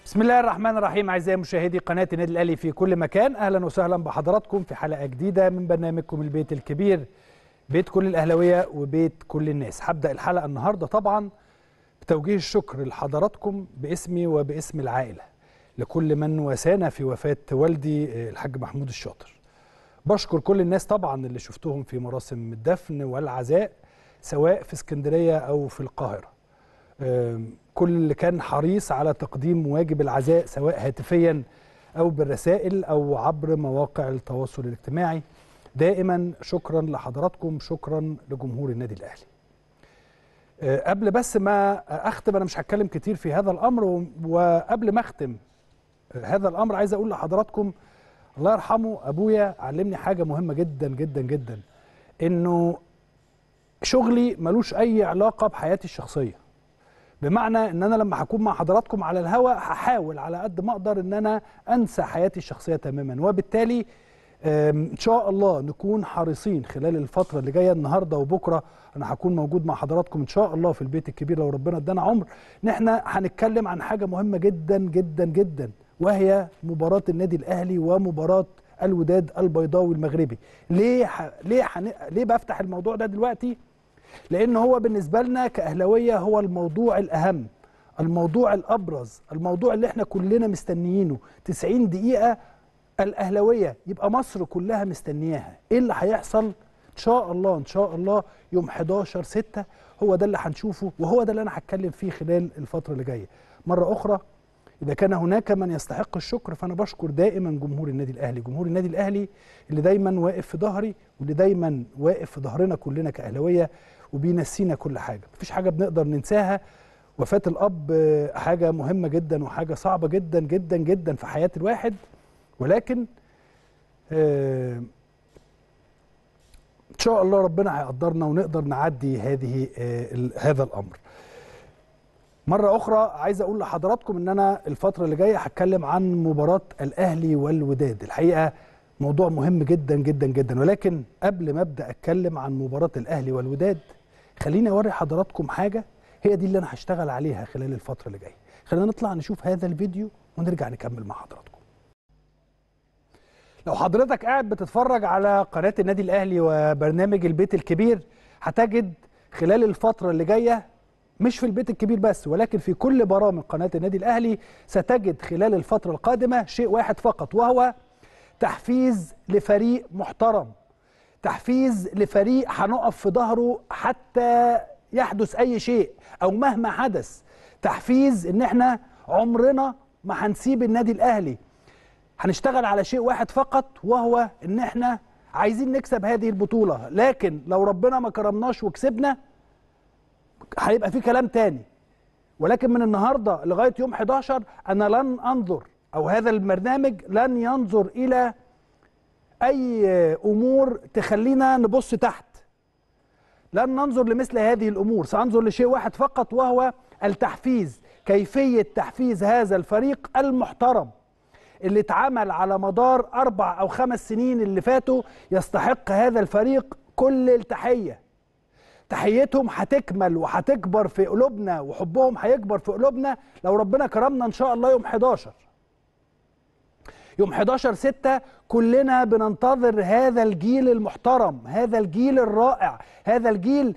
بسم الله الرحمن الرحيم اعزائي مشاهدي قناه النادي الاهلي في كل مكان اهلا وسهلا بحضراتكم في حلقه جديده من برنامجكم البيت الكبير بيت كل الاهلاويه وبيت كل الناس هبدا الحلقه النهارده طبعا بتوجيه الشكر لحضراتكم باسمي وباسم العائله لكل من واسانا في وفاه والدي الحاج محمود الشاطر بشكر كل الناس طبعا اللي شفتهم في مراسم الدفن والعزاء سواء في اسكندريه او في القاهره كل اللي كان حريص على تقديم واجب العزاء سواء هاتفيا او بالرسائل او عبر مواقع التواصل الاجتماعي دائما شكرا لحضراتكم شكرا لجمهور النادي الاهلي قبل بس ما اختم انا مش هتكلم كتير في هذا الامر وقبل ما اختم هذا الامر عايز اقول لحضراتكم الله يرحمه ابويا علمني حاجه مهمه جدا جدا جدا انه شغلي ملوش اي علاقه بحياتي الشخصيه بمعنى ان انا لما هكون مع حضراتكم على الهواء هحاول على قد ما اقدر ان انا انسى حياتي الشخصيه تماما وبالتالي ان شاء الله نكون حريصين خلال الفتره اللي جايه النهارده وبكره انا هكون موجود مع حضراتكم ان شاء الله في البيت الكبير لو ربنا ادانا عمر ان احنا هنتكلم عن حاجه مهمه جدا جدا جدا وهي مباراه النادي الاهلي ومباراه الوداد البيضاوي المغربي ليه ح... ليه حن... ليه بفتح الموضوع ده دلوقتي لان هو بالنسبه لنا كاهلاويه هو الموضوع الاهم الموضوع الابرز الموضوع اللي احنا كلنا مستنيينه 90 دقيقه الاهلاويه يبقى مصر كلها مستنياها ايه اللي هيحصل ان شاء الله ان شاء الله يوم 11 6 هو ده اللي هنشوفه وهو ده اللي انا هتكلم فيه خلال الفتره اللي جايه مره اخرى اذا كان هناك من يستحق الشكر فانا بشكر دائما جمهور النادي الاهلي جمهور النادي الاهلي اللي دايما واقف في ظهري واللي دايما واقف في ظهرنا كلنا كاهلاويه وبينسينا كل حاجه مفيش حاجه بنقدر ننساها وفاه الاب حاجه مهمه جدا وحاجه صعبه جدا جدا جدا في حياه الواحد ولكن آه ان شاء الله ربنا هيقدرنا ونقدر نعدي هذه آه هذا الامر مرة أخرى عايز أقول لحضراتكم إن أنا الفترة اللي جاية هتكلم عن مباراة الأهلي والوداد، الحقيقة موضوع مهم جدا جدا جدا ولكن قبل ما أبدأ أتكلم عن مباراة الأهلي والوداد خليني أوري حضراتكم حاجة هي دي اللي أنا هشتغل عليها خلال الفترة اللي جاية. خلينا نطلع نشوف هذا الفيديو ونرجع نكمل مع حضراتكم. لو حضرتك قاعد بتتفرج على قناة النادي الأهلي وبرنامج البيت الكبير هتجد خلال الفترة اللي جاية مش في البيت الكبير بس ولكن في كل برامج قناة النادي الأهلي ستجد خلال الفترة القادمة شيء واحد فقط وهو تحفيز لفريق محترم تحفيز لفريق هنقف في ظهره حتى يحدث أي شيء أو مهما حدث تحفيز إن احنا عمرنا ما هنسيب النادي الأهلي هنشتغل على شيء واحد فقط وهو إن احنا عايزين نكسب هذه البطولة لكن لو ربنا ما كرمناش وكسبنا هيبقى في كلام تاني ولكن من النهارده لغايه يوم 11 انا لن انظر او هذا البرنامج لن ينظر الى اي امور تخلينا نبص تحت لن ننظر لمثل هذه الامور سانظر لشيء واحد فقط وهو التحفيز كيفيه تحفيز هذا الفريق المحترم اللي اتعمل على مدار اربع او خمس سنين اللي فاتوا يستحق هذا الفريق كل التحيه تحيتهم هتكمل وهتكبر في قلوبنا وحبهم هيكبر في قلوبنا لو ربنا كرمنا ان شاء الله يوم 11 يوم 11 6 كلنا بننتظر هذا الجيل المحترم هذا الجيل الرائع هذا الجيل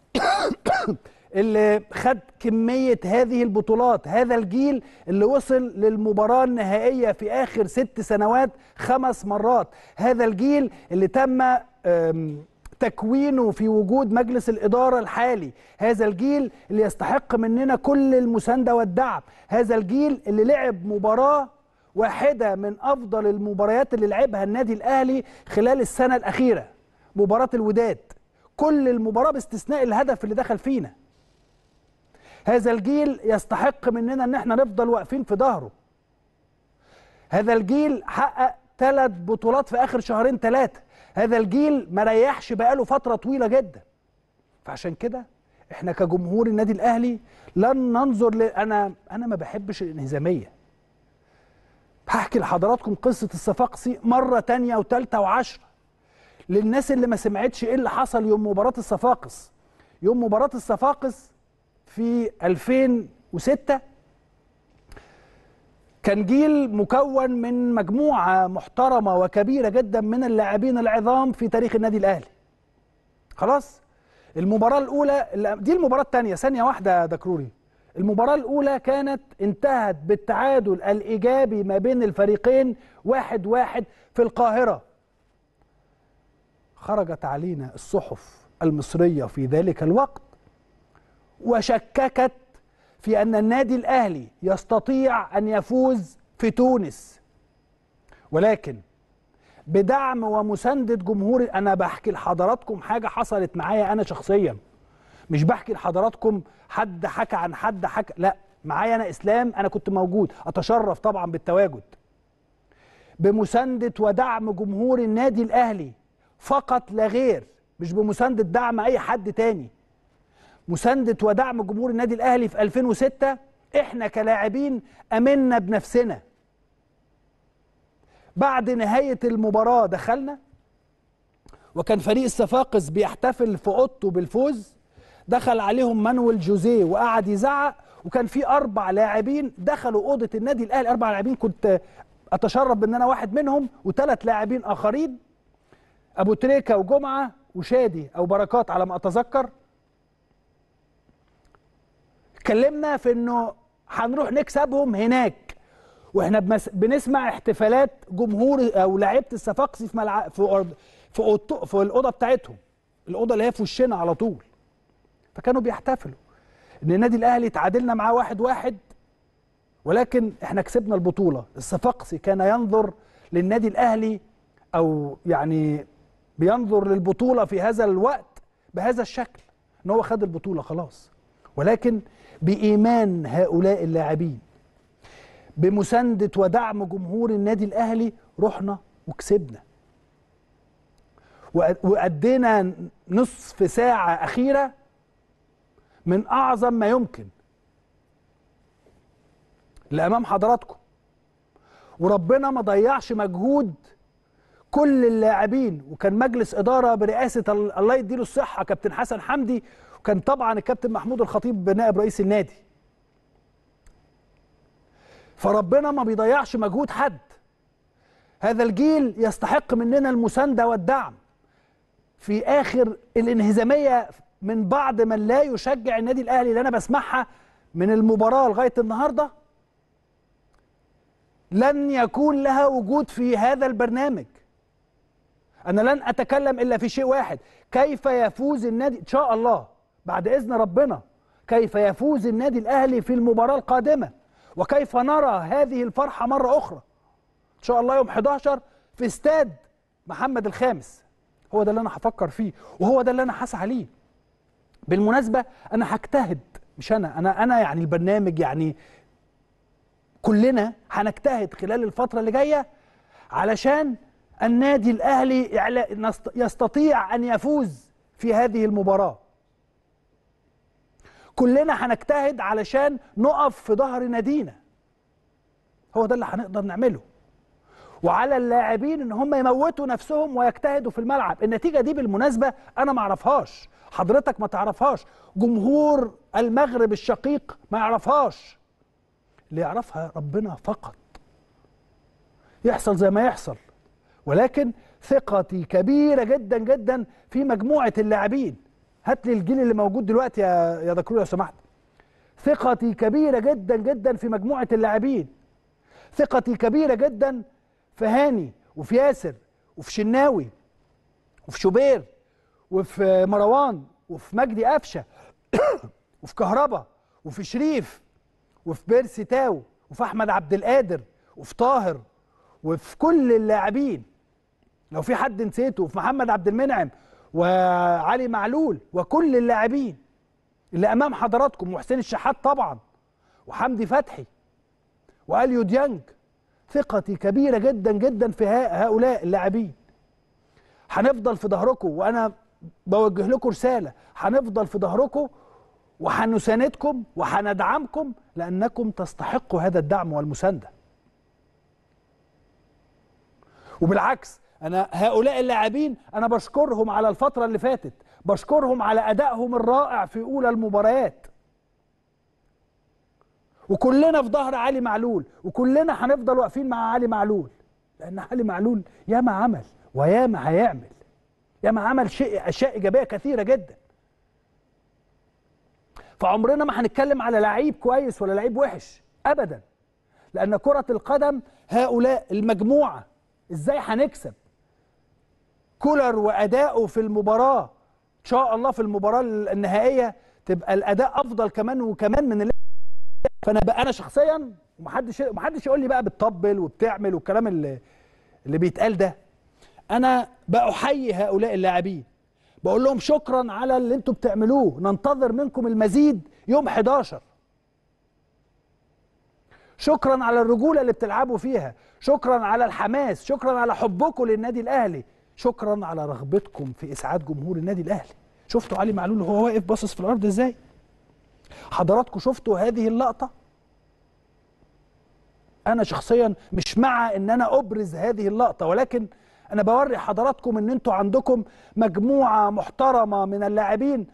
اللي خد كمية هذه البطولات هذا الجيل اللي وصل للمباراة النهائية في آخر ست سنوات خمس مرات هذا الجيل اللي تم تكوينه في وجود مجلس الإدارة الحالي هذا الجيل اللي يستحق مننا كل المساندة والدعم هذا الجيل اللي لعب مباراة واحدة من أفضل المباريات اللي لعبها النادي الأهلي خلال السنة الأخيرة مباراة الوداد كل المباراة باستثناء الهدف اللي دخل فينا هذا الجيل يستحق مننا ان احنا نفضل واقفين في ظهره هذا الجيل حقق ثلاث بطولات في اخر شهرين ثلاثه هذا الجيل ما ريحش بقاله فتره طويله جدا فعشان كده احنا كجمهور النادي الاهلي لن ننظر ل... انا انا ما بحبش الانهزاميه هحكي لحضراتكم قصه الصفاقسي مره تانية وتالتة وعشرة للناس اللي ما سمعتش ايه اللي حصل يوم مباراه الصفاقس يوم مباراه الصفاقس في 2006 كان جيل مكون من مجموعه محترمه وكبيره جدا من اللاعبين العظام في تاريخ النادي الاهلي خلاص المباراه الاولى دي المباراه الثانيه ثانيه واحده يا دكروري المباراه الاولى كانت انتهت بالتعادل الايجابي ما بين الفريقين واحد واحد في القاهره خرجت علينا الصحف المصريه في ذلك الوقت وشككت في ان النادي الاهلي يستطيع ان يفوز في تونس ولكن بدعم ومسانده جمهور انا بحكي لحضراتكم حاجه حصلت معايا انا شخصيا مش بحكي لحضراتكم حد حكى عن حد حكى لا معايا انا اسلام انا كنت موجود اتشرف طبعا بالتواجد بمسانده ودعم جمهور النادي الاهلي فقط لا غير مش بمسانده دعم اي حد تاني مسانده ودعم جمهور النادي الاهلي في 2006 احنا كلاعبين امنا بنفسنا بعد نهايه المباراه دخلنا وكان فريق الصفاقس بيحتفل في اوضته بالفوز دخل عليهم مانويل جوزيه وقعد يزعق وكان في اربع لاعبين دخلوا اوضه النادي الاهلي اربع لاعبين كنت اتشرف بان انا واحد منهم وثلاث لاعبين اخرين ابو تريكه وجمعه وشادي او بركات على ما اتذكر اتكلمنا في انه هنروح نكسبهم هناك واحنا بمس... بنسمع احتفالات جمهور او لعيبه الصفاقسي في ملعب في أرض... في أوض... في الاوضه بتاعتهم الاوضه اللي هي في وشنا على طول فكانوا بيحتفلوا ان النادي الاهلي تعادلنا معاه واحد واحد ولكن احنا كسبنا البطوله الصفاقسي كان ينظر للنادي الاهلي او يعني بينظر للبطوله في هذا الوقت بهذا الشكل ان هو خد البطوله خلاص ولكن بايمان هؤلاء اللاعبين بمسانده ودعم جمهور النادي الاهلي رحنا وكسبنا وادينا نصف ساعه اخيره من اعظم ما يمكن اللي امام حضراتكم وربنا ما ضيعش مجهود كل اللاعبين وكان مجلس اداره برئاسه الله يديله الصحه كابتن حسن حمدي وكان طبعا الكابتن محمود الخطيب نائب رئيس النادي فربنا ما بيضيعش مجهود حد هذا الجيل يستحق مننا المسانده والدعم في اخر الانهزاميه من بعض من لا يشجع النادي الاهلي اللي انا بسمعها من المباراه لغايه النهارده لن يكون لها وجود في هذا البرنامج انا لن اتكلم الا في شيء واحد كيف يفوز النادي ان شاء الله بعد اذن ربنا كيف يفوز النادي الاهلي في المباراه القادمه وكيف نرى هذه الفرحه مره اخرى ان شاء الله يوم 11 في استاد محمد الخامس هو ده اللي انا هفكر فيه وهو ده اللي انا هسعى ليه بالمناسبه انا هجتهد مش انا انا انا يعني البرنامج يعني كلنا هنجتهد خلال الفتره اللي جايه علشان النادي الاهلي يستطيع ان يفوز في هذه المباراه كلنا هنجتهد علشان نقف في ظهر نادينا هو ده اللي هنقدر نعمله وعلى اللاعبين ان هم يموتوا نفسهم ويجتهدوا في الملعب النتيجه دي بالمناسبه انا ما اعرفهاش حضرتك ما تعرفهاش جمهور المغرب الشقيق ما يعرفهاش اللي يعرفها ربنا فقط يحصل زي ما يحصل ولكن ثقتي كبيره جدا جدا في مجموعه اللاعبين هات لي الجيل اللي موجود دلوقتي يا يا دكتور لو سمحت ثقتي كبيره جدا جدا في مجموعه اللاعبين ثقتي كبيره جدا في هاني وفي ياسر وفي شناوي وفي شوبير وفي مروان وفي مجدي قفشه وفي كهربا وفي شريف وفي بيرسي تاو وفي احمد عبد القادر وفي طاهر وفي كل اللاعبين لو في حد نسيته وفي محمد عبد المنعم وعلي معلول وكل اللاعبين اللي امام حضراتكم وحسين الشحات طبعا وحمدي فتحي واليو ديانج ثقتي كبيره جدا جدا في هؤلاء اللاعبين هنفضل في ظهركم وانا بوجه لكم رساله هنفضل في ظهركم وهنساندكم وهندعمكم لانكم تستحقوا هذا الدعم والمسانده وبالعكس انا هؤلاء اللاعبين انا بشكرهم على الفتره اللي فاتت بشكرهم على ادائهم الرائع في اولى المباريات وكلنا في ظهر علي معلول وكلنا هنفضل واقفين مع علي معلول لان علي معلول ياما عمل وياما هيعمل ياما عمل شيء اشياء ايجابيه كثيره جدا فعمرنا ما هنتكلم على لعيب كويس ولا لعيب وحش ابدا لان كره القدم هؤلاء المجموعه ازاي هنكسب كولر واداؤه في المباراه ان شاء الله في المباراه النهائيه تبقى الاداء افضل كمان وكمان من اللي فانا بقى انا شخصيا ومحدش محدش يقول لي بقى بتطبل وبتعمل والكلام اللي اللي بيتقال ده انا بأحيي هؤلاء اللاعبين بقول لهم شكرا على اللي انتم بتعملوه ننتظر منكم المزيد يوم 11 شكرا على الرجوله اللي بتلعبوا فيها شكرا على الحماس شكرا على حبكم للنادي الاهلي شكرا على رغبتكم في اسعاد جمهور النادي الاهلي شفتوا علي معلول وهو واقف باصص في الارض ازاي حضراتكم شفتوا هذه اللقطه انا شخصيا مش مع ان انا ابرز هذه اللقطه ولكن انا بوري حضراتكم ان انتوا عندكم مجموعه محترمه من اللاعبين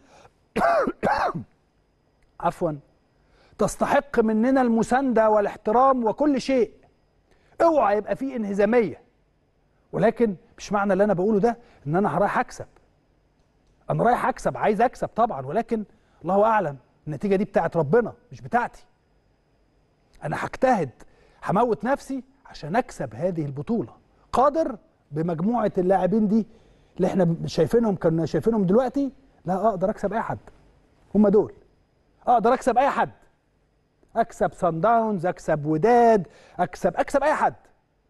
عفوا تستحق مننا المسانده والاحترام وكل شيء اوعى يبقى فيه انهزاميه ولكن مش معنى اللي انا بقوله ده ان انا رايح اكسب انا رايح اكسب عايز اكسب طبعا ولكن الله اعلم النتيجه دي بتاعت ربنا مش بتاعتي انا هجتهد هموت نفسي عشان اكسب هذه البطوله قادر بمجموعه اللاعبين دي اللي احنا شايفينهم كنا شايفينهم دلوقتي لا اقدر اكسب اي حد هم دول اقدر اكسب اي حد اكسب سان داونز اكسب وداد اكسب اكسب اي حد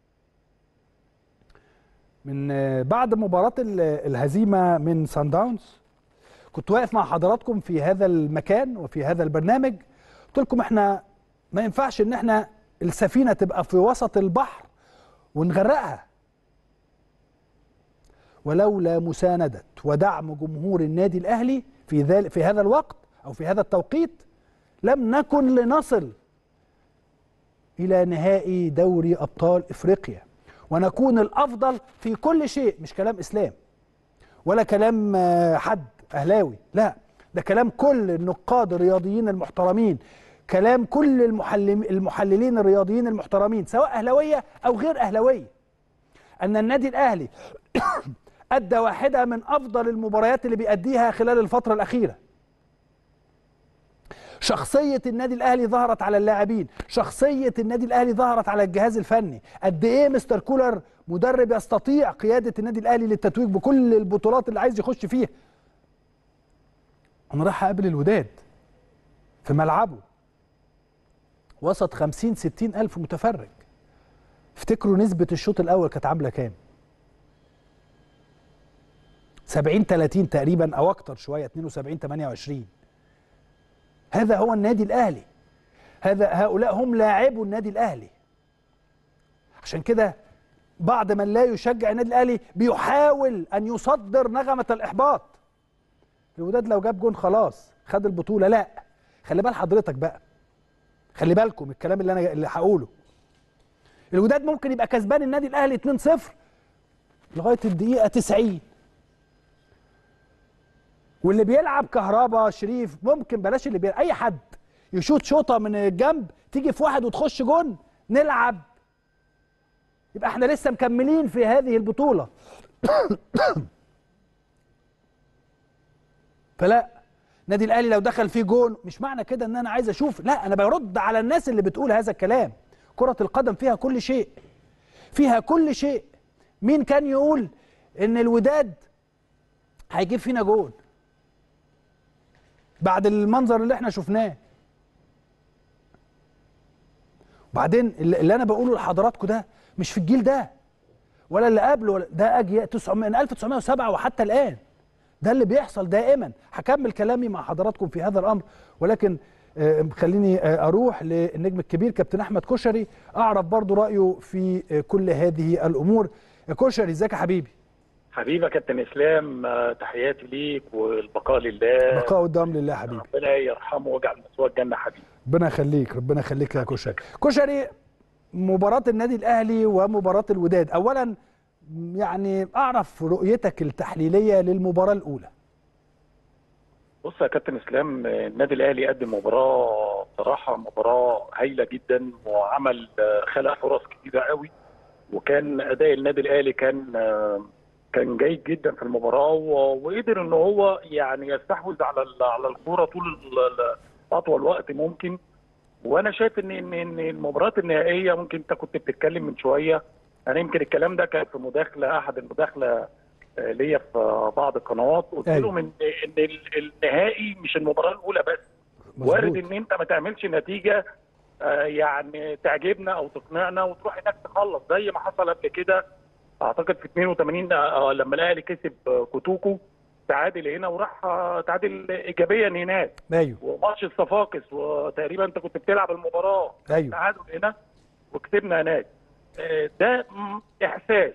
من بعد مباراه الهزيمه من سان داونز كنت واقف مع حضراتكم في هذا المكان وفي هذا البرنامج قلت لكم احنا ما ينفعش ان احنا السفينه تبقى في وسط البحر ونغرقها ولولا مساندة ودعم جمهور النادي الأهلي في, ذلك في هذا الوقت أو في هذا التوقيت لم نكن لنصل إلى نهائي دوري أبطال إفريقيا ونكون الأفضل في كل شيء مش كلام إسلام ولا كلام حد أهلاوي لا ده كلام كل النقاد الرياضيين المحترمين كلام كل المحللين الرياضيين المحترمين سواء أهلوية أو غير أهلوية أن النادي الأهلي أدى واحدة من أفضل المباريات اللي بيأديها خلال الفترة الأخيرة شخصية النادي الأهلي ظهرت على اللاعبين شخصية النادي الأهلي ظهرت على الجهاز الفني قد إيه مستر كولر مدرب يستطيع قيادة النادي الأهلي للتتويج بكل البطولات اللي عايز يخش فيها أنا رايح أقابل الوداد في ملعبه وسط 50 60 ألف متفرج افتكروا نسبة الشوط الأول كانت عاملة كام 70 30 تقريبا او اكتر شويه 72 28 هذا هو النادي الاهلي هذا هؤلاء هم لاعبو النادي الاهلي عشان كده بعض من لا يشجع النادي الاهلي بيحاول ان يصدر نغمه الاحباط الوداد لو جاب جون خلاص خد البطوله لا خلي بال حضرتك بقى خلي بالكم الكلام اللي انا اللي هقوله الوداد ممكن يبقى كسبان النادي الاهلي 2-0 لغايه الدقيقه 90 واللي بيلعب كهربا شريف ممكن بلاش اللي بيلعب اي حد يشوط شوطه من الجنب تيجي في واحد وتخش جون نلعب يبقى احنا لسه مكملين في هذه البطوله فلا نادي الاهلي لو دخل فيه جون مش معنى كده ان انا عايز اشوف لا انا برد على الناس اللي بتقول هذا الكلام كره القدم فيها كل شيء فيها كل شيء مين كان يقول ان الوداد هيجيب فينا جون بعد المنظر اللي احنا شفناه وبعدين اللي انا بقوله لحضراتكم ده مش في الجيل ده ولا اللي قبله ولا ده اجي من 1907 وحتى الان ده اللي بيحصل دائما هكمل كلامي مع حضراتكم في هذا الامر ولكن آه خليني آه اروح للنجم الكبير كابتن احمد كشري اعرف برضو رايه في آه كل هذه الامور كشري ازيك يا حبيبي حبيبي يا كابتن اسلام تحياتي ليك والبقاء لله بقاء قدام لله حبيبي ربنا يرحمه ويجعل مسواه الجنه حبيبي ربنا يخليك ربنا يخليك يا كشري كشري مباراة النادي الاهلي ومباراة الوداد اولا يعني اعرف رؤيتك التحليلية للمباراة الاولى بص يا كابتن اسلام النادي الاهلي قدم مباراه صراحه مباراه هايله جدا وعمل آه، خلق فرص كتيره قوي وكان اداء النادي الاهلي كان آه، كان جيد جدا في المباراه و- وقدر ان هو يعني يستحوذ على ال- على الكوره طول ال- ال- اطول وقت ممكن وانا شايف ان ان ان المباريات النهائيه ممكن انت كنت بتتكلم من شويه انا يمكن الكلام ده كان في مداخله احد المداخله آه، ليا في بعض القنوات قلت أيوة. لهم ان ان ال- النهائي مش المباراه الاولى بس وارد ان انت ما تعملش نتيجه آه، يعني تعجبنا او تقنعنا وتروح هناك تخلص زي ما حصل قبل كده اعتقد في 82 آه، لما الاهلي كسب آه، كوتوكو تعادل هنا وراح آه، تعادل ايجابيا هناك ايوه وماتش الصفاقس وتقريبا انت كنت بتلعب المباراه ايوه تعادل هنا وكسبنا هناك آه، ده م- احساس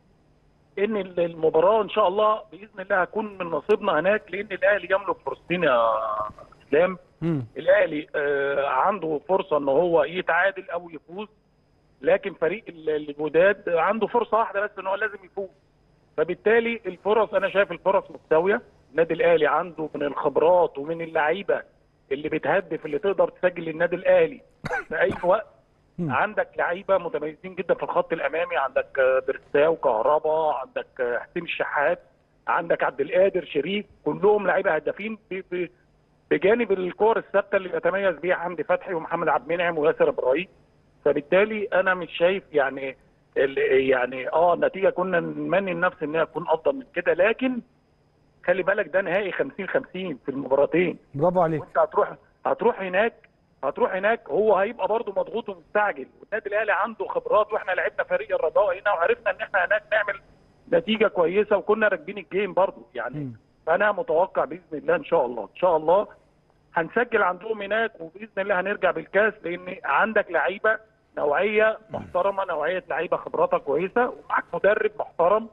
ان ال- المباراه ان شاء الله باذن الله هتكون من نصيبنا هناك لان الاهلي يملك فرصتين يا اسلام مم. الاهلي آه، عنده فرصه ان هو يتعادل او يفوز لكن فريق ال- الوداد عنده فرصه واحده بس ان هو لازم يفوز فبالتالي الفرص انا شايف الفرص متساويه النادي الاهلي عنده من الخبرات ومن اللعيبه اللي بتهدف اللي تقدر تسجل للنادي الاهلي في اي وقت مم. عندك لعيبه متميزين جدا في الخط الامامي عندك آه، بيرستاو كهربا عندك آه، حسين الشحات عندك عبد القادر شريف كلهم لعيبه هدافين ب- ب- بجانب الكور الثابته اللي يتميز بيها حمدي فتحي ومحمد عبد المنعم وياسر ابراهيم فبالتالي انا مش شايف يعني ال- يعني اه النتيجه كنا نمني النفس انها تكون افضل من كده لكن خلي بالك ده نهائي 50 50 في المباراتين برافو عليك وانت هتروح هتروح هناك هتروح هناك هو هيبقى برضه مضغوط ومستعجل والنادي الاهلي عنده خبرات واحنا لعبنا فريق الرجاء هنا وعرفنا ان احنا هناك نعمل نتيجه كويسه وكنا راكبين الجيم برضه يعني مم. فانا متوقع باذن الله ان شاء الله ان شاء الله هنسجل عندهم هناك وباذن الله هنرجع بالكاس لان عندك لعيبه نوعيه محترمه نوعيه لعيبه خبراتها كويسه ومعاك مدرب محترم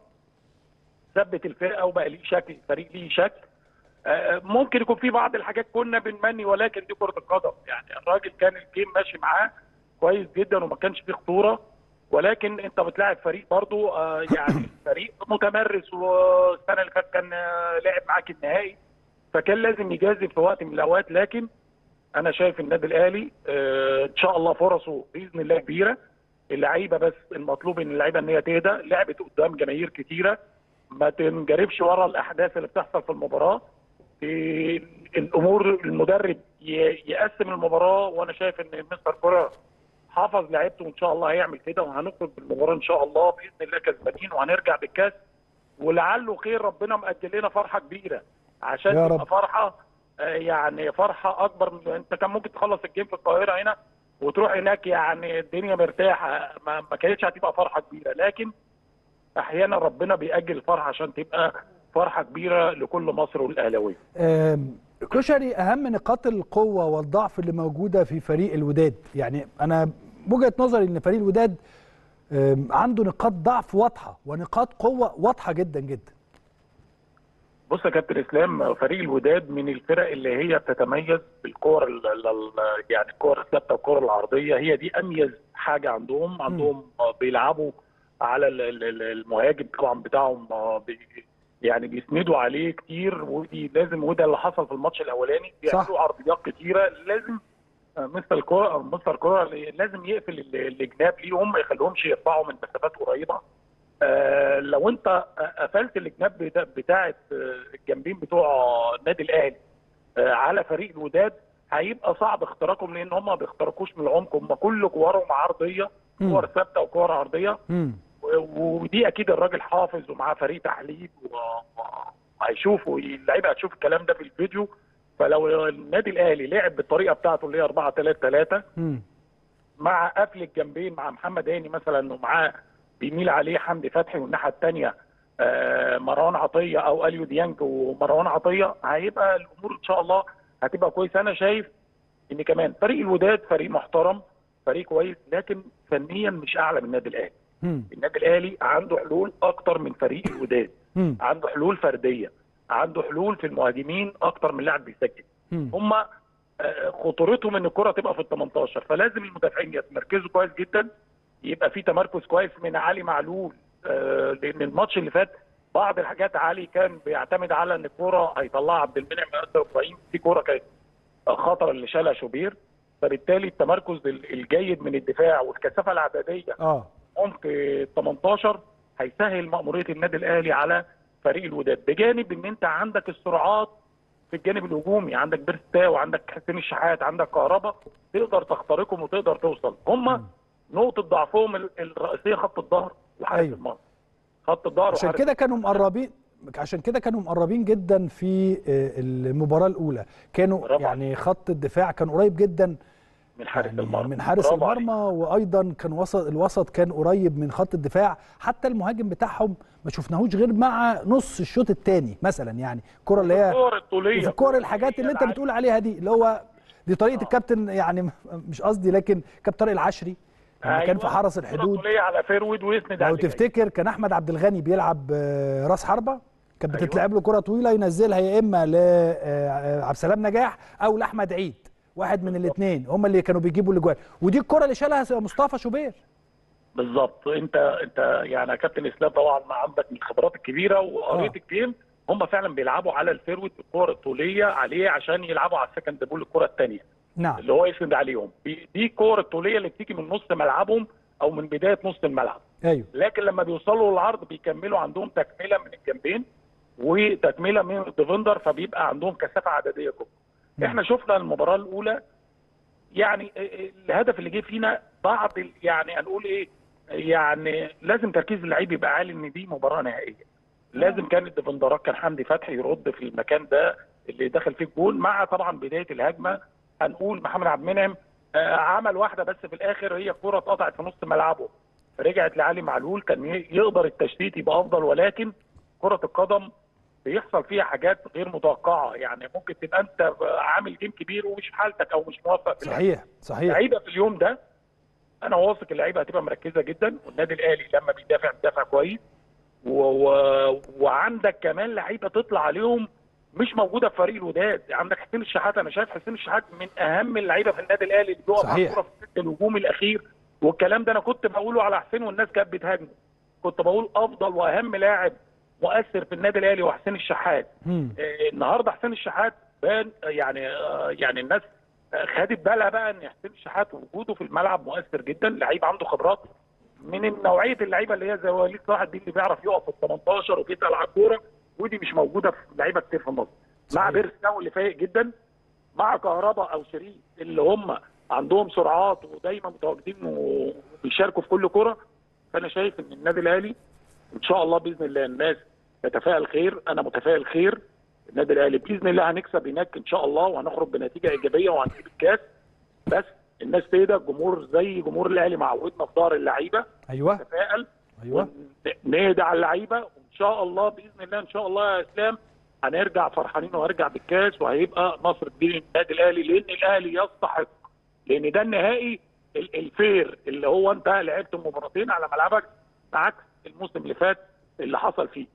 ثبت الفرقه وبقى ليه شكل الفريق ليه شكل آه، ممكن يكون في بعض الحاجات كنا بنمني ولكن دي كره القدم يعني الراجل كان الجيم ماشي معاه كويس جدا وما كانش فيه خطوره ولكن انت بتلاعب فريق برضو آه، يعني فريق متمرس والسنه اللي فاتت كان آه، لعب معاك النهائي فكان لازم يجازف في وقت من الاوقات لكن انا شايف النادي الاهلي آه، ان شاء الله فرصه باذن الله كبيره اللعيبه بس المطلوب ان اللعيبه ان هي تهدى لعبت قدام جماهير كتيره ما تنجرفش ورا الاحداث اللي بتحصل في المباراه في الامور المدرب ي- يقسم المباراه وانا شايف ان مستر كوره حافظ لعيبته وان شاء الله هيعمل كده وهنخرج بالمباراه ان شاء الله باذن الله كسبانين وهنرجع بالكاس ولعله خير ربنا مأجل لنا فرحه كبيره عشان يا تبقى رب. فرحه آه، يعني فرحه اكبر من انت كان ممكن تخلص الجيم في القاهره هنا وتروح هناك يعني الدنيا مرتاحه ما, ما كانتش هتبقى فرحه كبيره لكن احيانا ربنا بيأجل الفرحه عشان تبقى فرحه كبيره لكل مصر والاهلاويه آم، كشري اهم نقاط القوه والضعف اللي موجوده في فريق الوداد يعني انا وجهه نظري ان فريق الوداد آم، عنده نقاط ضعف واضحه ونقاط قوه واضحه جدا جدا بص يا كابتن اسلام فريق الوداد من الفرق اللي هي بتتميز بالكور ال- ال- ال- يعني الكور الثابته والكور العرضيه هي دي اميز حاجه عندهم عندهم آه، بيلعبوا على ال- ال- ال- المهاجم طبعا بتاعهم آه، بي يعني بيسندوا عليه كتير ودي لازم وده اللي حصل في الماتش الاولاني بيعملوا عرضيات كتيره لازم آه، مستر الكوره أو مستر الكوره لازم يقفل ال- الجناب ليهم ما يخليهمش يرفعوا من مسافات قريبه آه، لو انت قفلت الجناب بتا- بتاعه آه، الجنبين بتوع النادي الاهلي آه، على فريق الوداد هيبقى صعب اختراقهم لان هم ما بيخترقوش من العمق هم كل كورهم عرضيه مم. كور ثابته وكور عرضيه مم. و- ودي اكيد الراجل حافظ ومعاه فريق تحليل و- وهيشوفوا اللعيبه هتشوف الكلام ده في الفيديو فلو النادي الاهلي لعب بالطريقه بتاعته اللي هي 4 3 3 مم. مع قفل الجنبين مع محمد هاني مثلا ومعاه بيميل عليه حمدي فتحي والناحيه الثانيه مروان عطيه او اليو ديانج ومروان عطيه هيبقى الامور ان شاء الله هتبقى كويسه انا شايف ان كمان فريق الوداد فريق محترم فريق كويس لكن فنيا مش اعلى من النادي الاهلي مم. النادي الاهلي عنده حلول اكتر من فريق الوداد مم. عنده حلول فرديه عنده حلول في المهاجمين اكتر من لاعب بيسجل مم. هم آه، خطورتهم ان الكره تبقى في ال 18 فلازم المدافعين يتمركزوا كويس جدا يبقى في تمركز كويس من علي معلول آه، لان الماتش اللي فات بعض الحاجات علي كان بيعتمد على ان الكوره هيطلعها عبد المنعم ياسر ابراهيم في كوره كانت خطر اللي شالها شوبير فبالتالي التمركز ال- الجيد من الدفاع والكثافه العدديه اه عمق 18 هيسهل مأمورية النادي الأهلي على فريق الوداد بجانب ان انت عندك السرعات في الجانب الهجومي عندك بيرستا وعندك حسين الشحات عندك كهربا تقدر تخترقهم وتقدر توصل هم نقطة ضعفهم ال- الرئيسية خط الظهر وحارس أيوة. المرمى خط الظهر عشان وحارس كده كانوا مقربين عشان كده كانوا مقربين جدا في آه، المباراه الاولى كانوا برافو يعني خط الدفاع كان قريب جدا من حارس يعني المرمى من حارس برافو عليك. المرمى وايضا كان وسط الوسط كان قريب من خط الدفاع حتى المهاجم بتاعهم ما شفناهوش غير مع نص الشوط الثاني مثلا يعني الكره اللي هي الكور الطولية في الكور الحاجات اللي انت العالية. بتقول عليها دي اللي هو دي طريقه الكابتن يعني مش قصدي لكن كابتن طارق العشري لما كان في أيوة. حرس الكرة الحدود الطولية على فيرود ويسند لو على اللي جاي. تفتكر كان احمد عبد الغني بيلعب آه، راس حربه كانت أيوة. بتتلعب له كره طويله ينزلها يا اما لعبد السلام نجاح او لاحمد عيد واحد من الاثنين هم اللي كانوا بيجيبوا الاجوان ودي الكره اللي شالها مصطفى شوبير بالظبط انت انت يعني يا كابتن اسلام طبعا ما عندك من الخبرات الكبيره وقريت آه. الجيم هم فعلا بيلعبوا على الفيرود الكور الطوليه عليه عشان يلعبوا على السكند بول الكره الثانيه نعم اللي هو يسند عليهم دي دي الكور الطوليه اللي بتيجي من نص ملعبهم او من بدايه نص الملعب ايوه لكن لما بيوصلوا للعرض بيكملوا عندهم تكمله من الجنبين وتكمله من الديفندر فبيبقى عندهم كثافه عدديه جوه نعم. احنا شفنا المباراه الاولى يعني الهدف اللي جه فينا بعض ال- يعني هنقول ايه يعني لازم تركيز اللعيب يبقى عالي ان دي مباراه نهائيه لازم كان الديفندرات كان حمدي فتحي يرد في المكان ده اللي دخل فيه الجول مع طبعا بدايه الهجمه هنقول محمد عبد المنعم آه، عمل واحده بس في الاخر هي الكره اتقطعت في نص ملعبه رجعت لعلي معلول كان ي- يقدر التشتيت يبقى افضل ولكن كره القدم بيحصل فيها حاجات غير متوقعه يعني ممكن تبقى انت عامل جيم كبير ومش في حالتك او مش موفق في اللعب. صحيح صحيح اللعيبه في اليوم ده انا واثق اللعيبه هتبقى مركزه جدا والنادي الاهلي لما بيدافع بيدافع كويس و... و... وعندك كمان لعيبه تطلع عليهم مش موجوده في فريق الوداد عندك حسين الشحات انا شايف حسين الشحات من اهم اللعيبه في النادي الاهلي اللي بيقف على صحيح. الكوره في الست الهجوم الاخير والكلام ده انا كنت بقوله على حسين والناس كانت بتهاجمه كنت بقول افضل واهم لاعب مؤثر في النادي الاهلي هو حسين الشحات مم. آه، النهارده حسين الشحات بان آه، يعني آه، يعني الناس آه، خدت بالها بقى ان حسين الشحات وجوده في الملعب مؤثر جدا لعيب عنده خبرات من نوعيه اللعيبه اللي هي زي وليد صلاح دي اللي بيعرف يقف في ال 18 وبيسال على الكوره ودي مش موجوده في لعيبه كتير في مصر مع صحيح. بيرساو اللي فايق جدا مع كهربا او شريف اللي هم عندهم سرعات ودايما متواجدين وبيشاركوا في كل كره فانا شايف ان النادي الاهلي ان شاء الله باذن الله الناس تتفائل خير انا متفائل خير النادي الاهلي باذن الله هنكسب هناك ان شاء الله وهنخرج بنتيجه ايجابيه وهنجيب الكاس بس الناس تهدى الجمهور زي جمهور الاهلي معودنا في ظهر اللعيبه ايوه نتفائل ايوه نهدى على اللعيبه وان شاء الله باذن الله ان شاء الله يا اسلام هنرجع فرحانين وهنرجع بالكاس وهيبقى نصر كبير للنادي الاهلي لان الاهلي يستحق لان ده النهائي ال- الفير اللي هو انت لعبت مباراتين على ملعبك عكس الموسم اللي فات اللي حصل فيه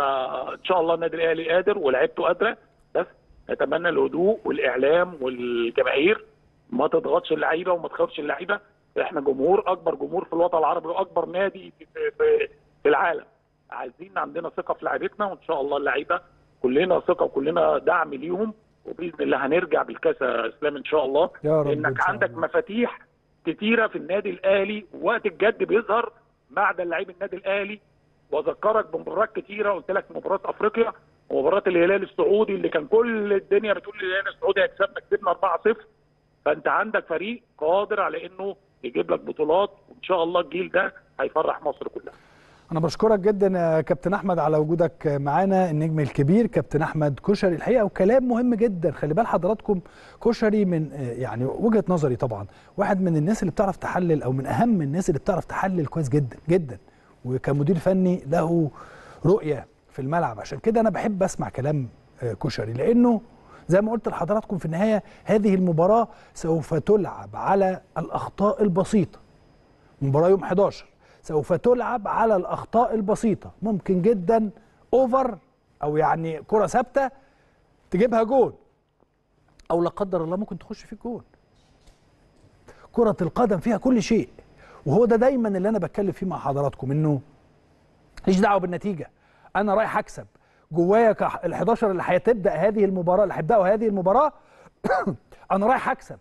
فان شاء الله النادي الاهلي قادر ولعبته قادره بس نتمنى الهدوء والاعلام والجماهير ما تضغطش اللعيبه وما تخافش اللعيبه احنا جمهور اكبر جمهور في الوطن العربي واكبر نادي في, في, في العالم عايزين عندنا ثقه في لعيبتنا وان شاء الله اللعيبه كلنا ثقه وكلنا دعم ليهم وباذن الله هنرجع بالكاس يا اسلام ان شاء الله يا رب إن لانك شاء عندك الله. مفاتيح كتيره في النادي الاهلي وقت الجد بيظهر بعد اللعيب النادي الاهلي واذكرك بمباريات كتيره قلت لك مباراه افريقيا ومباراه الهلال السعودي اللي كان كل الدنيا بتقول الهلال السعودي هيكسبنا كسبنا 4-0 فانت عندك فريق قادر على انه يجيب لك بطولات وان شاء الله الجيل ده هيفرح مصر كلها انا بشكرك جدا يا كابتن احمد على وجودك معانا النجم الكبير كابتن احمد كشري الحقيقه وكلام مهم جدا خلي بال حضراتكم كشري من آه، يعني وجهه نظري طبعا واحد من الناس اللي بتعرف تحلل او من اهم الناس اللي بتعرف تحلل كويس جدا جدا وكمدير فني له رؤيه في الملعب عشان كده انا بحب اسمع كلام آه، كشري لانه زي ما قلت لحضراتكم في النهايه هذه المباراه سوف تلعب على الاخطاء البسيطه مباراة يوم 11 سوف تلعب على الأخطاء البسيطة ممكن جدا أوفر أو يعني كرة ثابتة تجيبها جول أو لا قدر الله ممكن تخش في جول كرة القدم فيها كل شيء وهو ده دايما اللي أنا بتكلم فيه مع حضراتكم إنه ماليش دعوة بالنتيجة انا رايح اكسب جوايا ال 11 اللي هتبدا هذه المباراه اللي هيبداوا هذه المباراه انا رايح اكسب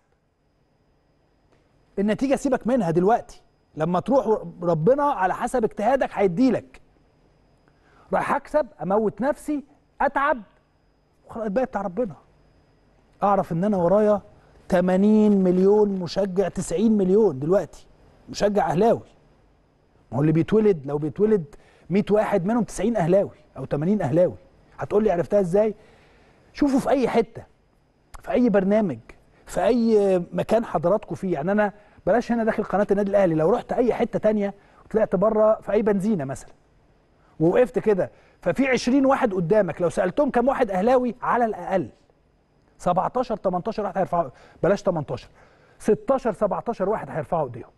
النتيجه سيبك منها دلوقتي لما تروح ربنا على حسب اجتهادك هيديلك رايح اكسب اموت نفسي اتعب وخلاص الباقي بتاع ربنا اعرف ان انا ورايا 80 مليون مشجع 90 مليون دلوقتي مشجع اهلاوي ما هو اللي بيتولد لو بيتولد 100 واحد منهم 90 اهلاوي او 80 اهلاوي هتقول لي عرفتها ازاي شوفوا في اي حته في اي برنامج في اي مكان حضراتكم فيه يعني انا بلاش هنا داخل قناه النادي الاهلي لو رحت اي حته تانية وطلعت بره في اي بنزينه مثلا ووقفت كده ففي 20 واحد قدامك لو سالتهم كم واحد اهلاوي على الاقل 17 18 واحد هيرفعوا بلاش 18 16 17 واحد هيرفعوا ايديهم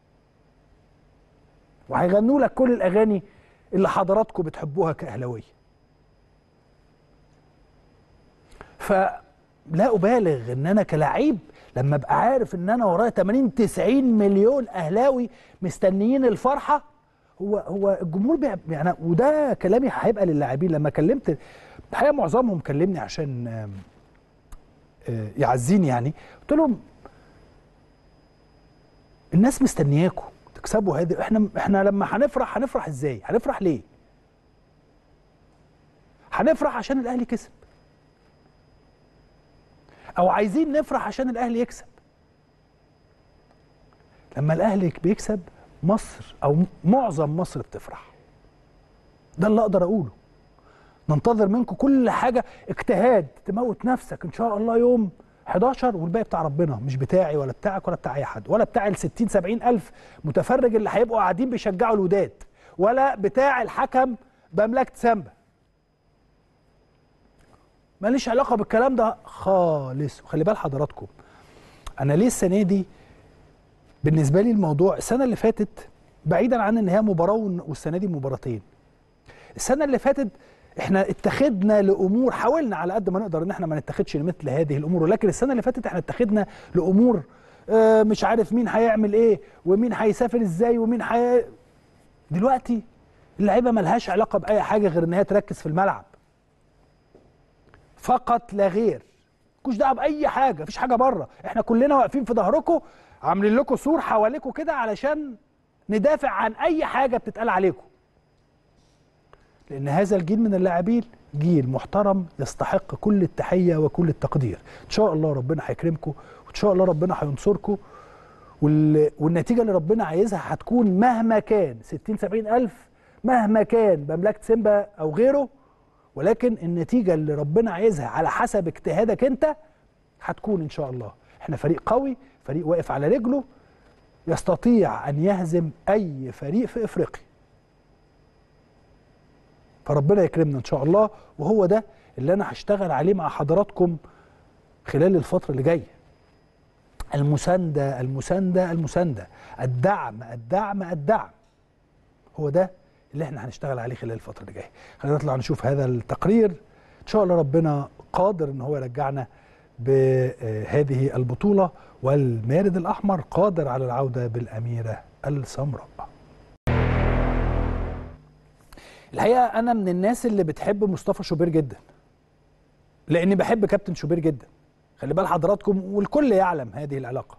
وهيغنوا لك كل الاغاني اللي حضراتكم بتحبوها كاهلاويه فلا ابالغ ان انا كلاعب لما ابقى عارف ان انا ورايا 80 90 مليون اهلاوي مستنيين الفرحه هو هو الجمهور بيع يعني وده كلامي هيبقى للاعبين لما كلمت الحقيقه معظمهم كلمني عشان آم، آه، يعزيني يعني قلت لهم الناس مستنياكم تكسبوا هذه احنا احنا لما هنفرح هنفرح ازاي؟ هنفرح ليه؟ هنفرح عشان الاهلي كسب او عايزين نفرح عشان الاهلي يكسب لما الاهلي بيكسب مصر او معظم مصر بتفرح ده اللي اقدر اقوله ننتظر منكم كل حاجه اجتهاد تموت نفسك ان شاء الله يوم 11 والباقي بتاع ربنا مش بتاعي ولا بتاعك ولا بتاع اي حد ولا بتاع ال 60 70 الف متفرج اللي هيبقوا قاعدين بيشجعوا الوداد ولا بتاع الحكم بملكه سامبا ماليش علاقه بالكلام ده خالص وخلي بال حضراتكم انا ليه السنه دي بالنسبه لي الموضوع السنه اللي فاتت بعيدا عن ان هي مباراه والسنه دي مباراتين السنه اللي فاتت احنا اتخذنا لامور حاولنا على قد ما نقدر ان احنا ما نتخذش لمثل هذه الامور ولكن السنه اللي فاتت احنا اتخذنا لامور اه مش عارف مين هيعمل ايه ومين هيسافر ازاي ومين هي دلوقتي اللعيبه ملهاش علاقه باي حاجه غير ان هي تركز في الملعب فقط لا غير مالكوش دعوه باي حاجه مفيش حاجه بره احنا كلنا واقفين في ظهركم عاملين لكم سور حواليكم كده علشان ندافع عن اي حاجه بتتقال عليكم لان هذا الجيل من اللاعبين جيل محترم يستحق كل التحيه وكل التقدير ان شاء الله ربنا هيكرمكم وان شاء الله ربنا هينصركم وال... والنتيجه اللي ربنا عايزها هتكون مهما كان 60 70 الف مهما كان بملكه سيمبا او غيره ولكن النتيجه اللي ربنا عايزها على حسب اجتهادك انت هتكون ان شاء الله احنا فريق قوي فريق واقف على رجله يستطيع ان يهزم اي فريق في افريقيا فربنا يكرمنا ان شاء الله وهو ده اللي انا هشتغل عليه مع حضراتكم خلال الفتره اللي جايه المسانده المسانده المسانده الدعم الدعم الدعم هو ده اللي احنا هنشتغل عليه خلال الفتره اللي جايه خلينا نطلع نشوف هذا التقرير ان شاء الله ربنا قادر ان هو يرجعنا بهذه البطوله والمارد الاحمر قادر على العوده بالاميره السمراء الحقيقه انا من الناس اللي بتحب مصطفى شوبير جدا لاني بحب كابتن شوبير جدا خلي بال حضراتكم والكل يعلم هذه العلاقه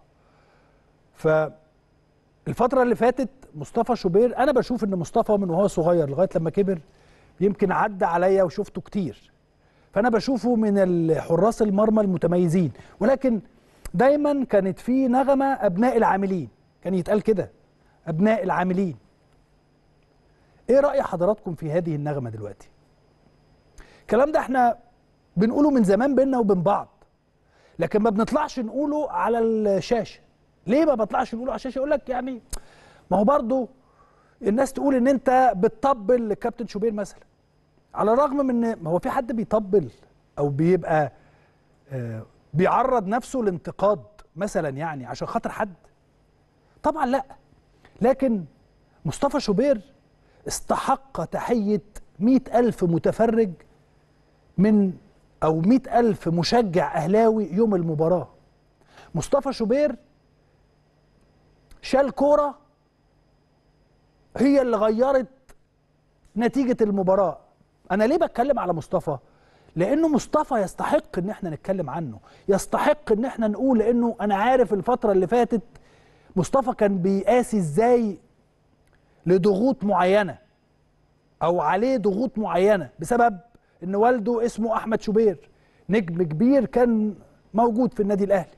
فالفتره اللي فاتت مصطفى شوبير انا بشوف ان مصطفى من وهو صغير لغايه لما كبر يمكن عدى عليا وشفته كتير فانا بشوفه من الحراس المرمى المتميزين ولكن دايما كانت في نغمه ابناء العاملين كان يتقال كده ابناء العاملين ايه راي حضراتكم في هذه النغمه دلوقتي الكلام ده احنا بنقوله من زمان بينا وبين بعض لكن ما بنطلعش نقوله على الشاشه ليه ما بطلعش نقوله على الشاشه يقول لك يعني ما هو برضه الناس تقول ان انت بتطبل لكابتن شوبير مثلا على الرغم من ما هو في حد بيطبل او بيبقى آه بيعرض نفسه لانتقاد مثلا يعني عشان خاطر حد طبعا لا لكن مصطفى شوبير استحق تحية مئة ألف متفرج من أو مئة ألف مشجع أهلاوي يوم المباراة مصطفى شوبير شال كورة هي اللي غيرت نتيجة المباراة انا ليه بتكلم على مصطفى لانه مصطفى يستحق ان احنا نتكلم عنه يستحق ان احنا نقول لانه انا عارف الفتره اللي فاتت مصطفى كان بيقاسي ازاي لضغوط معينه او عليه ضغوط معينه بسبب ان والده اسمه احمد شوبير نجم كبير كان موجود في النادي الاهلي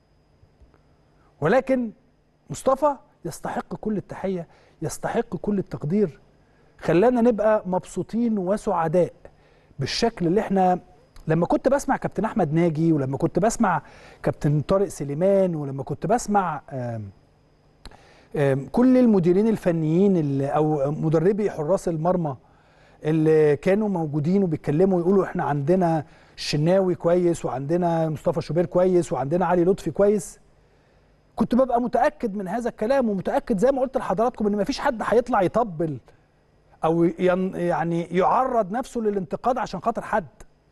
ولكن مصطفى يستحق كل التحيه يستحق كل التقدير خلانا نبقى مبسوطين وسعداء بالشكل اللي احنا لما كنت بسمع كابتن احمد ناجي ولما كنت بسمع كابتن طارق سليمان ولما كنت بسمع آم آم كل المديرين الفنيين اللي او مدربي حراس المرمى اللي كانوا موجودين وبيتكلموا يقولوا احنا عندنا الشناوي كويس وعندنا مصطفى شوبير كويس وعندنا علي لطفي كويس كنت ببقى متاكد من هذا الكلام ومتاكد زي ما قلت لحضراتكم ان مفيش حد هيطلع يطبل او يعني يعرض نفسه للانتقاد عشان خاطر حد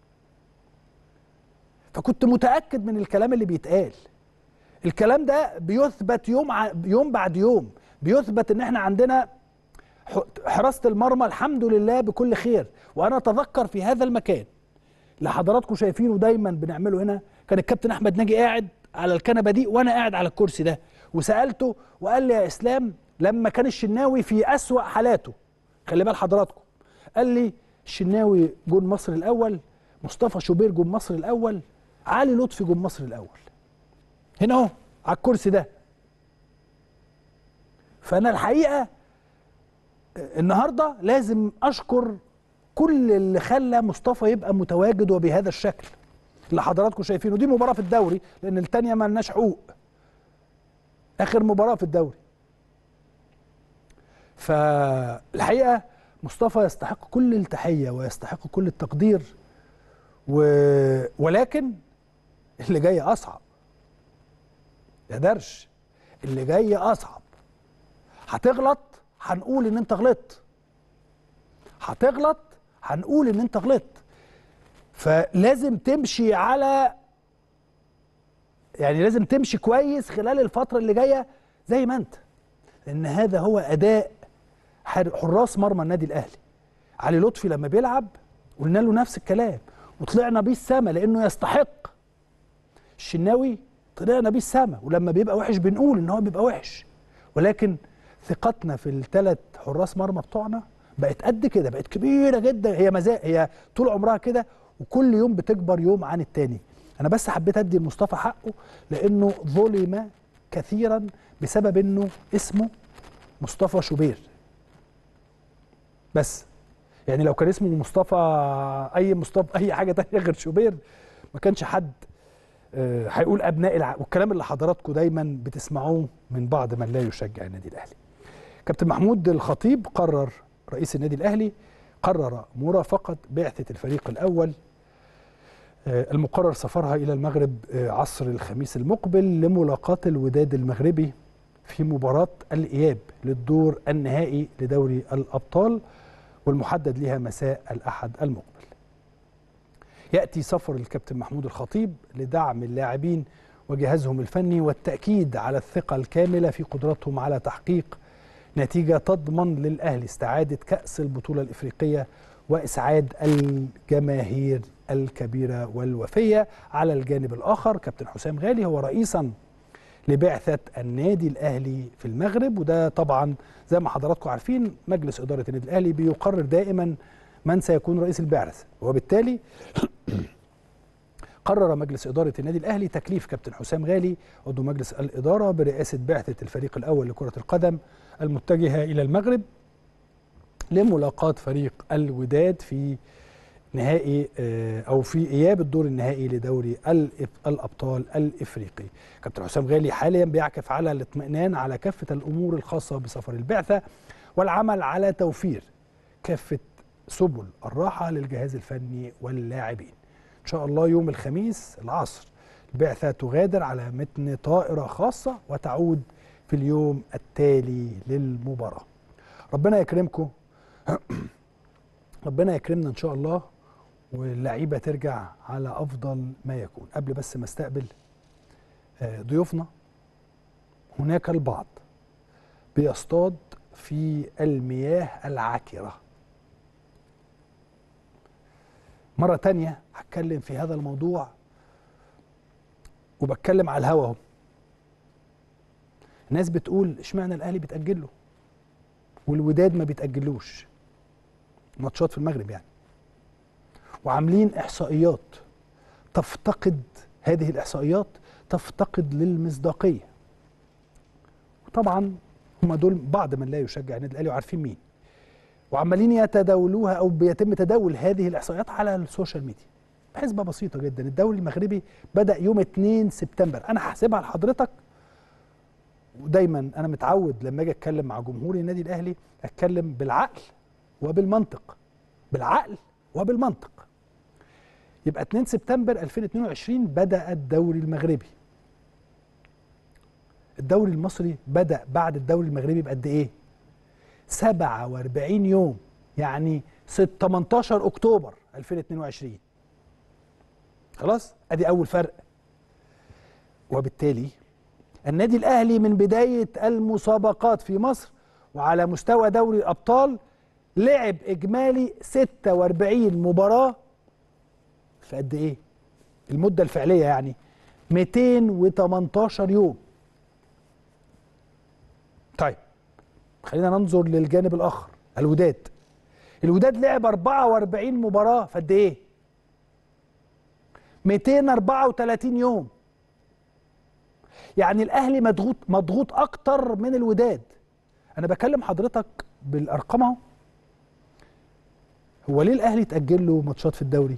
فكنت متاكد من الكلام اللي بيتقال الكلام ده بيثبت يوم ع... يوم بعد يوم بيثبت ان احنا عندنا حراسه المرمى الحمد لله بكل خير وانا اتذكر في هذا المكان اللي حضراتكم شايفينه دايما بنعمله هنا كان الكابتن احمد ناجي قاعد على الكنبه دي وانا قاعد على الكرسي ده وسالته وقال لي يا اسلام لما كان الشناوي في اسوا حالاته خلي بال حضراتكم قال لي الشناوي جون مصر الاول مصطفى شوبير جون مصر الاول علي لطفي جون مصر الاول هنا اهو على الكرسي ده فانا الحقيقه النهارده لازم اشكر كل اللي خلى مصطفى يبقى متواجد وبهذا الشكل اللي حضراتكم شايفينه دي مباراه في الدوري لان الثانيه ما لناش حقوق اخر مباراه في الدوري فالحقيقه مصطفى يستحق كل التحيه ويستحق كل التقدير و... ولكن اللي جاي اصعب يا درش اللي جاي اصعب هتغلط هنقول ان انت غلطت هتغلط هنقول ان انت غلطت فلازم تمشي على يعني لازم تمشي كويس خلال الفتره اللي جايه زي ما انت لان هذا هو اداء حراس مرمى النادي الاهلي علي لطفي لما بيلعب قلنا له نفس الكلام وطلعنا بيه السما لانه يستحق الشناوي طلعنا بيه السما ولما بيبقى وحش بنقول ان هو بيبقى وحش ولكن ثقتنا في الثلاث حراس مرمى بتوعنا بقت قد كده بقت كبيره جدا هي مزاج هي طول عمرها كده وكل يوم بتكبر يوم عن التاني انا بس حبيت ادي لمصطفى حقه لانه ظلم كثيرا بسبب انه اسمه مصطفى شوبير بس يعني لو كان اسمه مصطفى اي مصطفى اي حاجه تانية غير شوبير ما كانش حد هيقول آه ابناء الع... والكلام اللي حضراتكم دايما بتسمعوه من بعض من لا يشجع النادي الاهلي كابتن محمود الخطيب قرر رئيس النادي الاهلي قرر مرافقه بعثه الفريق الاول آه المقرر سفرها الى المغرب آه عصر الخميس المقبل لملاقاه الوداد المغربي في مباراه الاياب للدور النهائي لدوري الابطال والمحدد لها مساء الاحد المقبل ياتي سفر الكابتن محمود الخطيب لدعم اللاعبين وجهازهم الفني والتاكيد على الثقه الكامله في قدرتهم على تحقيق نتيجه تضمن للاهلي استعاده كاس البطوله الافريقيه واسعاد الجماهير الكبيره والوفيه على الجانب الاخر كابتن حسام غالي هو رئيسا لبعثه النادي الاهلي في المغرب وده طبعا زي ما حضراتكم عارفين مجلس اداره النادي الاهلي بيقرر دائما من سيكون رئيس البعثه وبالتالي قرر مجلس إدارة النادي الأهلي تكليف كابتن حسام غالي عضو مجلس الإدارة برئاسة بعثة الفريق الأول لكرة القدم المتجهة إلى المغرب لملاقاة فريق الوداد في نهائي أو في إياب الدور النهائي لدوري الأبطال الإفريقي كابتن حسام غالي حاليا بيعكف على الاطمئنان على كافة الأمور الخاصة بسفر البعثة والعمل على توفير كافة سبل الراحة للجهاز الفني واللاعبين إن شاء الله يوم الخميس العصر البعثة تغادر على متن طائرة خاصة وتعود في اليوم التالي للمباراة ربنا يكرمكم ربنا يكرمنا إن شاء الله واللعيبة ترجع على أفضل ما يكون قبل بس ما استقبل ضيوفنا هناك البعض بيصطاد في المياه العكره مره تانية هتكلم في هذا الموضوع وبتكلم على الهوا اهو الناس بتقول اشمعنى الاهلي بتاجل له والوداد ما بيتاجلوش ماتشات في المغرب يعني وعاملين احصائيات تفتقد هذه الاحصائيات تفتقد للمصداقيه وطبعا هم دول بعض من لا يشجع النادي الاهلي وعارفين مين وعمالين يتداولوها او بيتم تداول هذه الاحصائيات على السوشيال ميديا حسبه بسيطه جدا الدوري المغربي بدا يوم 2 سبتمبر انا هحسبها لحضرتك ودايما انا متعود لما اجي اتكلم مع جمهور النادي الاهلي اتكلم بالعقل وبالمنطق بالعقل وبالمنطق يبقى 2 سبتمبر 2022 بدا الدوري المغربي الدوري المصري بدا بعد الدوري المغربي بقد ايه 47 يوم يعني 18 اكتوبر 2022 خلاص ادي اول فرق وبالتالي النادي الاهلي من بدايه المسابقات في مصر وعلى مستوى دوري الابطال لعب اجمالي 46 مباراه في قد ايه المده الفعليه يعني 218 يوم طيب خلينا ننظر للجانب الاخر الوداد الوداد لعب 44 مباراه في قد ايه 234 يوم يعني الاهلي مضغوط مضغوط اكتر من الوداد انا بكلم حضرتك بالارقام اهو هو ليه الاهلي تاجل له ماتشات في الدوري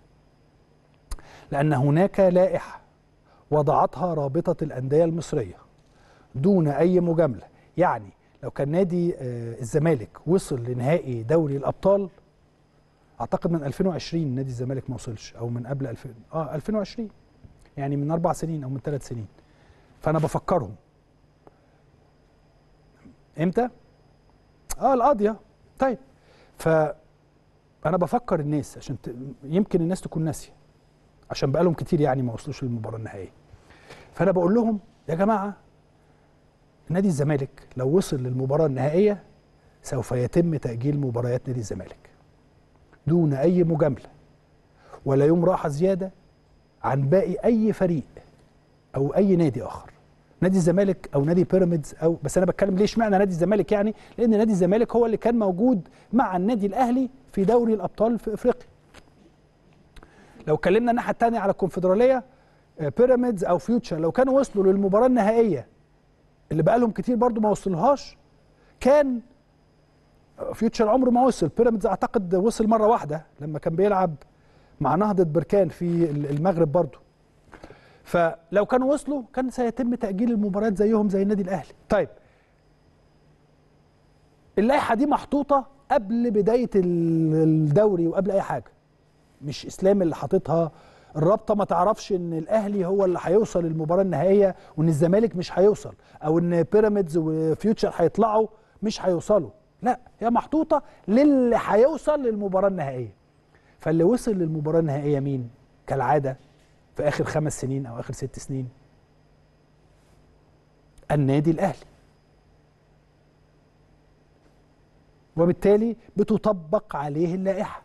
لان هناك لائحه وضعتها رابطه الانديه المصريه دون اي مجامله يعني لو كان نادي آه، الزمالك وصل لنهائي دوري الابطال اعتقد من 2020 نادي الزمالك ما وصلش او من قبل 2000 اه 2020 يعني من اربع سنين او من ثلاث سنين فانا بفكرهم امتى اه القاضيه طيب ف انا بفكر الناس عشان ت... يمكن الناس تكون ناسيه عشان بقالهم كتير يعني ما وصلوش للمباراه النهائيه فانا بقول لهم يا جماعه نادي الزمالك لو وصل للمباراه النهائيه سوف يتم تاجيل مباريات نادي الزمالك دون اي مجامله ولا يوم راحه زياده عن باقي اي فريق او اي نادي اخر نادي الزمالك او نادي بيراميدز او بس انا بتكلم ليه اشمعنى نادي الزمالك يعني لان نادي الزمالك هو اللي كان موجود مع النادي الاهلي في دوري الابطال في افريقيا لو اتكلمنا الناحيه الثانيه على الكونفدراليه آه، بيراميدز او فيوتشر لو كانوا وصلوا للمباراه النهائيه اللي بقالهم كتير برضو ما وصلوهاش كان آه، فيوتشر عمره ما وصل بيراميدز اعتقد وصل مره واحده لما كان بيلعب مع نهضه بركان في المغرب برضو فلو كانوا وصلوا كان سيتم تأجيل المباريات زيهم زي النادي الأهلي طيب اللائحة دي محطوطة قبل بداية ال- الدوري وقبل أي حاجة مش إسلام اللي حاططها الرابطة ما تعرفش إن الأهلي هو اللي هيوصل للمباراة النهائية وإن الزمالك مش هيوصل أو إن بيراميدز وفيوتشر هيطلعوا مش هيوصلوا لا هي محطوطة للي هيوصل للمباراة النهائية فاللي وصل للمباراة النهائية مين؟ كالعادة في اخر خمس سنين او اخر ست سنين النادي الاهلي وبالتالي بتطبق عليه اللائحه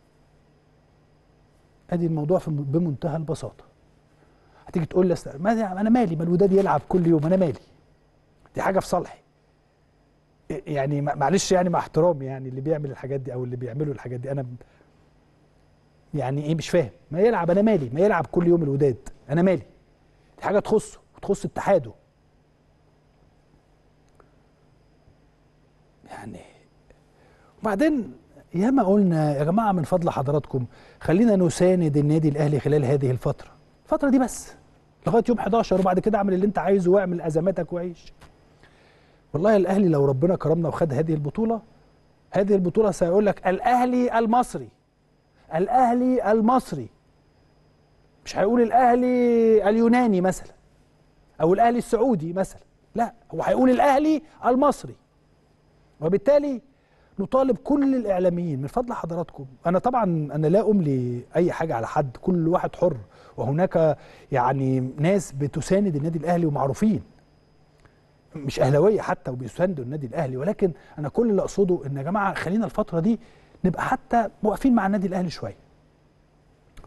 ادي الموضوع في بمنتهى البساطه هتيجي تقول لي أصل- ما انا مالي ما الوداد يلعب كل يوم انا مالي دي حاجه في صالحي يعني ما- معلش يعني مع احترامي يعني اللي بيعمل الحاجات دي او اللي بيعملوا الحاجات دي انا يعني ايه مش فاهم ما يلعب انا مالي ما يلعب كل يوم الوداد انا مالي دي حاجه تخصه وتخص اتحاده يعني وبعدين ياما قلنا يا جماعه من فضل حضراتكم خلينا نساند النادي الاهلي خلال هذه الفتره الفتره دي بس لغايه يوم 11 وبعد كده اعمل اللي انت عايزه واعمل ازماتك وعيش والله الاهلي لو ربنا كرمنا وخد هذه البطوله هذه البطوله سيقول لك الاهلي المصري الاهلي المصري مش هيقول الاهلي اليوناني مثلا او الاهلي السعودي مثلا لا هو هيقول الاهلي المصري وبالتالي نطالب كل الاعلاميين من فضل حضراتكم انا طبعا انا لا املي اي حاجه على حد كل واحد حر وهناك يعني ناس بتساند النادي الاهلي ومعروفين مش اهلاويه حتى وبيساندوا النادي الاهلي ولكن انا كل اللي اقصده ان يا جماعه خلينا الفتره دي نبقى حتى واقفين مع النادي الاهلي شويه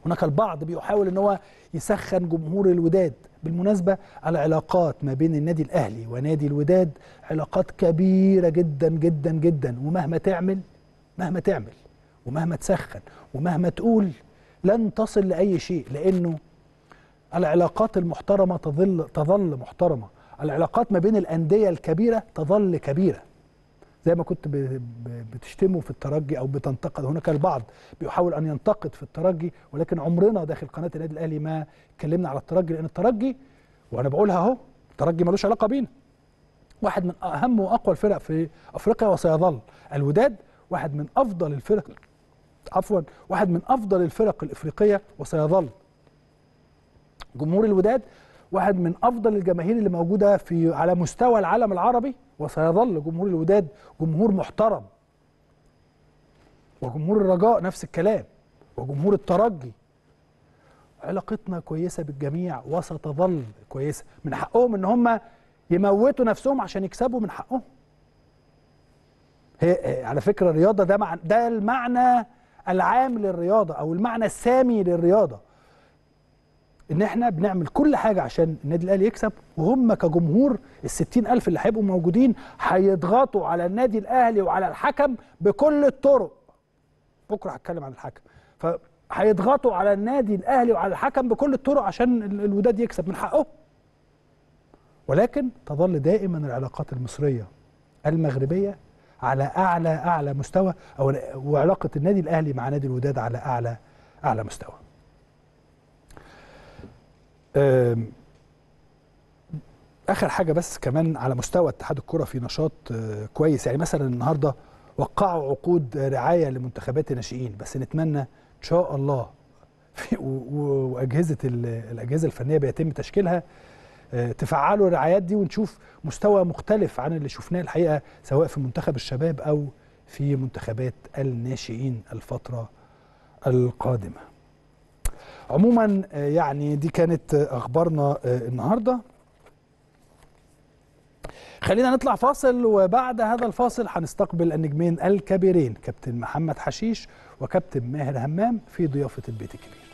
هناك البعض بيحاول ان هو يسخن جمهور الوداد بالمناسبه العلاقات ما بين النادي الاهلي ونادي الوداد علاقات كبيره جدا جدا جدا ومهما تعمل مهما تعمل ومهما تسخن ومهما تقول لن تصل لاي شيء لانه العلاقات المحترمه تظل تظل محترمه العلاقات ما بين الانديه الكبيره تظل كبيره زي ما كنت ب- ب- بتشتمه في الترجي او بتنتقد هناك البعض بيحاول ان ينتقد في الترجي ولكن عمرنا داخل قناه النادي الاهلي ما اتكلمنا على الترجي لان الترجي وانا بقولها اهو الترجي ملوش علاقه بينا واحد من اهم واقوى الفرق في افريقيا وسيظل الوداد واحد من افضل الفرق عفوا واحد من افضل الفرق الافريقيه وسيظل جمهور الوداد واحد من افضل الجماهير اللي موجوده في على مستوى العالم العربي وسيظل جمهور الوداد جمهور محترم وجمهور الرجاء نفس الكلام وجمهور الترجي علاقتنا كويسه بالجميع وستظل كويسه من حقهم ان هم يموتوا نفسهم عشان يكسبوا من حقهم هي هي- على فكره الرياضه ده مع ده المعنى العام للرياضه او المعنى السامي للرياضه ان احنا بنعمل كل حاجه عشان النادي الاهلي يكسب وهم كجمهور ال ألف اللي هيبقوا موجودين هيضغطوا على النادي الاهلي وعلى الحكم بكل الطرق بكره هتكلم عن الحكم فهيضغطوا على النادي الاهلي وعلى الحكم بكل الطرق عشان ال- الوداد يكسب من حقه ولكن تظل دائما العلاقات المصريه المغربيه على اعلى اعلى مستوى او وعلاقه النادي الاهلي مع نادي الوداد على اعلى اعلى مستوى أم، اخر حاجه بس كمان على مستوى اتحاد الكره في نشاط آه، كويس يعني مثلا النهارده وقعوا عقود رعايه لمنتخبات الناشئين بس نتمنى ان شاء الله في- و- و- واجهزه ال- الاجهزه الفنيه بيتم تشكيلها آه، تفعلوا الرعايات دي ونشوف مستوى مختلف عن اللي شفناه الحقيقه سواء في منتخب الشباب او في منتخبات الناشئين الفتره القادمه. عموما آه، يعني دي كانت آه، اخبارنا آه، النهارده خلينا نطلع فاصل وبعد هذا الفاصل هنستقبل النجمين الكبيرين كابتن محمد حشيش وكابتن ماهر همام في ضيافه البيت الكبير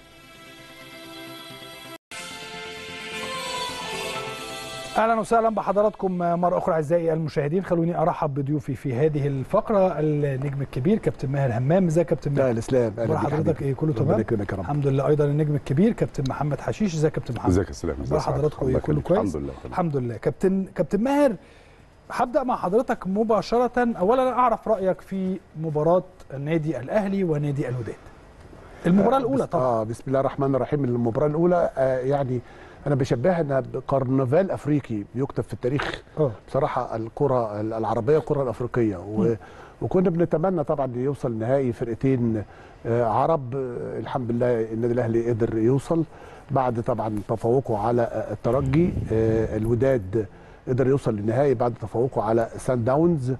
اهلا وسهلا بحضراتكم مره اخرى اعزائي المشاهدين خلوني ارحب بضيوفي في هذه الفقره النجم الكبير كابتن ماهر همام ازيك يا كابتن لا ماهر الاسلام اهلا اخبار بيك حضرتك حبيبي. ايه كله ربنا تمام يكرمك يا رب الحمد لله ايضا النجم الكبير كابتن محمد حشيش ازيك يا كابتن محمد ازيك يا سلام اخبار حضراتكم ايه الله كله يخليك. كويس الحمد لله تمام. الحمد لله كابتن كابتن ماهر هبدا مع حضرتك مباشره اولا اعرف رايك في مباراه النادي الاهلي ونادي الوداد المباراه الاولى بس- طبعا اه بسم الله الرحمن الرحيم المباراه الاولى آه يعني انا بشبهها انها بكرنفال افريقي بيكتب في التاريخ اه بصراحه الكره العربيه والكره الافريقيه و وكنا بنتمنى طبعا يوصل نهائي فرقتين آه عرب آه الحمد لله النادي الاهلي قدر يوصل بعد طبعا تفوقه على آه، الترجي آه الوداد قدر يوصل للنهائي بعد تفوقه على سان داونز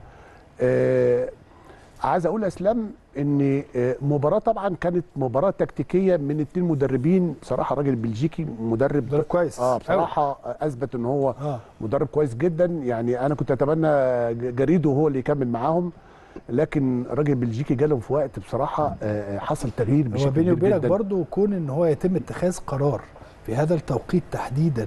آه عايز اقول يا اسلام ان آه، مباراه طبعا كانت مباراه تكتيكيه من اتنين مدربين بصراحه راجل بلجيكي مدرب مدرب كويس اه أوي. بصراحه اثبت ان هو اه مدرب كويس جدا يعني انا كنت اتمنى ج- جريدو هو اللي يكمل معاهم لكن الراجل البلجيكي جالهم في وقت بصراحه آه، حصل تغيير بشكل هو بيني كبير وبينك جدا برضو كون ان هو يتم اتخاذ قرار في هذا التوقيت تحديدا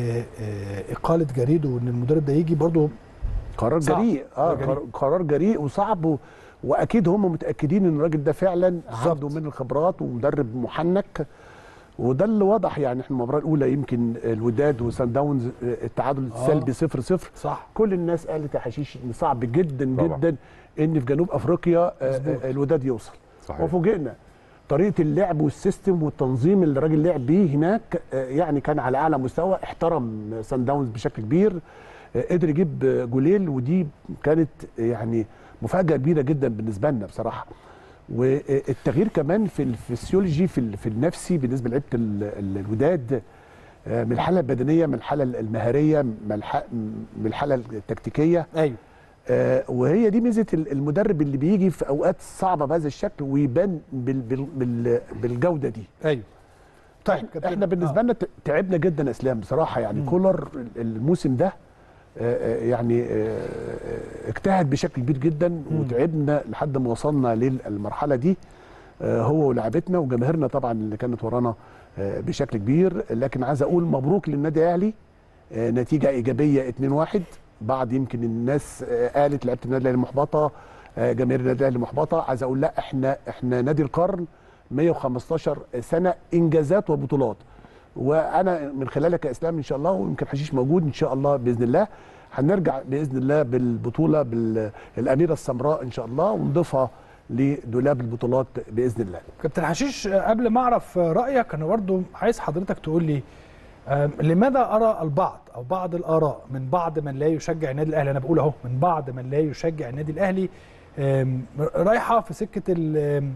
باقاله جريده وان المدرب ده يجي برضو قرار صعب. جريء اه قرار جريء. قرار- قرار جريء وصعب و... واكيد هم متاكدين ان الراجل ده فعلا بالظبط. عنده من الخبرات ومدرب محنك وده اللي واضح يعني احنا المباراه الاولى يمكن الوداد وسان داونز آه، التعادل آه. السلبي 0 0 صح كل الناس قالت يا حشيش ان صعب جدا طبعا. جدا ان في جنوب افريقيا آه، مظبوط. آه، الوداد يوصل صحيح وفوجئنا طريقه اللعب والسيستم والتنظيم اللي الراجل لعب بيه هناك آه، يعني كان على اعلى مستوى احترم سان داونز بشكل كبير آه، قدر يجيب آه، جولين ودي كانت آه، يعني مفاجاه كبيره جدا بالنسبه لنا بصراحه والتغيير كمان في الفسيولوجي في ال- في النفسي بالنسبه لعيبه ال- ال- الوداد آه، من الحاله البدنيه من الحاله المهاريه من الح- من الحاله التكتيكيه ايوه آه، وهي دي ميزه ال- المدرب اللي بيجي في اوقات صعبه بهذا الشكل ويبان بال بال بال بالجوده دي ايوه طيب كابتن- احنا بالنسبه آه. لنا ت- تعبنا جدا يا اسلام بصراحه يعني كولر ال- الموسم ده آه، آه، يعني آه، آه، اجتهد بشكل كبير جدا وتعبنا لحد ما وصلنا للمرحله دي آه، هو ولاعبتنا وجماهيرنا طبعا اللي كانت ورانا آه، بشكل كبير لكن عايز اقول مبروك للنادي الاهلي آه، نتيجه ايجابيه 2-1 بعد يمكن الناس آه، قالت لعيبه النادي الاهلي محبطه آه، جماهير النادي الاهلي محبطه عايز اقول لا احنا احنا نادي القرن 115 سنه انجازات وبطولات وانا من خلالك يا اسلام ان شاء الله ويمكن حشيش موجود ان شاء الله باذن الله هنرجع باذن الله بالبطوله بالاميره السمراء ان شاء الله ونضيفها لدولاب البطولات باذن الله كابتن حشيش آه، قبل ما اعرف آه، رايك انا برضو عايز حضرتك تقول لي آم، لماذا ارى البعض او بعض الاراء من بعض من لا يشجع النادي الاهلي انا بقول اهو من بعض من لا يشجع النادي الاهلي آم، رايحه في سكه ال- آم،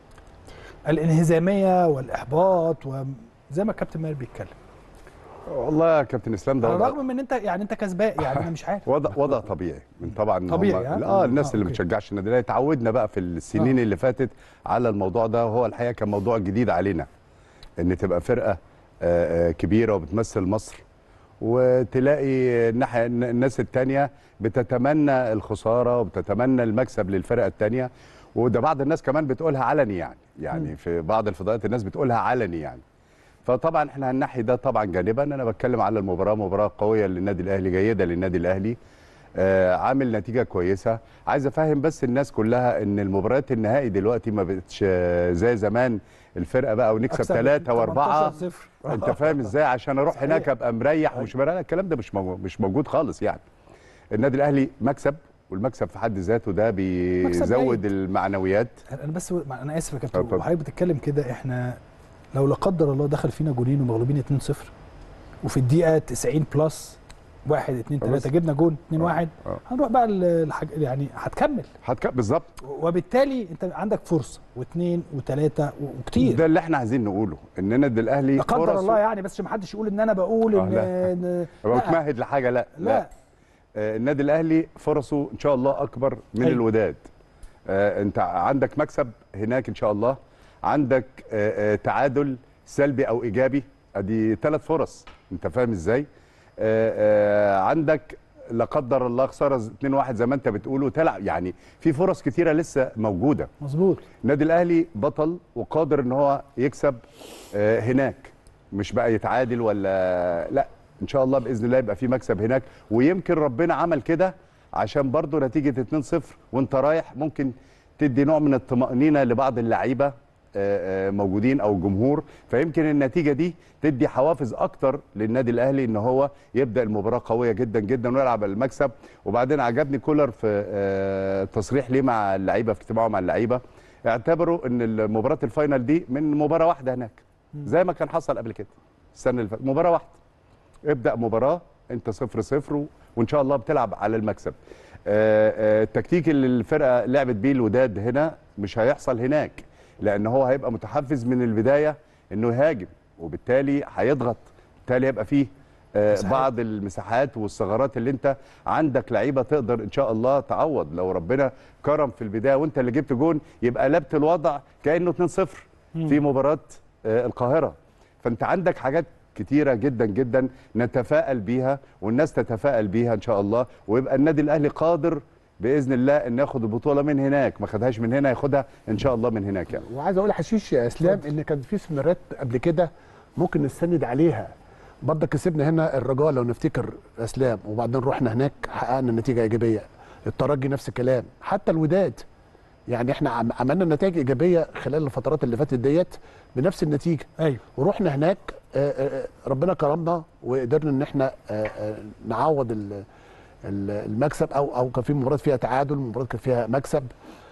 الانهزاميه والاحباط وزي ما الكابتن ماهر بيتكلم والله يا كابتن اسلام ده على وضع, الرغم من ان انت يعني انت كسبان يعني انا مش عارف وضع, وضع طبيعي من طبعا طبيعي، هم- ها؟ اه آه، الناس اللي ما أوكي. بتشجعش النادي الاهلي اتعودنا بقى في السنين آه. اللي فاتت على الموضوع ده وهو الحقيقه كان موضوع جديد علينا ان تبقى فرقه آه، آه، كبيره وبتمثل مصر وتلاقي الناحيه الناس التانية بتتمنى الخساره وبتتمنى المكسب للفرقه التانية وده بعض الناس كمان بتقولها علني يعني يعني في بعض الفضاءات الناس بتقولها علني يعني فطبعا احنا هننحي ده طبعا جانبا انا بتكلم على المباراه مباراه قويه للنادي الاهلي جيده للنادي الاهلي آه عامل نتيجه كويسه عايز افهم بس الناس كلها ان المباريات النهائي دلوقتي ما بقتش آه، زي زمان الفرقه بقى ونكسب أكسب ثلاثه واربعه 18-0. انت فاهم ازاي عشان اروح صحيح. هناك ابقى مريح ومش مريح الكلام ده مش موجود مش موجود خالص يعني النادي الاهلي مكسب والمكسب في حد ذاته ده بيزود جيد. المعنويات انا بس انا اسف يا كابتن اتفضل. وحضرتك بتتكلم كده احنا لو لا قدر الله دخل فينا جولين ومغلوبين 2-0 وفي الدقيقه 90 بلس 1 2 بس. 3 جبنا جون 2 1 آه. هنروح بقى الحاج... يعني هتكمل هتك... بالظبط وبالتالي انت عندك فرصه واثنين وثلاثه وكتير ده اللي احنا عايزين نقوله ان النادي الاهلي لا قدر فرصه- الله يعني بس عشان ما حدش يقول ان انا بقول آه، ان لا. إن- ابقى لا متمهد لحاجه لا لا, لا آه النادي الاهلي فرصه ان شاء الله اكبر من أيوة. الوداد آه انت عندك مكسب هناك ان شاء الله عندك آه آه تعادل سلبي او ايجابي ادي ثلاث فرص انت فاهم ازاي آه آه عندك لا قدر الله خساره 2-1 زي ما انت بتقول وتلعب يعني في فرص كتيره لسه موجوده مظبوط النادي الاهلي بطل وقادر ان هو يكسب آه، هناك مش بقى يتعادل ولا لا ان شاء الله باذن الله يبقى في مكسب هناك ويمكن ربنا عمل كده عشان برضو نتيجه 2-0 وانت رايح ممكن تدي نوع من الطمانينه لبعض اللعيبه آه، آه، موجودين او الجمهور فيمكن النتيجه دي تدي حوافز اكتر للنادي الاهلي ان هو يبدا المباراه قويه جدا جدا ويلعب على المكسب وبعدين عجبني كولر في آه، تصريح ليه مع اللعيبه في اجتماعه مع اللعيبه اعتبروا ان مباراه الفاينل دي من مباراه واحده هناك زي ما كان حصل قبل كده السنه اللي فاتت مباراه واحده ابدا مباراه انت صفر صفر و- وان شاء الله بتلعب على المكسب آه، آه، التكتيك اللي الفرقه لعبت بيه الوداد هنا مش هيحصل هناك لان هو هيبقى متحفز من البدايه انه يهاجم وبالتالي هيضغط بالتالي هيبقى فيه آه، مساحات. بعض المساحات والثغرات اللي انت عندك لعيبه تقدر ان شاء الله تعوض لو ربنا كرم في البدايه وانت اللي جبت جون يبقى قلبت الوضع كانه 2-0 في مباراه آه، القاهره فانت عندك حاجات كتيرة جدا جدا نتفائل بيها والناس تتفائل بيها ان شاء الله ويبقى النادي الاهلي قادر باذن الله ان ياخد البطوله من هناك ما خدهاش من هنا ياخدها ان شاء الله من هناك يعني وعايز اقول لحشيش يا اسلام ان كان في سيناريوهات قبل كده ممكن نستند عليها برضه كسبنا هنا الرجاء لو نفتكر اسلام وبعدين رحنا هناك حققنا نتيجه ايجابيه الترجي نفس الكلام حتى الوداد يعني احنا عم- عملنا نتائج ايجابيه خلال الفترات اللي فاتت ديت بنفس النتيجه ايوه ورحنا هناك آه، آه، ربنا كرمنا وقدرنا ان احنا آه، آه، نعوض ال- ال- المكسب او او كان في مباريات فيها تعادل مباريات كان فيها مكسب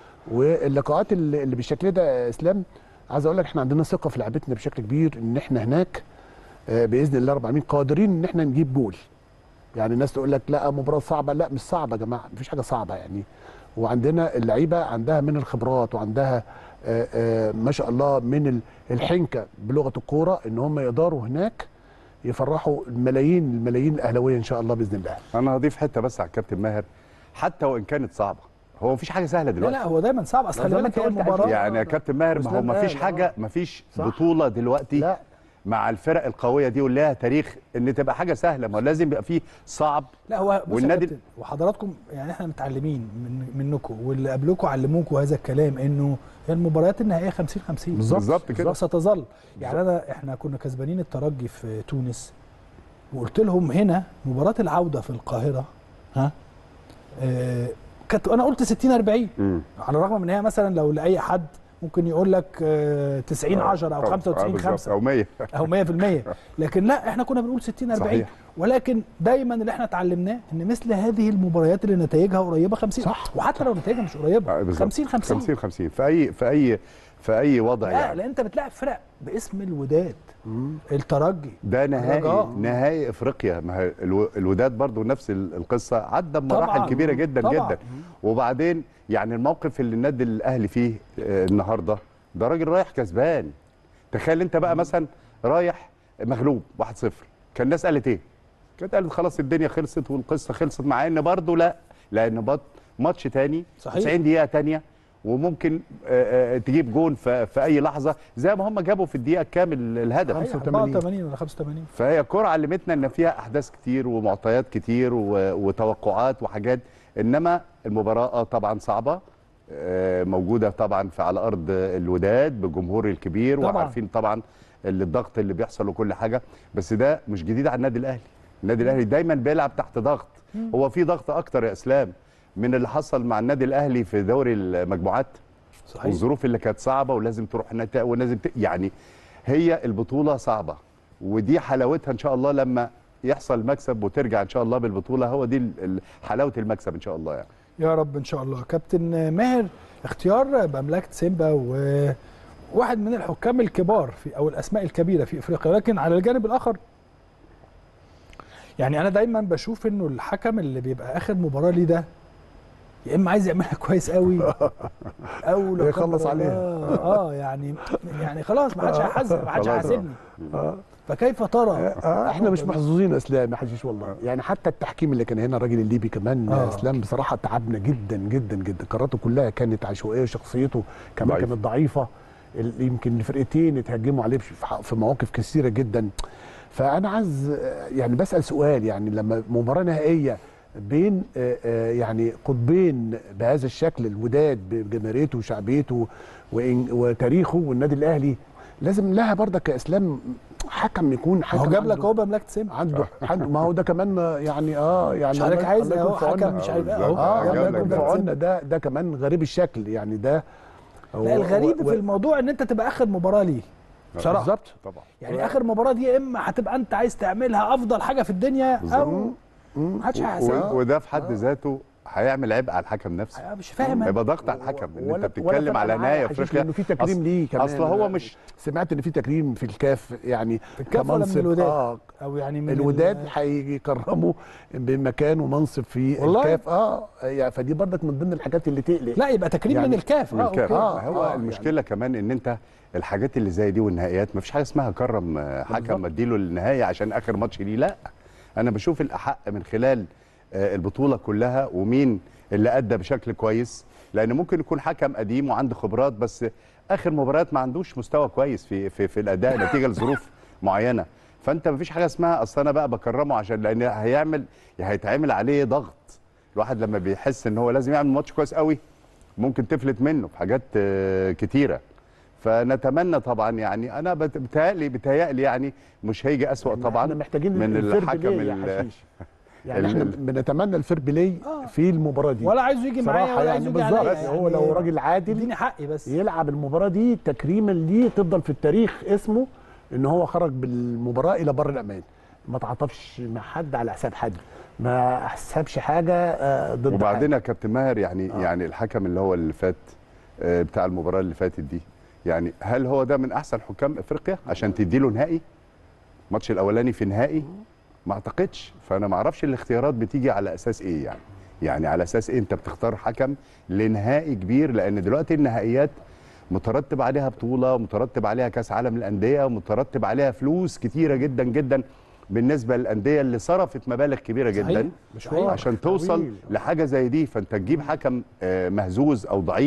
واللقاءات اللي اللي بالشكل ده يا اسلام عايز اقول لك احنا عندنا ثقه في لعبتنا بشكل كبير ان احنا هناك آه، باذن الله رب العالمين قادرين ان احنا نجيب جول يعني الناس تقول لك لا مباراه صعبه لا مش صعبه يا جماعه مفيش حاجه صعبه يعني وعندنا اللعيبه عندها من الخبرات وعندها آه، آه، ما شاء الله من ال- الحنكه بلغه الكوره ان هم يقدروا هناك يفرحوا الملايين الملايين الاهلاويه ان شاء الله باذن الله انا هضيف حته بس على الكابتن ماهر حتى وان كانت صعبه هو مفيش حاجه سهله لا دلوقتي لا هو دايما صعب اصل لا، خلي زي ما بالك انت هي قلت المباراه يعني يا كابتن ماهر ما هو وإسلام مفيش قال، حاجه آه. مفيش صح. بطوله دلوقتي لا مع الفرق القويه دي واللي لها تاريخ ان تبقى حاجه سهله ما هو لازم يبقى فيه صعب لا هو بص يا والنادي- كابتن، وحضراتكم يعني احنا متعلمين من منكم واللي قبلكم علموكم هذا الكلام انه هي المباريات النهائيه 50 50 بالظبط. بالظبط كده وستظل يعني انا احنا كنا كسبانين الترجي في تونس وقلت لهم هنا مباراه العوده في القاهره ها آه كانت انا قلت 60 40 مم. على الرغم من هي مثلا لو لاي حد ممكن يقول لك آه 90 10 او 95 بالظبط، 5 او 100 او 100% لكن لا احنا كنا بنقول 60 40 صحيح. ولكن دايما اللي احنا اتعلمناه ان مثل هذه المباريات اللي نتائجها قريبه 50 صح. وحتى لو نتائجها مش قريبه آه، بالظبط. 50 50 50 50 في اي في اي في اي وضع لا يعني لان انت بتلاعب فرق باسم الوداد الترجي ده نهائي الرجاء. نهائي افريقيا ما هي الو- الوداد برضو نفس ال- القصه عدى بمراحل طبعاً. كبيره جدا طبعاً. جدا وبعدين يعني الموقف اللي النادي الاهلي فيه آه، النهارده ده راجل رايح كسبان تخيل انت بقى مثلا رايح مغلوب 1-0 كان الناس قالت ايه؟ كانت قالت خلاص الدنيا خلصت والقصه خلصت مع ان برضو لا لان بط- ماتش تاني صحيح. 90 دقيقه تانيه وممكن آه، آه، تجيب جون في في اي لحظه زي ما هم جابوا في الدقيقه الكامل الهدف 85. 84 ولا 85 فهي كرة علمتنا ان فيها احداث كتير ومعطيات كتير و- وتوقعات وحاجات انما المباراه طبعا صعبه آه، موجوده طبعا في على ارض الوداد بالجمهور الكبير طبعاً. وعارفين طبعا اللي الضغط اللي بيحصل وكل حاجه بس ده مش جديد على النادي الاهلي النادي الاهلي دايما بيلعب تحت ضغط هو في ضغط اكتر يا اسلام من اللي حصل مع النادي الاهلي في دوري المجموعات صحيح والظروف اللي كانت صعبه ولازم تروح نتائج ولازم ت... يعني هي البطوله صعبه ودي حلاوتها ان شاء الله لما يحصل مكسب وترجع ان شاء الله بالبطوله هو دي ال- ال- حلاوه المكسب ان شاء الله يعني يا رب ان شاء الله كابتن ماهر اختيار بمملكه سيمبا وواحد من الحكام الكبار في او الاسماء الكبيره في افريقيا لكن على الجانب الاخر يعني انا دايما بشوف انه الحكم اللي بيبقى اخر مباراه ليه ده يا اما عايز يعملها كويس قوي او لا يخلص قدر عليها. الله، اه يعني يعني خلاص ما حدش هيحاسب ما حدش خلاص. هيحاسبني آه. فكيف ترى آه احنا مش محظوظين يا اسلام يا حشيش والله يعني حتى التحكيم اللي كان هنا الراجل الليبي كمان آه. يا اسلام بصراحه تعبنا جدا جدا جدا قراراته كلها كانت عشوائيه وشخصيته كمان ضعيف. كانت ضعيفه ال- يمكن الفرقتين اتهاجموا عليه في ح- في مواقف كثيره جدا فانا عايز آه، يعني بسال سؤال يعني لما مباراه نهائيه بين آه، آه، يعني قطبين بهذا الشكل الوداد بجماهيريته وشعبيته وإن- وتاريخه والنادي الاهلي لازم لها برضك كاسلام حكم يكون ما حكم هو جاب لك عنده- اهو بمملكه سيمبا عنده عنده ما هو ده كمان يعني اه يعني مش حضرتك الله- عايز الله اهو يكون في حكم عوننا. مش عارف ايه بالظبط. اهو اه جاب الله لك يكون ده. في عوننا ده ده كمان غريب الشكل يعني ده لا الغريب في الموضوع ان انت تبقى اخر مباراه ليه بصراحه بالظبط طبعا يعني اخر مباراه دي يا اما هتبقى انت عايز تعملها افضل حاجه في الدنيا او محدش و- هيحاسبك وده في حد ذاته هيعمل عبء على الحكم نفسه مش فاهم أنا. هيبقى ضغط على الحكم ان ولا- انت ولا بتتكلم فرق على معايا نهايه يا حشيش افريقيا لانه في تكريم أصل- ليه كمان اصل هو مش سمعت ان في تكريم في الكاف يعني في الكاف ولا من كمنصب- الوداد؟ اه او يعني من الوداد ال- هيجي يكرمه بمكان ومنصب في والله؟ الكاف اه يعني فدي برضك من ضمن الحاجات اللي تقلق لا يبقى تكريم يعني من الكاف من اه الكاف اوكي آه، هو آه، المشكله كمان ان انت الحاجات اللي زي دي والنهائيات مفيش حاجه اسمها كرم آه، حكم اديله النهائي عشان اخر ماتش ليه لا انا بشوف الاحق من خلال آه، البطوله كلها ومين اللي ادى بشكل كويس لان ممكن يكون حكم قديم وعنده خبرات بس اخر مباريات ما عندوش مستوى كويس في في, في الاداء نتيجه لظروف معينه فانت مفيش حاجه اسمها اصل انا بقى بكرمه عشان لان هيعمل هيتعمل عليه ضغط الواحد لما بيحس ان هو لازم يعمل ماتش كويس قوي ممكن تفلت منه في حاجات آه، كتيره فنتمنى طبعا يعني انا بت- بتهيألي بتهيألي يعني مش هيجي اسوأ طبعا احنا محتاجين من الفير الحكم بلاي يا ال- حشيش يعني ال- احنا ال- بنتمنى الفير بلاي آه. في المباراه دي ولا عايزه يجي معايا صراحه ولا يعني عايزه يجي عليا بالظبط هو لو راجل عادل اديني حقي بس يلعب المباراه دي تكريما ليه تفضل في التاريخ اسمه ان هو خرج بالمباراه الى بر الامان ما تعاطفش مع حد على حساب حد ما حسبش حاجه آه، ضد وبعدين حاجة. يا كابتن ماهر يعني آه. يعني الحكم اللي هو اللي فات آه، بتاع المباراه اللي فاتت دي يعني هل هو ده من احسن حكام افريقيا عشان تدي له نهائي الماتش الاولاني في نهائي ما اعتقدش فانا ما اعرفش الاختيارات بتيجي على اساس ايه يعني يعني على اساس إيه انت بتختار حكم لنهائي كبير لان دلوقتي النهائيات مترتب عليها بطوله مترتب عليها كاس عالم الانديه مترتب عليها فلوس كتيره جدا جدا بالنسبه للانديه اللي صرفت مبالغ كبيره صحيح. مشوار عشان توصل طويل. لحاجه زي دي فانت تجيب حكم آه، مهزوز او ضعيف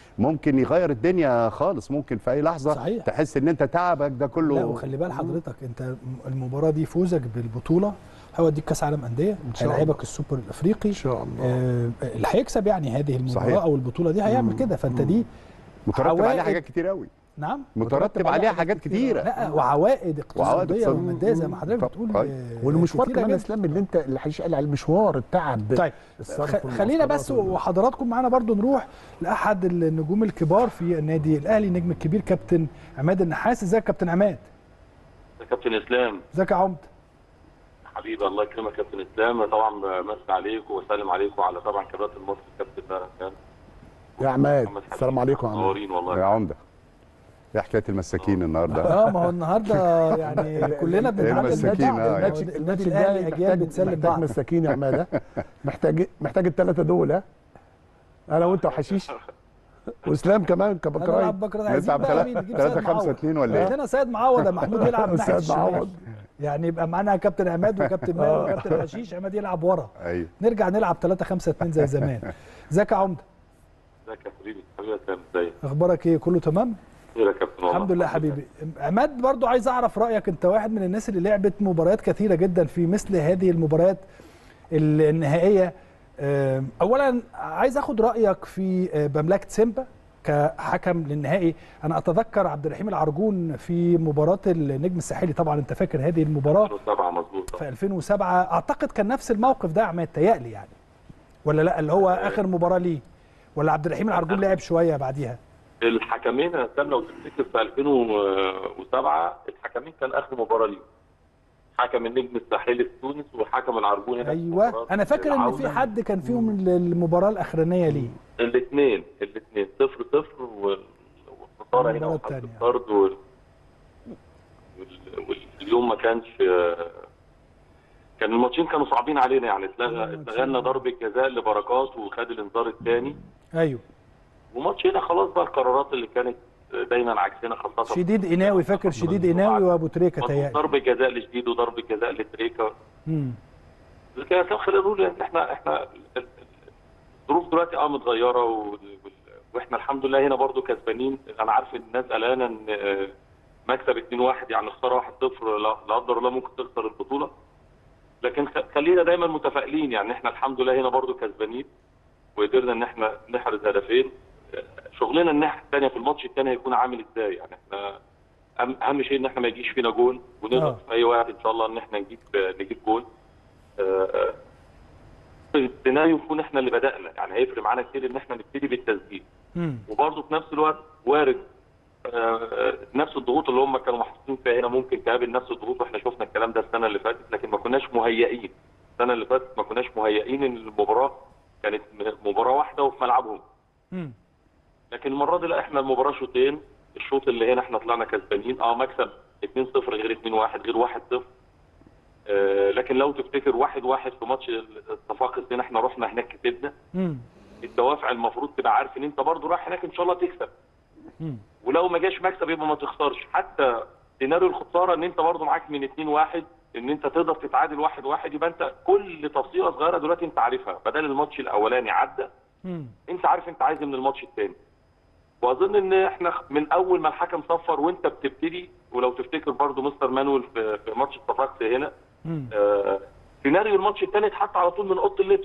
ممكن يغير الدنيا خالص ممكن في اي لحظه صحيح. تحس ان انت تعبك ده كله لا وخلي بال حضرتك انت المباراه دي فوزك بالبطوله هيوديك كاس عالم انديه شاء الله. هيلاعبك السوبر الافريقي ان شاء الله آه، اللي هيكسب يعني هذه المباراه صحيح. او البطوله دي هيعمل كده فانت دي مترتب عليها عوائد- حاجات كتير قوي نعم مترتب عليها حاجات كتيره لا وعوائد اقتصاديه اقتصاد- وماديه زي ما حضرتك طب- بتقول طيب. آه، والمشوار كتيرة كمان يا جداً. اسلام اللي انت اللي هيشقل على المشوار التعب طيب الصرف خ- خلينا بس والمواصلات وال- وحضراتكم معانا برضو نروح لاحد النجوم الكبار في النادي الاهلي نجم الكبير كابتن عماد النحاس ازيك يا كابتن عماد يا كابتن اسلام ازيك يا عمد حبيبي الله يكرمك يا كابتن اسلام طبعا بمسي عليك واسلم عليك وعلى طبعا كباتن مصر كابتن بقى يا عماد محمد حبيب. السلام عليكم يا عماد منورين والله يا عمده ايه حكايه المساكين النهارده اه ما هو النهارده يعني كلنا بنتعلم من المساكين، بعض آه. النادي الماتش النادي الماتش الاهلي الجاي اجيال محتاج بتسلم محتاج بعض مساكين يا عماد ها؟ محتاج محتاج الثلاثه دول ها انا وانت وحشيش واسلام كمان كبكراي هنلعب بكره عايزين نلعب بقى مين نجيب 3 سيد 5 معوض 2 ولا ايه؟ عندنا سيد معوض يا محمود يلعب ناحيه سيد الشمال معوض. يعني يبقى معانا كابتن عماد وكابتن ماهر وكابتن حشيش عماد يلعب ورا ايوه نرجع نلعب 3 5 2 زي زمان ازيك يا عمده ازيك يا حبيبي حبيبي يا اسلام ازيك اخبارك ايه كله تمام خير يا كابتن والله الحمد لله حبيبي عماد برضو عايز اعرف رايك انت واحد من الناس اللي لعبت مباريات كثيره جدا في مثل هذه المباريات النهائيه آم، اولا عايز اخد رايك في آه، مملكه سيمبا كحكم للنهائي انا اتذكر عبد الرحيم العرجون في مباراه النجم الساحلي طبعا انت فاكر هذه المباراه 2007 مظبوط في 2007 اعتقد كان نفس الموقف ده يا عماد تهيألي يعني ولا لا اللي هو اخر مباراه ليه ولا عبد الرحيم العرجون لعب شويه بعديها الحكمين يا اسلام لو تفتكر في 2007 الحكمين كان اخر مباراه ليهم حكم النجم الساحلي في تونس وحكم العرجون هنا في ايوه مباراة انا فاكر ان في العودة. حد كان فيهم المباراه الاخرانيه ليه الاثنين الاثنين صفر صفر وال- والخساره هنا المباراة وحد التانية. الطرد وال... وال... واليوم ما كانش كان الماتشين كانوا صعبين علينا يعني اتلغى اتلغى لنا ضربه جزاء لبركات وخد الانذار الثاني ايوه وماتش هنا خلاص بقى القرارات اللي كانت دايما عكسنا خاصه شديد قناوي فاكر شديد قناوي وابو تريكه تهيألي ضربه جزاء لشديد وضربه جزاء لتريكا مم. لكن يا خلينا نقول ان احنا احنا ال- ال- الظروف دلوقتي اه متغيره وال- وال- واحنا الحمد لله هنا برضو كسبانين انا عارف ان الناس قلقانه ان آه، مكسب 2-1 يعني خساره 1-0 لا لا قدر الله ممكن تخسر البطوله لكن خ- خلينا دايما متفائلين يعني احنا الحمد لله هنا برضو كسبانين وقدرنا ان احنا نحرز هدفين آه، شغلنا الناحيه الثانيه في الماتش الثاني هيكون عامل ازاي يعني احنا أهم- اهم شيء ان احنا ما يجيش فينا جول ونقدر آه. في اي وقت ان شاء الله ان احنا نجيب نجيب جول آه، السيناريو يكون احنا اللي بدانا يعني هيفرق معانا كتير ان احنا نبتدي بالتسجيل مم. وبرضه في نفس الوقت وارد آه، نفس الضغوط اللي هم كانوا محطوطين فيها هنا ممكن تقابل نفس الضغوط واحنا شفنا الكلام ده السنه اللي فاتت لكن ما كناش مهيئين السنه اللي فاتت ما كناش مهيئين ان المباراه كانت مباراه واحده وفي ملعبهم مم. لكن المره دي لا احنا المباراه شوطين الشوط اللي هنا احنا طلعنا كسبانين اه مكسب 2-0 غير 2-1 غير 1-0 آه لكن لو تفتكر 1-1 في ماتش الصفاقس هنا احنا رحنا هناك كسبنا مم. الدوافع المفروض تبقى عارف ان انت برضو رايح هناك ان شاء الله تكسب مم. ولو ما جاش مكسب يبقى ما تخسرش حتى سيناريو الخساره ان انت برضو معاك من 2 1 ان انت تقدر تتعادل 1 1 يبقى انت كل تفصيله صغيره دلوقتي انت عارفها بدل الماتش الاولاني عدى مم. انت عارف انت عايز إيه من الماتش الثاني واظن ان احنا من اول ما الحكم صفر وانت بتبتدي ولو تفتكر برضو مستر مانويل في, في ماتش الصفاقس هنا مم. آه سيناريو الماتش الثاني اتحط على طول من اوضه اللبس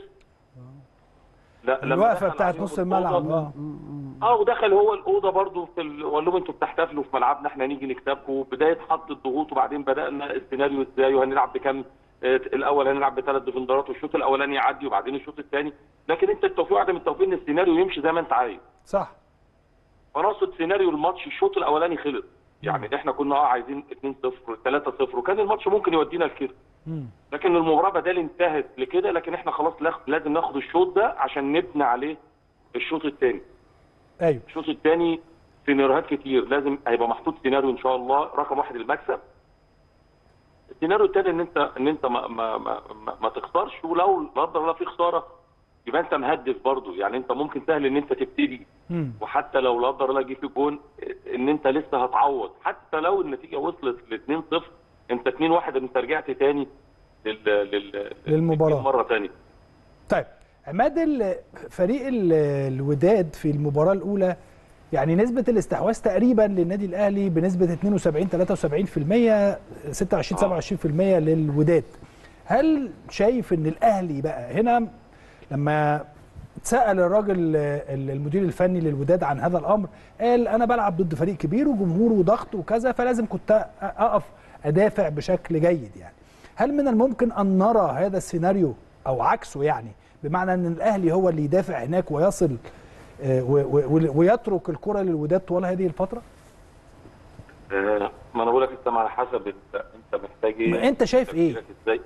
لا لما الوقفه دخل بتاعت عليهم نص الأوضة- الملعب اه اه ودخل هو الاوضه برضو في ال... وقال لهم انتوا بتحتفلوا في ملعبنا احنا نيجي نكسبكم بدايه حط الضغوط وبعدين بدانا السيناريو ازاي وهنلعب بكام آه، الاول هنلعب بثلاث ديفندرات والشوط الاولاني يعدي وبعدين الشوط الثاني لكن انت التوفيق عدم التوفيق ان السيناريو يمشي زي ما انت عايز صح فنقصد سيناريو الماتش الشوط الاولاني خلص يعني احنا كنا اه عايزين 2-0 3-0 وكان الماتش ممكن يودينا لكده مم. لكن المباراه بدل انتهت لكده لكن احنا خلاص لاخ- لازم ناخد الشوط ده عشان نبني عليه الشوط الثاني ايوه الشوط الثاني سيناريوهات كتير لازم هيبقى محطوط سيناريو ان شاء الله رقم واحد المكسب السيناريو الثاني ان انت ان انت ما ما ما, ما, ما تخسرش ولو لا قدر الله في خساره يبقى انت مهدف برضو يعني انت ممكن سهل ان انت تبتدي مم. وحتى لو لا قدر الله جه في جون ان انت لسه هتعوض حتى لو النتيجه وصلت ل 2-0 انت 2-1 انت رجعت تاني لل لل للمباراة. مره ثانيه طيب عماد ال- فريق ال- الوداد في المباراة الأولى يعني نسبه الاستحواذ تقريبا للنادي الاهلي بنسبه 72 73% 26 27% للوداد هل شايف ان الاهلي بقى هنا لما سأل الراجل آه، المدير الفني للوداد عن هذا الامر قال انا بلعب ضد فريق كبير وجمهور وضغط وكذا فلازم كنت اقف ادافع بشكل جيد يعني هل من الممكن ان نرى هذا السيناريو او عكسه يعني بمعنى ان الاهلي هو اللي يدافع هناك ويصل آه، و- و- ويترك الكره للوداد طوال هذه الفتره آه، ما انا بقول لك انت على حسب انت انت محتاج ايه ما انت شايف ايه تفكيرك ازاي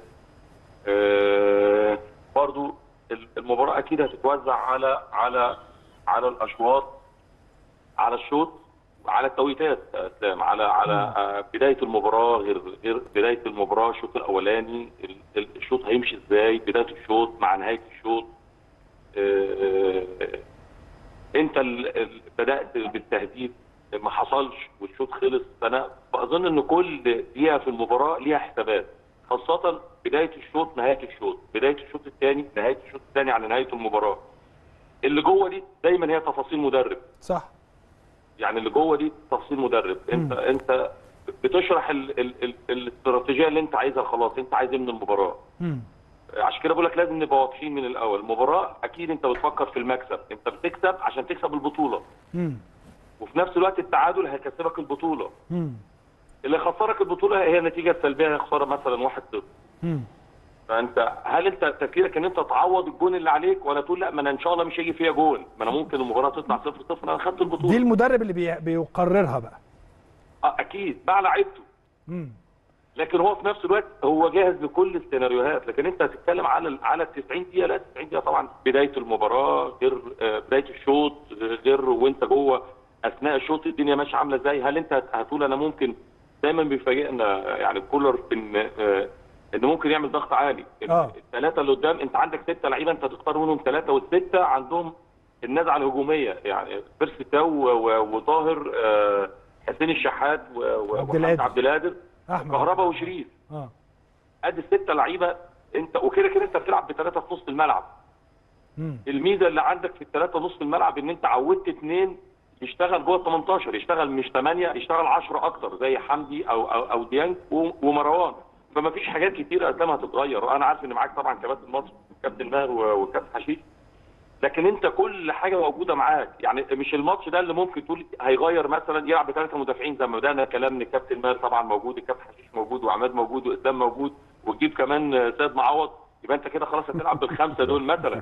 آه، برضو ال- المباراه اكيد هتتوزع على على على الاشواط على الشوط على التوقيتات يا اسلام على على آه، بدايه المباراه غير غير بدايه المباراه الشوط الاولاني ال- ال- الشوط هيمشي ازاي بدايه الشوط مع نهايه الشوط آه، انت ال- ال- بدات بالتهديد ما حصلش والشوط خلص فانا بظن ان كل دقيقه في المباراه ليها حسابات خاصه بدايه الشوط نهايه الشوط بدايه الشوط الثاني نهايه الشوط الثاني على نهايه المباراه اللي جوه دي دايما هي تفاصيل مدرب صح يعني اللي جوه دي تفاصيل مدرب انت انت بتشرح ال ال ال الاستراتيجيه اللي انت عايزها خلاص انت عايز ايه من المباراه مم. عشان كده بقول لك لازم نبقى واضحين من الاول المباراه اكيد انت بتفكر في المكسب انت بتكسب عشان تكسب البطوله مم. وفي نفس الوقت التعادل هيكسبك البطوله مم. اللي يخسرك البطوله هي النتيجه السلبيه هي خساره مثلا 1-0 مم. فانت هل انت تفكيرك ان انت تعوض الجون اللي عليك ولا تقول لا ما انا ان شاء الله مش هيجي فيها جون ما انا ممكن المباراه تطلع 0-0 انا خدت البطوله دي المدرب اللي بي... بيقررها بقى آه، اكيد مع لعيبته مم. لكن هو في نفس الوقت هو جاهز لكل السيناريوهات لكن انت هتتكلم على ال- على ال 90 دقيقه لا 90 دقيقه طبعا بدايه المباراه غير آه، بدايه الشوط آه، غير وانت جوه اثناء الشوط الدنيا ماشيه عامله ازاي هل انت هت- هتقول انا ممكن دايما بيفاجئنا يعني كولر ان آه، ان ممكن يعمل ضغط عالي آه. الثلاثه اللي قدام انت عندك سته لعيبه انت تختار منهم ثلاثه والسته عندهم النزعه الهجوميه يعني بيرسي تاو و- و- وطاهر آه، حسين الشحات و- و- عبد ومحمد القادر. عبد القادر احمد كهربا وشريف اه ادي السته لعيبه انت وكده كده انت بتلعب بثلاثه في نص الملعب مم. الميزه اللي عندك في الثلاثه نص الملعب ان انت عودت اثنين يشتغل جوه ال 18 يشتغل مش 8 يشتغل 10 اكتر زي حمدي او او, أو ديانج و- ومروان فما فيش حاجات كتير اسلام هتتغير انا عارف ان معاك طبعا كباتن مصر كابتن ماهر و- وكابتن حشيش لكن انت كل حاجه موجوده معاك يعني مش الماتش ده اللي ممكن تقول هيغير مثلا يلعب بثلاثه مدافعين زي ما بدانا كلام ان كابتن ماهر طبعا موجود الكابتن حشيش موجود وعماد موجود واسلام موجود وتجيب كمان سيد معوض يبقى انت كده خلاص هتلعب بالخمسه دول مثلا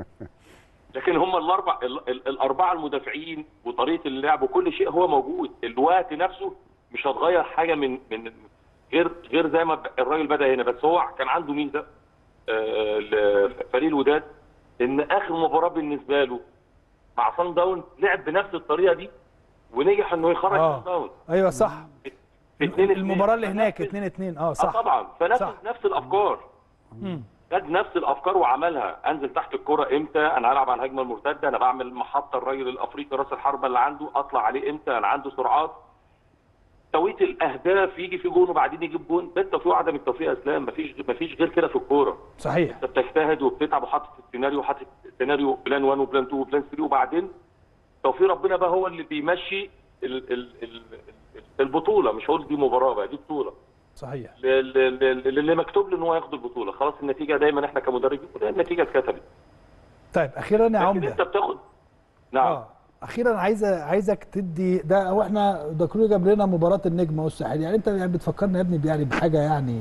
لكن هم الاربع ال- ال- الاربعه المدافعين وطريقه اللعب وكل شيء هو موجود الوقت نفسه مش هتغير حاجه من من غير غير زي ما الراجل بدا هنا بس هو كان عنده ميزه آه، لفريق الوداد ان اخر مباراه بالنسبه له مع صن داون لعب بنفس الطريقه دي ونجح انه يخرج آه. صن داون ايوه صح في 2 المباراه اللي هناك 2 2 اه اه صح طبعا فنفس صح. نفس الافكار مم. خد نفس الافكار وعملها انزل تحت الكره امتى انا هلعب على الهجمه المرتده انا بعمل محطه الراجل الافريقي راس الحربه اللي عنده اطلع عليه امتى انا عنده سرعات توقيت الاهداف يجي في جون وبعدين يجيب جون ده التوفيق وعدم التوفيق يا اسلام مفيش مفيش غير كده في الكوره صحيح انت بتجتهد وبتتعب وحاطط السيناريو وحاطط سيناريو بلان 1 وبلان 2 وبلان 3 وبعدين توفيق ربنا بقى هو اللي بيمشي ال ال ال البطوله مش هقول دي مباراه بقى دي بطوله صحيح ل- ل- ل- اللي مكتوب له ان هو ياخد البطوله خلاص النتيجه دايما احنا كمدربين كلنا النتيجه اتكتبت طيب اخيرا يا لكن عمده انت بتاخد نعم اه اخيرا عايزه عايزك تدي ده هو احنا ده كله جاب لنا مباراه النجم والساحل يعني انت يعني بتفكرنا يا ابني يعني بحاجه يعني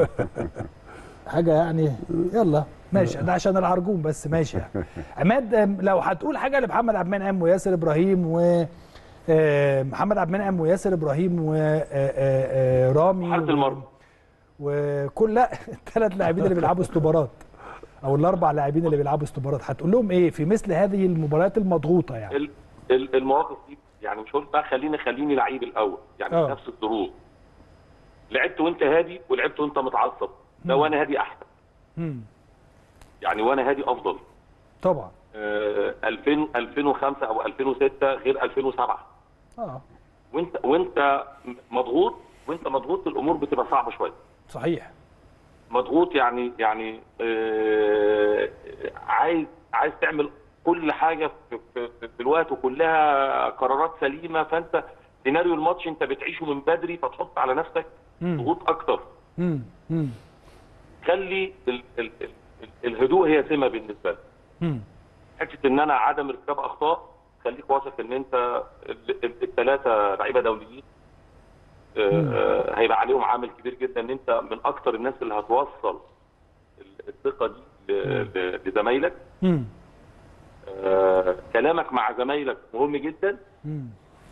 حاجه يعني يلا ماشي ده عشان العرجون بس ماشي يعني عماد أم، لو هتقول حاجه لمحمد عبد المنعم وياسر ابراهيم و آه، محمد عبد المنعم وياسر ابراهيم ورامي حارس المرمى وكل لا الثلاث لاعبين اللي بيلعبوا استوبارات او الاربع لاعبين اللي بيلعبوا استوبارات هتقول لهم ايه في مثل هذه المباريات المضغوطه يعني ال- ال- المواقف دي يعني مش هقول بقى خليني خليني لعيب الاول يعني آه. نفس الظروف لعبت وانت هادي ولعبت وانت متعصب ده وانا هادي احسن مم. يعني وانا هادي افضل طبعا آه 2000 2005 او 2006 غير 2007 اه وانت وانت مضغوط وانت مضغوط الامور بتبقى صعبه شويه صحيح مضغوط يعني يعني آه عايز عايز تعمل كل حاجه في, في, في, في الوقت وكلها قرارات سليمه فانت سيناريو الماتش انت بتعيشه من بدري فتحط على نفسك ضغوط اكتر مم. مم. خلي ال ال ال ال الهدوء هي سمه بالنسبه لك مم. حته ان انا عدم ارتكاب اخطاء خليك واثق ان انت الثلاثه لعيبه دوليين آه، آه، هيبقى عليهم عامل كبير جدا ان انت من اكتر الناس اللي هتوصل ال- الثقه دي ل- ل- لزمايلك مم. آه، كلامك مع زمايلك مهم جدا مم.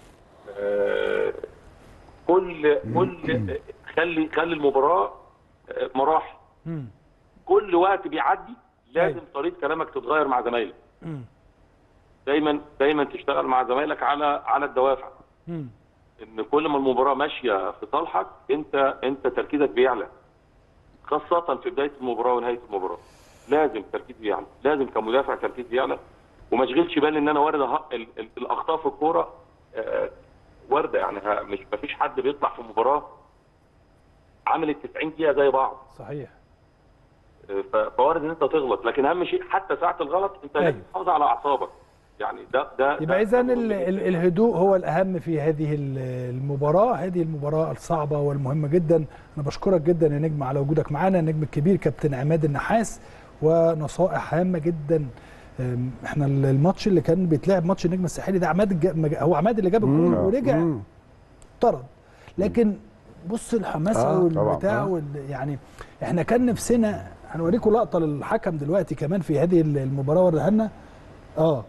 آه، كل كل خلي خلي المباراه آه، مراحل مم. كل وقت بيعدي لازم أيوة. طريقه كلامك تتغير مع زمايلك مم. دايما دايما تشتغل مع زمايلك على على الدوافع مم. ان كل ما المباراه ماشيه في صالحك انت انت تركيزك بيعلى خاصه في بدايه المباراه ونهايه المباراه لازم تركيز بيعلى لازم كمدافع تركيز بيعلى وما اشغلش بالي ان انا وارد أه- ال- ال- الاخطاء في الكوره آه، وارده يعني ها- مش ما فيش حد بيطلع في مباراه عامل ال 90 دقيقه زي بعض صحيح آه، ف- فوارد ان انت تغلط لكن اهم شيء حتى ساعه الغلط انت أيوة. لازم تحافظ على اعصابك يعني ده ده يبقى ده اذا مهم ال- جداً. ال- الهدوء هو الاهم في هذه ال- المباراه هذه المباراه الصعبه والمهمه جدا انا بشكرك جدا يا نجم على وجودك معانا النجم الكبير كابتن عماد النحاس ونصائح هامه جدا أم، احنا ال- الماتش اللي كان بيتلعب ماتش النجم الساحلي ده عماد الج- مج- هو عماد اللي جاب الجول ورجع مم. طرد لكن بص الحماسه آه، والبتاع طبعاً، آه. وال يعني احنا كان نفسنا هنوريكم لقطه للحكم دلوقتي كمان في هذه المباراه وريها لنا اه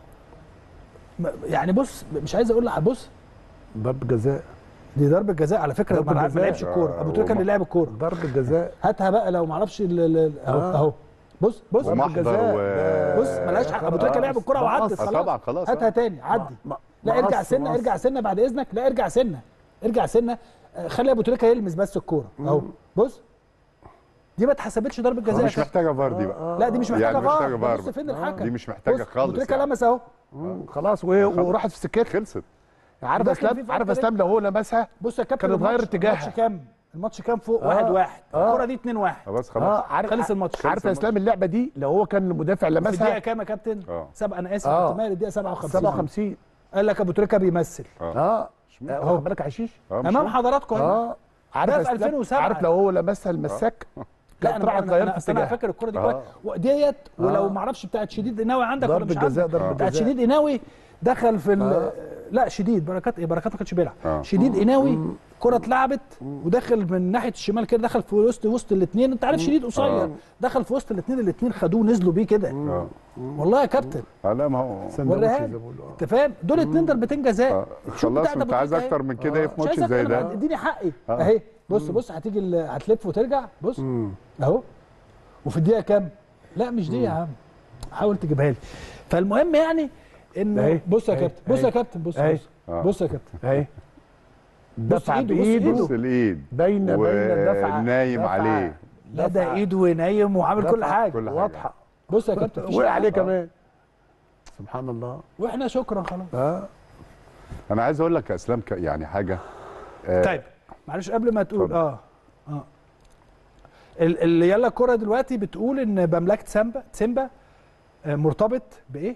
م- يعني بص مش عايز اقول لك بص ضرب جزاء دي ضربه جزاء على فكره ضربة ما لعب- ما جزاء. لعبش الكوره آه، ابو تريكه اللي وما- لعب الكوره ضرب جزاء هاتها بقى لو ما اعرفش ال- ال- ال- اهو آه. اهو بص بص ضربة ومحضر جزاء. و- بص ملهاش حق ابو تريكه لعب الكوره ما وعدت قص. آه، خلاص طبعا خلاص هاتها آه. تاني عدي ما- لا ما ارجع قص- سنه ما قص. ارجع سنه بعد اذنك لا ارجع سنه ارجع سنه آه، خلي ابو تريكه يلمس بس الكوره اهو بص دي ما اتحسبتش ضربه جزاء مش محتاجه فار دي بقى لا دي مش محتاجه يعني مش فار محتاجة فار بص بقى. فين الحكم دي مش محتاجة بص، خالص ابو تريكه يعني. لمس اهو مم، خلاص وهي وراحت في سكتها خلصت عارف داخل في اسلام فار عارف كده. اسلام لو هو لمسها بص يا كابتن كان اتغير الماتش- اتجاهها. الماتش كام الماتش كام فوق آه. واحد واحد آه. الكوره دي 2 1 خلاص اه خلاص عارف خلص الماتش. عارف يا اسلام اللعبه دي لو هو كان مدافع في الدقيقه لمسها كام يا كابتن آه. سبعة انا اسف آه. كنت مالي الدقيقه 57 57 قال لك ابو تريكه بيمثل اه مش آه، واخد بالك عشيش آه، مش امام هو. حضراتكم هنا. اه عارف ده يا في اسلام 2007. عارف لو هو لمسها المساك لا كانت انا راحت انا, غيرت أنا, أصل أنا اتجاهها فاكر الكوره دي آه. كويس وديت ولو آه. ما اعرفش بتاعت شديد قناوي عندك ولا ضرب مش جزاء عندك ضرب بتاعت جزاء شديد قناوي دخل في ال- آه. لا شديد بركات ايه بركات ما كانش بيلعب آه. شديد قناوي كره اتلعبت ودخل من ناحيه الشمال كده دخل في وسط وسط الاثنين انت عارف شديد قصير آه. دخل في وسط الاثنين الاثنين خدوه نزلوا بيه كده آه. والله يا كابتن آه، لا ما هو سندوتش وريها زي لي. ما بيقولوا آه. انت فاهم دول اتنين ضربتين جزاء آه، شوف خلاص بتاعت انت أبو عايز تريكة اكتر اهي. من كده ايه في مش ماتش عايز زي أكتر، أنا ده اديني حقي آه. اهي بص بص هتيجي ال- هتلف وترجع بص مم. اهو وفي الدقيقه كام لا مش دي يا عم حاول تجيبها لي فالمهم يعني انه أهي. بص يا أهي. كابتن بص يا أهي. كابتن بص أهي. بص آه. بص يا كابتن اهي بص دفع إيده، بص بايده إيده. بص الايد باينه باينه دفع ونايم دفع- عليه لا ده دفع. ايده ونايم وعامل كل دفع. حاجه كل حاجة. واضحه بص يا كابتن مفيش وقع عليه حاجة. كمان سبحان الله واحنا شكرا خلاص اه انا عايز اقول لك يا اسلام ك- يعني حاجه آه، طيب معلش قبل ما تقول اتفضل. اه اه ال- اللي يلا الكوره دلوقتي بتقول ان مملكه سامبا سيمبا آه، مرتبط بايه؟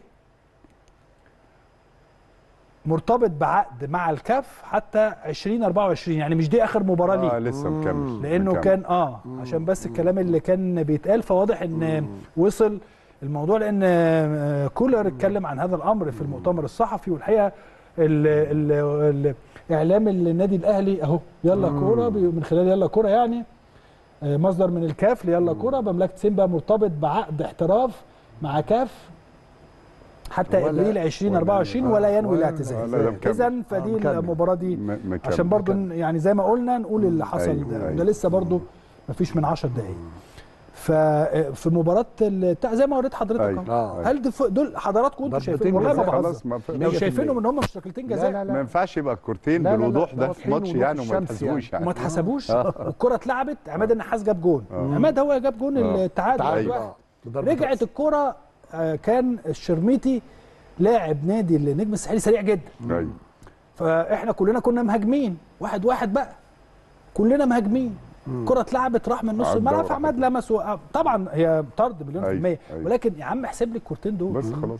مرتبط بعقد مع الكاف حتى 2024 يعني مش دي اخر مباراه ليه اه لسه مكمل لانه مكمل. كان اه عشان بس الكلام اللي كان بيتقال فواضح ان وصل الموضوع لان آه، كولر اتكلم عن هذا الامر في المؤتمر الصحفي والحقيقه ال ال الاعلام النادي الاهلي اهو يلا كوره بي- من خلال يلا كوره يعني آه، مصدر من الكاف ليلا كوره مملكه سيمبا مرتبط بعقد احتراف مع كاف حتى ولا- ابريل 2024 ولا ينوي ولا- الاعتزال لا، ده مكمل. اذا فدي آه، مكمل. المباراه دي م- مكمل. عشان برضو ن- يعني زي ما قلنا نقول اللي حصل أيوة، ده, أيوة. ده لسه برضو ما فيش من 10 دقايق ففي مباراه ال- بتاع زي ما وريت حضرتك أيوة. أهو. آه. هل دف- دول حضراتكم انتوا ضربتين شايفين والله ما جزاء. بهزر خلاص ما, ف... لو 100%. شايفينهم ان هم مش ركلتين لا جزاء لا ما لا ينفعش يبقى الكورتين لا، لا، لا، بالوضوح ده ده في واضحين ماتش وضوح يعني وما الشمس يتحسبوش يعني وما اتحسبوش والكره اتلعبت عماد النحاس جاب جون عماد هو جاب جون آه. التعادل تعادل واحد. اه بضربة رجعت رأس. الكره آه، كان الشرميتي لاعب نادي النجم الساحلي سريع جدا ايوه فاحنا كلنا كنا مهاجمين واحد واحد بقى كلنا مهاجمين كرة اتلعبت راح من نص عدى الملعب وراح. فعماد لمس و- طبعا هي طرد مليون في أيوة، المية أيوة. ولكن يا عم احسب لي الكورتين دول بس خلاص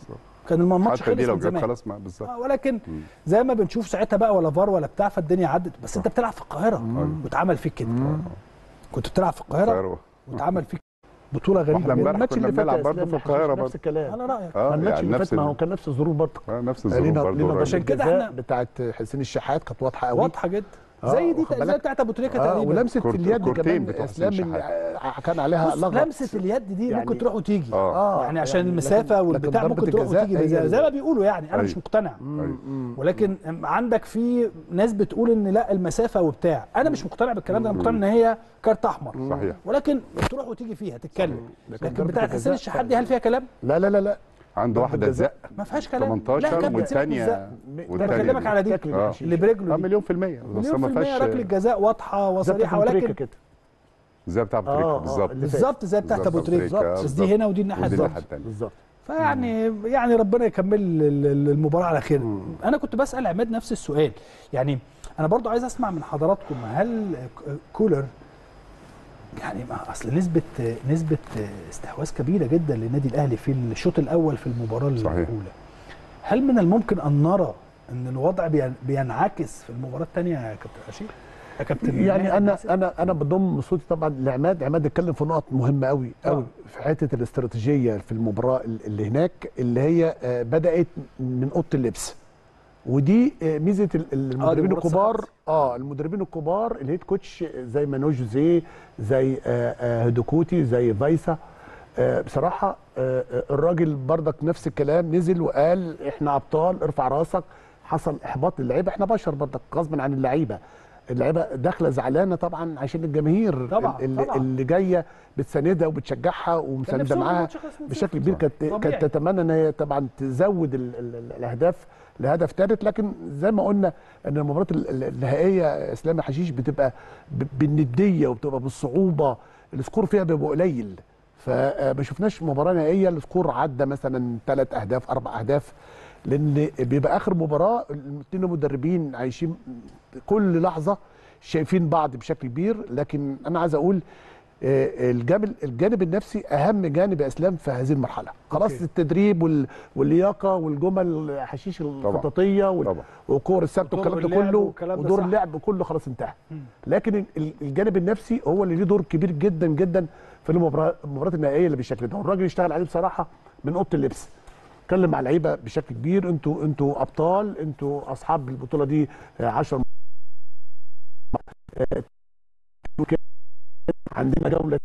كان الماتش حتى دي خلص لو من جت زمان خلاص ما بالظبط آه، ولكن زي ما بنشوف ساعتها بقى ولا فار ولا بتاع فالدنيا عدت بس انت بتلعب في القاهره واتعمل فيك كده كنت بتلعب في القاهره القاهرة. واتعمل فيك بطوله غريبه واحنا جدا. امبارح الماتش كنا اللي فات بنلعب يا برضه إسلام في القاهرة نفس برضه. الكلام على رايك اه الماتش يعني اللي نفس فات ما هو ال- كان نفس الظروف برضه آه، نفس لينا الظروف برضه لينا قريب. عشان كده الجزاء إحنا- بتاعت حسين الشحات كانت واضحه قوي واضحه جدا آه، زي دي واخد زي بالك؟ بتاعت ابو تريكه اه تقريبا ولمسه كورت- اليد كورتين كمان بتوع اسلام حسين من- آه، كان عليها بص لغط لمسه اليد دي يعني- ممكن تروح وتيجي اه يعني عشان يعني المسافه لكن- والبتاع لكن ممكن ضربة تروح الجزاء وتيجي هي زي, ال- زي ما بيقولوا يعني انا مش أيوة. مقتنع أيوة. ولكن عندك في ناس بتقول ان لا المسافه وبتاع انا مش مقتنع بالكلام ده انا مقتنع ان هي كارت احمر صحيح. ولكن تروح وتيجي فيها تتكلم لكن لكن ضربة بتاعت حسين الجزاء الشحات دي هل فيها كلام لا لا لا لا عنده ضربة واحده الجزاء. زق ما فيهاش كلام لا 18 كابتن، سيبك من والثانيه الزق. ده والتانية بكلمك دي. على دي شكل آه. الحشيش. اللي برجله اه دي. مليون في المية بس مليون ما في المية فيهاش ركله جزاء واضحه زي وصريحه بتاعت أبو تريكة ولكن كده زي بتاع ابو آه، تريكة آه، بالظبط اللي بالظبط زي بتاعت بالظبط ابو أبو تريكه تريكة، بس بالظبط. دي هنا ودي الناحيه ودي الثانيه الناحيه الثانيه بالظبط فيعني يعني ربنا يكمل ال- ال- المباراه على خير انا كنت بسال عماد نفس السؤال يعني انا برضو عايز اسمع من حضراتكم هل كولر يعني ما اصل نسبه نسبه استحواذ كبيره جدا للنادي الاهلي في الشوط الاول في المباراه صحيح. الاولى هل من الممكن ان نرى ان الوضع بين- بينعكس في المباراه الثانيه يا كابتن رشيد يا كابتن يعني ماهر انا ناصر؟ انا انا بضم صوتي طبعا لعماد عماد اتكلم في نقط مهمه قوي قوي في حته الاستراتيجيه في المباراه اللي هناك اللي هي آه، بدات من اوضه اللبس ودي آه، ميزه ال- المدربين مباراة الكبار صحابي. اه المدربين الكبار الهيد كوتش زي مانو جوزيه زي آه، آه، هدوكوتي زي فايسا آه، بصراحه آه، آه، الراجل بردك نفس الكلام نزل وقال احنا ابطال ارفع راسك حصل احباط للعيبه احنا بشر بردك غصبا عن اللعيبه اللعيبه داخله زعلانه طبعا عشان الجماهير طبعا، اللي, طبعا. اللي جايه بتساندها وبتشجعها ومسانده نفسهم معاها الماتش يخلص من بشكل صفر. كبير كانت طبيعي. كانت تتمنى ان هي طبعا تزود ال ال ال الاهداف لهدف ثالث لكن زي ما قلنا ان المباراه ال- ال- النهائيه اسلام حشيش بتبقى ب- بالنديه وبتبقى بالصعوبه السكور فيها بيبقى قليل فما شفناش مباراه نهائيه السكور عدى مثلا ثلاث اهداف اربع اهداف لان بيبقى اخر مباراه الاثنين المدربين عايشين كل لحظه شايفين بعض بشكل كبير لكن انا عايز اقول آه، الجانب الجانب النفسي اهم جانب يا اسلام في هذه المرحله خلاص أوكي. التدريب وال- واللياقه والجمل الحشيش الخططيه وال- طبعا. وكور الثبت ودور والكلام ده اللعب كله والكلام ده ودور صح. اللعب كله خلاص انتهى لكن ال- الجانب النفسي هو اللي ليه دور كبير جدا جدا في المباراه المباريات النهائيه اللي بالشكل ده والراجل اشتغل عليه بصراحه من اوضه اللبس اتكلم مع اللعيبه بشكل كبير انتوا انتوا ابطال انتوا اصحاب البطوله دي 10 عندنا جوله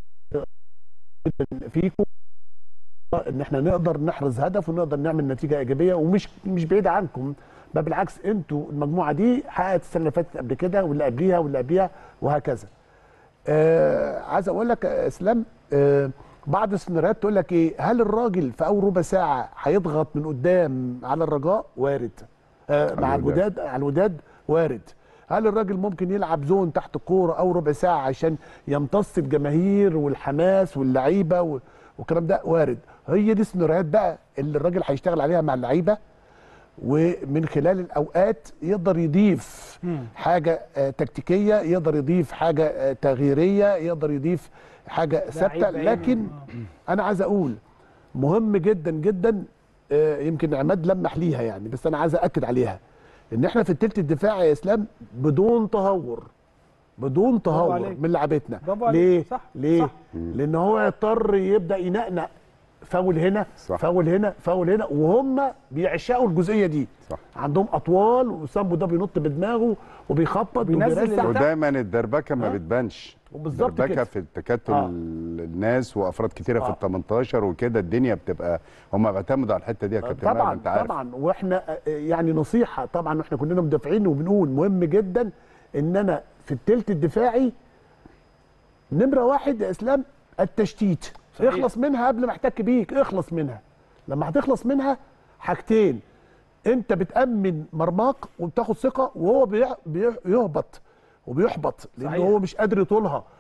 جداً فيكم ان احنا نقدر نحرز هدف ونقدر نعمل نتيجه ايجابيه ومش مش بعيد عنكم بل بالعكس انتوا المجموعه دي حققت السنه اللي فاتت قبل كده واللي قبليها واللي قبليها وهكذا. آه عايز اقول لك يا اسلام آه بعض السيناريوهات تقول لك ايه هل الراجل في اول ربع ساعه هيضغط من قدام على الرجاء وارد آه مع الوداد. الوداد على الوداد وارد هل الراجل ممكن يلعب زون تحت الكوره او ربع ساعه عشان يمتص الجماهير والحماس واللعيبه و- والكلام ده وارد هي دي السيناريوهات بقى اللي الراجل هيشتغل عليها مع اللعيبه ومن خلال الاوقات يقدر يضيف حاجه آه، تكتيكيه يقدر يضيف حاجه آه، تغييريه يقدر يضيف حاجه ثابته بعيد. لكن انا عايز اقول مهم جدا جدا آه، يمكن عماد لمح ليها يعني بس انا عايز اكد عليها ان احنا في التلت الدفاعي يا اسلام بدون تهور بدون تهور عليك. من لعبتنا برافو عليك. ليه صح، ليه صح. لان هو يضطر يبدا ينقنق فاول هنا صح. فاول هنا فاول هنا وهم بيعشقوا الجزئيه دي صح. عندهم اطوال وسامبو ده بينط بدماغه وبيخبط وبينزل وبيرزع اللي ودايما الدربكه ما آه. بتبانش وبالظبط الدربكه كده. في التكتل آه. الناس وافراد كتيره في آه. ال 18 وكده الدنيا بتبقى هم بيعتمدوا على الحته دي يا كابتن ماهر، طبعا انت عارف طبعا واحنا آه، يعني نصيحه طبعا احنا كلنا مدافعين وبنقول مهم جدا ان انا في التلت الدفاعي نمره واحد يا اسلام التشتيت صحيح. اخلص منها قبل ما احتك بيك اخلص منها لما هتخلص منها حاجتين انت بتامن مرماك وبتاخد ثقه وهو بي- بي- بيهبط وبيحبط لان صحيح. هو مش قادر يطولها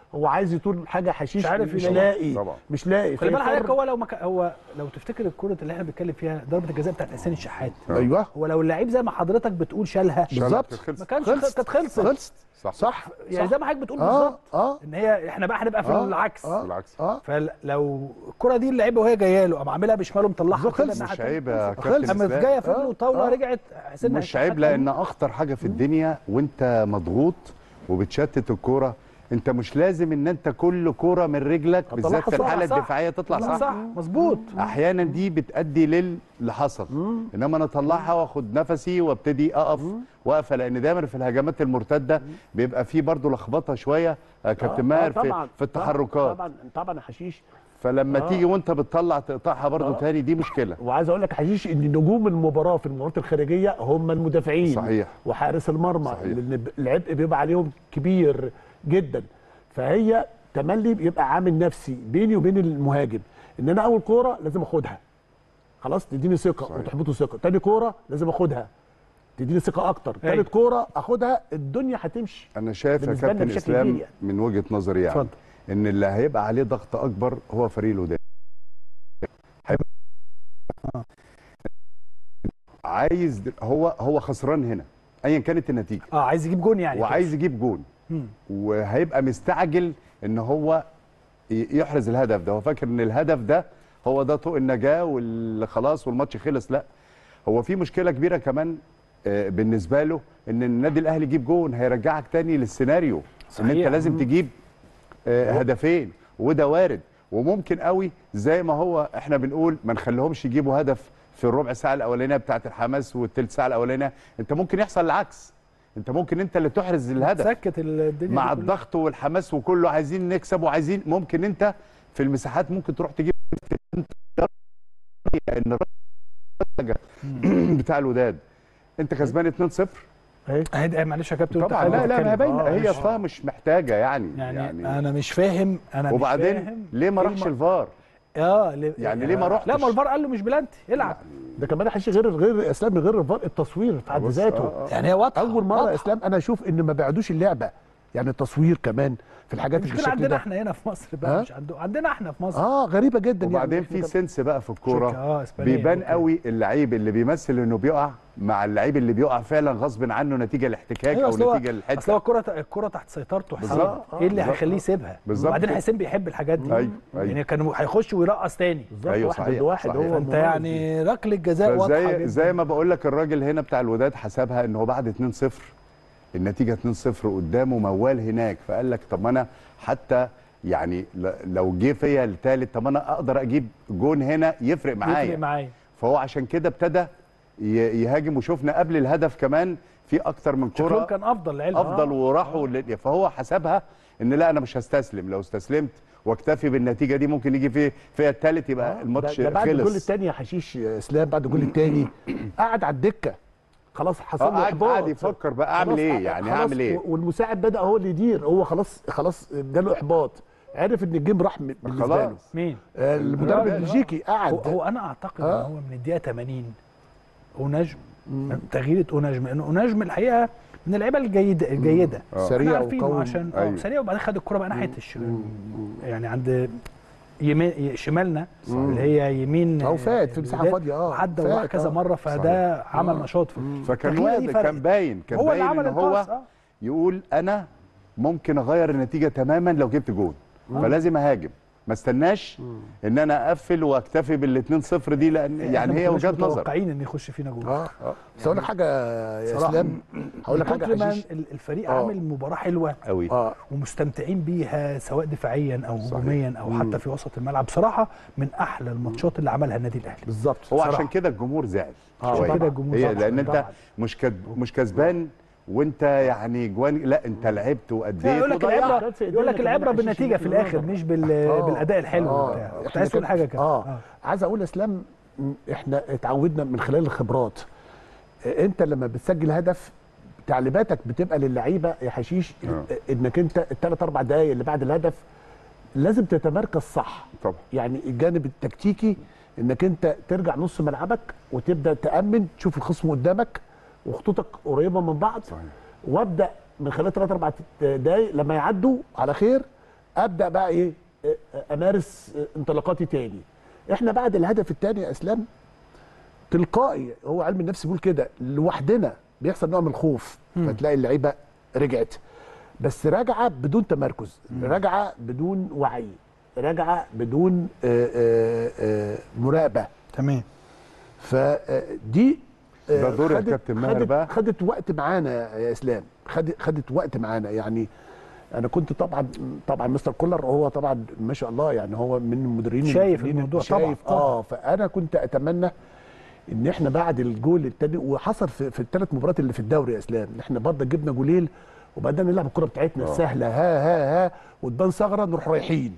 هو عايز يطول حاجه حشيش مش عارف مش يلاقي. لاقي طبعا. مش لاقي خلي بالك فيضطر- حضرتك هو لو مك... هو لو تفتكر الكره اللي احنا بنتكلم فيها ضربه الجزاء بتاعت حسين الشحات ايوه هو لو اللعيب زي ما حضرتك بتقول شالها بالظبط. خلصت. ما كانش خلصت. كانت خلصت خلصت صح صح يعني صح. زي ما حضرتك بتقول اه بالظبط اه ان هي احنا بقى هنبقى في آه، العكس آه. بالعكس اه فلو الكره دي اللعيبه وهي جايه له قام عاملها بشماله مطلعها بالظبط، كده خلص. الناحية مش التانية. عيب يا خلص. كابتن قامت اسلام جايه في رجله آه، وطاوله آه. رجعت حسين مش عيب لان اخطر حاجه في الدنيا وانت مضغوط وبتشتت الكوره انت مش لازم ان انت كل كوره من رجلك بالذات في صح، الحاله صح. الدفاعيه تطلع صح صح صح مظبوط احيانا دي بتادي للي حصل انما انا اطلعها واخد نفسي وابتدي اقف واقفه لان دايما في الهجمات المرتده بيبقى في برضه لخبطه شويه يا كابتن ماهر في, في التحركات طبعا طبعا يا حشيش فلما آه. تيجي وانت بتطلع تقطعها برضه آه. تاني دي مشكله وعايز اقول لك يا حشيش ان نجوم المباراه في المباريات الخارجيه هم المدافعين صحيح. وحارس المرمى صحيح. لان العبء بيبقى عليهم كبير جدا فهي تملي بيبقى عامل نفسي بيني وبين المهاجم ان انا اول كوره لازم اخدها خلاص تديني ثقه صحيح. وتحبطه ثقه تاني كوره لازم اخدها تديني ثقه اكتر أيوة. تالت كوره اخدها الدنيا هتمشي انا شايف يا بالنسبة لنا كابتن بشكل اسلام كبير يعني. من وجهه نظري يعني اتفضل. ان اللي هيبقى عليه ضغط اكبر هو فريق الوداد هيبقى عايز د- هو هو خسران هنا ايا كانت النتيجه اه عايز يجيب جون يعني وعايز يجيب جون مم. وهيبقى مستعجل ان هو ي- يحرز الهدف ده هو فاكر ان الهدف ده هو ده طوق النجاه واللي خلاص والماتش خلص لا هو في مشكله كبيره كمان آه، بالنسبه له ان النادي الاهلي يجيب جون هيرجعك تاني للسيناريو ان صحيح. انت لازم تجيب آه، هدفين وده وارد وممكن قوي زي ما هو احنا بنقول ما نخليهمش يجيبوا هدف في الربع ساعه الاولانيه بتاعه الحماس والثلث ساعه الاولانيه انت ممكن يحصل العكس انت ممكن انت اللي تحرز الهدف سكت الدنيا مع دي كلها. الضغط والحماس وكله عايزين نكسب وعايزين ممكن انت في المساحات ممكن تروح تجيب ان الراجل بتاع الوداد انت كسبان 2-0 اهي ده- معلش يا كابتن أنت طبعا حابب لا لا ما هي تتكلم. باينه آه، هي مش- اصلا مش محتاجه يعني يعني, يعني, انا مش فاهم انا مش وبعدين فاهم ليه ما إيه راحش الم- الفار اه ليه يعني ليه ما رحتش؟ لا ما الفار قال له مش بلانتي العب ده كمان يا حشيش غير غير اسلام غير الفار التصوير في حد بص، ذاته آه، آه. يعني هي واضحه اول مره واضحة. اسلام انا اشوف ان ما بعدوش اللعبه يعني التصوير كمان في الحاجات اللي المشكله بالشكل عندنا ده احنا هنا في مصر بقى ها؟ مش عنده عندنا احنا في مصر اه غريبه جدا وبعدين يعني في إحنا سنس بقى في الكوره شركة، آه، إسبانية، بيبان أوكي. قوي اللعيب اللي بيمثل انه بيقع مع اللعيب اللي بيقع فعلا غصب عنه نتيجه الاحتكاك ايوه او اصل هو نتيجه اصل الحته هو الكره الكره تحت سيطرته حسين بالظبط. ايه اللي بالظبط. هيخليه يسيبها بالظبط وبعدين كده. حسين بيحب الحاجات دي أيوة، أيوة. يعني كان هيخش ويرقص تاني بالظبط أيوة، واحد صحيح، ضد واحد صحيح. هو فانت مميز يعني ركله جزاء واضحه فزي جدا زي ما بقول لك الراجل هنا بتاع الوداد حسبها ان هو بعد 2-0 النتيجه 2-0 قدامه موال هناك فقال لك طب ما انا حتى يعني ل- لو جه فيا الثالث طب انا اقدر اجيب جون هنا يفرق معايا يفرق معايا فهو عشان كده ابتدى ي- يهاجم وشفنا قبل الهدف كمان في اكتر من شكلهم كره كان افضل العلم افضل وراحوا لل- فهو حسبها ان لا انا مش هستسلم لو استسلمت واكتفي بالنتيجه دي ممكن يجي في فيها الثالث يبقى الماتش ده, ده بعد الجول خلص الثاني يا حشيش يا اسلام بعد الجول الثاني قعد على الدكه خلاص حصل آه، له قعد احباط قعد يفكر بقى اعمل خلاص ايه قعد- يعني خلاص هعمل ايه و- والمساعد بدا هو اللي يدير هو خلاص خلاص جاله احباط عرف ان الجيم راح م- بالنسبه له خلاص مين آه، المدرب الراجل، البلجيكي قعد هو, هو انا اعتقد آه. ان هو من الدقيقه 80 اوناجم تغيير اوناجم لان اوناجم الحقيقه من اللعيبه الجيده الجيده آه. سريع احنا عارفينه وقوي عشان اه أيوة. سريع وبعدين خد الكره بقى ناحيه الش... يعني عند يمين شمالنا اللي هي يمين أو فات في مساحة الوداد، فاضية، آه. وعدى فات، وراح كذا آه. مره فده عمل نشاط في فكان التغييرة دي واضح فرقت. كان باين كان هو اللي باين عمل ان هو الباص آه. يقول انا ممكن اغير النتيجه تماما لو جبت جول فلازم اهاجم ما استناش ان انا اقفل واكتفي بال 2 0 دي لان يعني إحنا هي ما كناش وجهه نظر متوقعين ان يخش فينا جول اه بس اقول لك حاجه يا صراحة. اسلام هقول لك من حاجه كتر ما حشيش ال- الفريق آه. عامل مباراه حلوه قوي اه ومستمتعين بيها سواء دفاعيا او صحيح. هجوميا او حتى في وسط الملعب بصراحه من احلى الماتشات اللي عملها النادي الاهلي بالظبط هو صراحة. عشان كده الجمهور زعل آه، شوية. كده الجمهور هي طبعاً. لان انت طبعاً. مش كد... مش كسبان وانت يعني جوان لا انت لعبت واديت يقول لك وضيعت. العبره في يقول لك إيدينا العبره كمان بالنتيجه في الاخر النظر. مش بال... آه. بالاداء الحلو آه. بتاع كنت إحنا عايز تقول كده- حاجه كده اه عايز اقول يا اسلام م- احنا اتعودنا من خلال الخبرات آه، انت لما بتسجل هدف تعليماتك بتبقى للعيبه يا حشيش آه. انك انت الثلاث اربع دقائق اللي بعد الهدف لازم تتمركز صح طبعا يعني الجانب التكتيكي انك انت ترجع نص ملعبك وتبدا تامن تشوف الخصم قدامك وخطوطك قريبه من بعض صحيح وابدا من خلال ثلاث اربع دقائق لما يعدوا على خير ابدا بقى ايه آه، امارس آه، انطلاقاتي تاني احنا بعد الهدف الثاني يا اسلام تلقائي هو علم النفس بيقول كده لوحدنا بيحصل نوع من الخوف فتلاقي اللعيبه رجعت بس راجعه بدون تمركز راجعه بدون وعي راجعه بدون آه، آه، آه، مراقبه تمام فدي آه، ده دور خدت- الكابتن ماهر خدت- بقى. خدت وقت معانا يا اسلام خدت خدت وقت معانا يعني انا كنت طبعا طبعا مستر كولر هو طبعا ما شاء الله يعني هو من المديرين شايف المسؤولين الموضوع شايف طبعاً، طبعاً. اه فانا كنت اتمنى ان احنا بعد الجول الثاني وحصل في, في الثلاث مباريات اللي في الدوري يا اسلام احنا برضه جبنا جولين وبعدين نلعب الكره بتاعتنا السهله ها ها ها وتبان ثغره نروح رايحين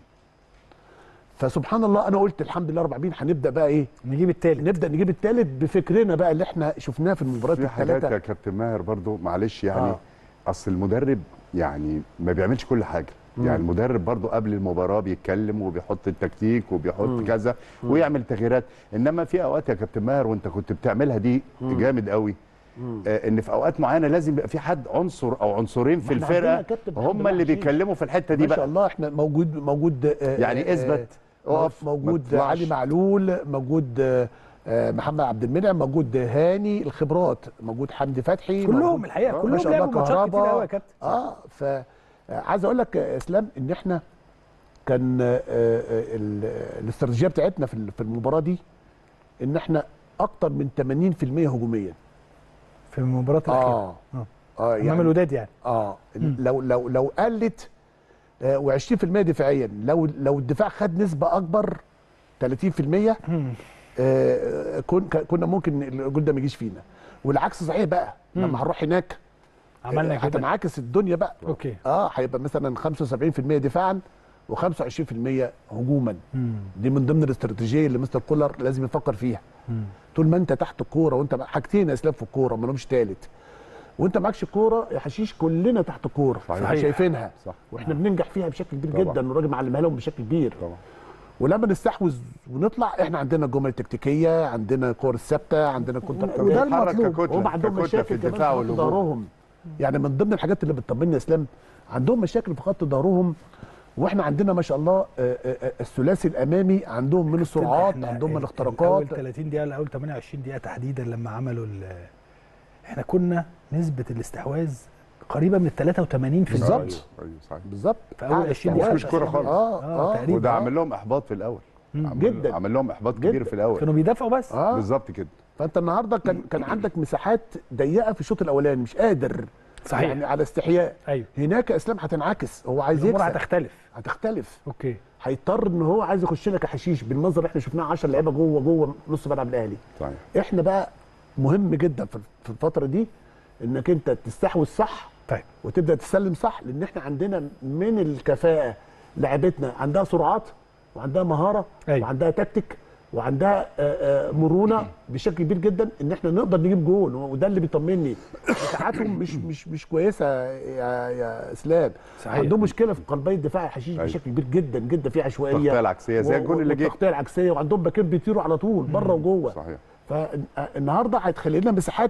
فسبحان الله انا قلت الحمد لله رب العالمين هنبدا بقى ايه نجيب التالت نبدا نجيب الثالث بفكرنا بقى اللي احنا شفناه في المباريات في حاجات يا الثلاثه كابتن ماهر برضو معلش يعني آه. آه. اصل المدرب يعني ما بيعملش كل حاجه يعني المدرب برضو قبل المباراه بيتكلم وبيحط التكتيك وبيحط كذا ويعمل تغييرات انما في اوقات يا كابتن ماهر وانت كنت بتعملها دي جامد قوي آه ان في اوقات معينه لازم يبقى في حد عنصر او عنصرين في ما إحنا عندنا الفرقه كابتن محمد هم اللي وحشين. بيتكلموا في الحته دي ما شاء بقى الله احنا موجود موجود آه، يعني آه، اثبت آه، اقف ما موجود تطلعش. علي معلول موجود آه، آه، محمد عبد المنعم موجود هاني الخبرات موجود حمدي فتحي كلهم موجود- الحقيقه ما كلهم شاء الله لعبوا ماتشات كتير كهربا. قوي يا كابتن اه ف آه، عايز اقول لك يا اسلام ان احنا كان آه، آه، ال- الاستراتيجيه بتاعتنا في ال- في المباراه دي ان احنا اكتر من 80% هجوميا في المباراه الاخيره اه آه. اه امام الوداد يعني اه لو لو لو قلت آه، و20% دفاعيا لو لو الدفاع خد نسبه اكبر 30% آه، كن كنا ممكن الجول ده ما يجيش فينا والعكس صحيح بقى لما هنروح هناك عملنا آه، كده هتنعكس الدنيا بقى اوكي اه هيبقى مثلا 75% دفاعا و25% هجوما مم. دي من ضمن الاستراتيجيه اللي مستر كولر لازم يفكر فيها مم. طول ما انت تحت الكوره وانت مع- حاجتين يا اسلام في الكوره ما لهمش تالت وانت معكش كوره يا حشيش كلنا تحت الكوره صحيح. احنا شايفينها صح. واحنا بننجح فيها بشكل كبير طبعا. جدا والراجل معلمها لهم بشكل كبير طبعا ولما نستحوذ ونطلع احنا عندنا الجمل التكتيكيه عندنا كور الثابته عندنا كونتر وده بيتحرك المطلوب. ككتلة- هم عندهم ككتلة مشاكل في كمان الدفاع في خط والهجوم ظهرهم يعني من ضمن الحاجات اللي بتطمني يا اسلام عندهم مشاكل في خط ظهرهم واحنا عندنا ما شاء الله آه، آه، آه، الثلاثي الامامي عندهم من السرعات إحنا عندهم من ال- الاختراقات اول 30 دقيقه لاول 28 دقيقه تحديدا لما عملوا ال- احنا كنا نسبه الاستحواذ قريبه من 83% بالظبط. ايوه أيوة، صحيح بالظبط في أول أعلى 20 استحواذ. دقيقة مش كورة خالص. اه اه اه تقريبا وده آه. عمل لهم احباط في الاول عمل- جدا. عمل لهم احباط جدا. كبير في الاول كانوا بيدافعوا بس اه بالظبط كده فانت النهارده كان كان عندك مساحات ضيقه في الشوط الاولاني مش قادر صحيح. يعني على استحياء ايوه هناك يا اسلام هتنعكس هو عايز الامور يكسب هتختلف هتختلف اوكي هيضطر ان هو عايز يخش لك حشيش بالمنظر اللي احنا شفناه 10 لعيبه جوه جوه نص ملعب الاهلي صحيح احنا بقى مهم جدا في في الفتره دي انك انت تستحوذ صح طيب وتبدا تسلم صح لان احنا عندنا من الكفاءه لعبتنا عندها سرعات وعندها مهاره أيوة. وعندها تكتيك وعندها آه، آه، مرونه بشكل كبير جدا ان احنا نقدر نجيب جول وده اللي بيطمني دفاعاتهم مش مش مش كويسه يا يا اسلام صحيح. عندهم مشكله في قلبي الدفاع الحشيش أيوة. بشكل كبير جدا جدا في عشوائيه التغطية العكسية زي و- الجول اللي جه. والتغطيه العكسيه وعندهم باكين بيطيروا على طول بره وجوه صحيح فالنهارده هتخلي لنا مساحات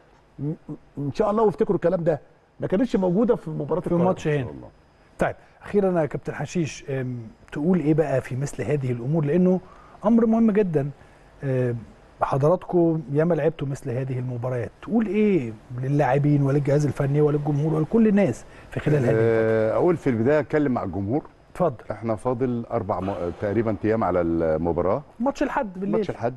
م- ان شاء الله وافتكروا الكلام ده ما كانتش موجوده في مباراه في الماتش ان هنا شاء الله طيب اخيرا يا كابتن حشيش أم، تقول ايه بقى في مثل هذه الامور لانه امر مهم جدا أم، حضراتكم ياما لعبتوا مثل هذه المباريات تقول ايه للاعبين وللجهاز الفني وللجمهور ولكل الناس في خلال هذه الفترة؟ آه، اقول في البدايه اتكلم مع الجمهور اتفضل احنا فاضل اربع م... تقريبا ايام على المباراه ماتش الحد بالليل ماتش الحد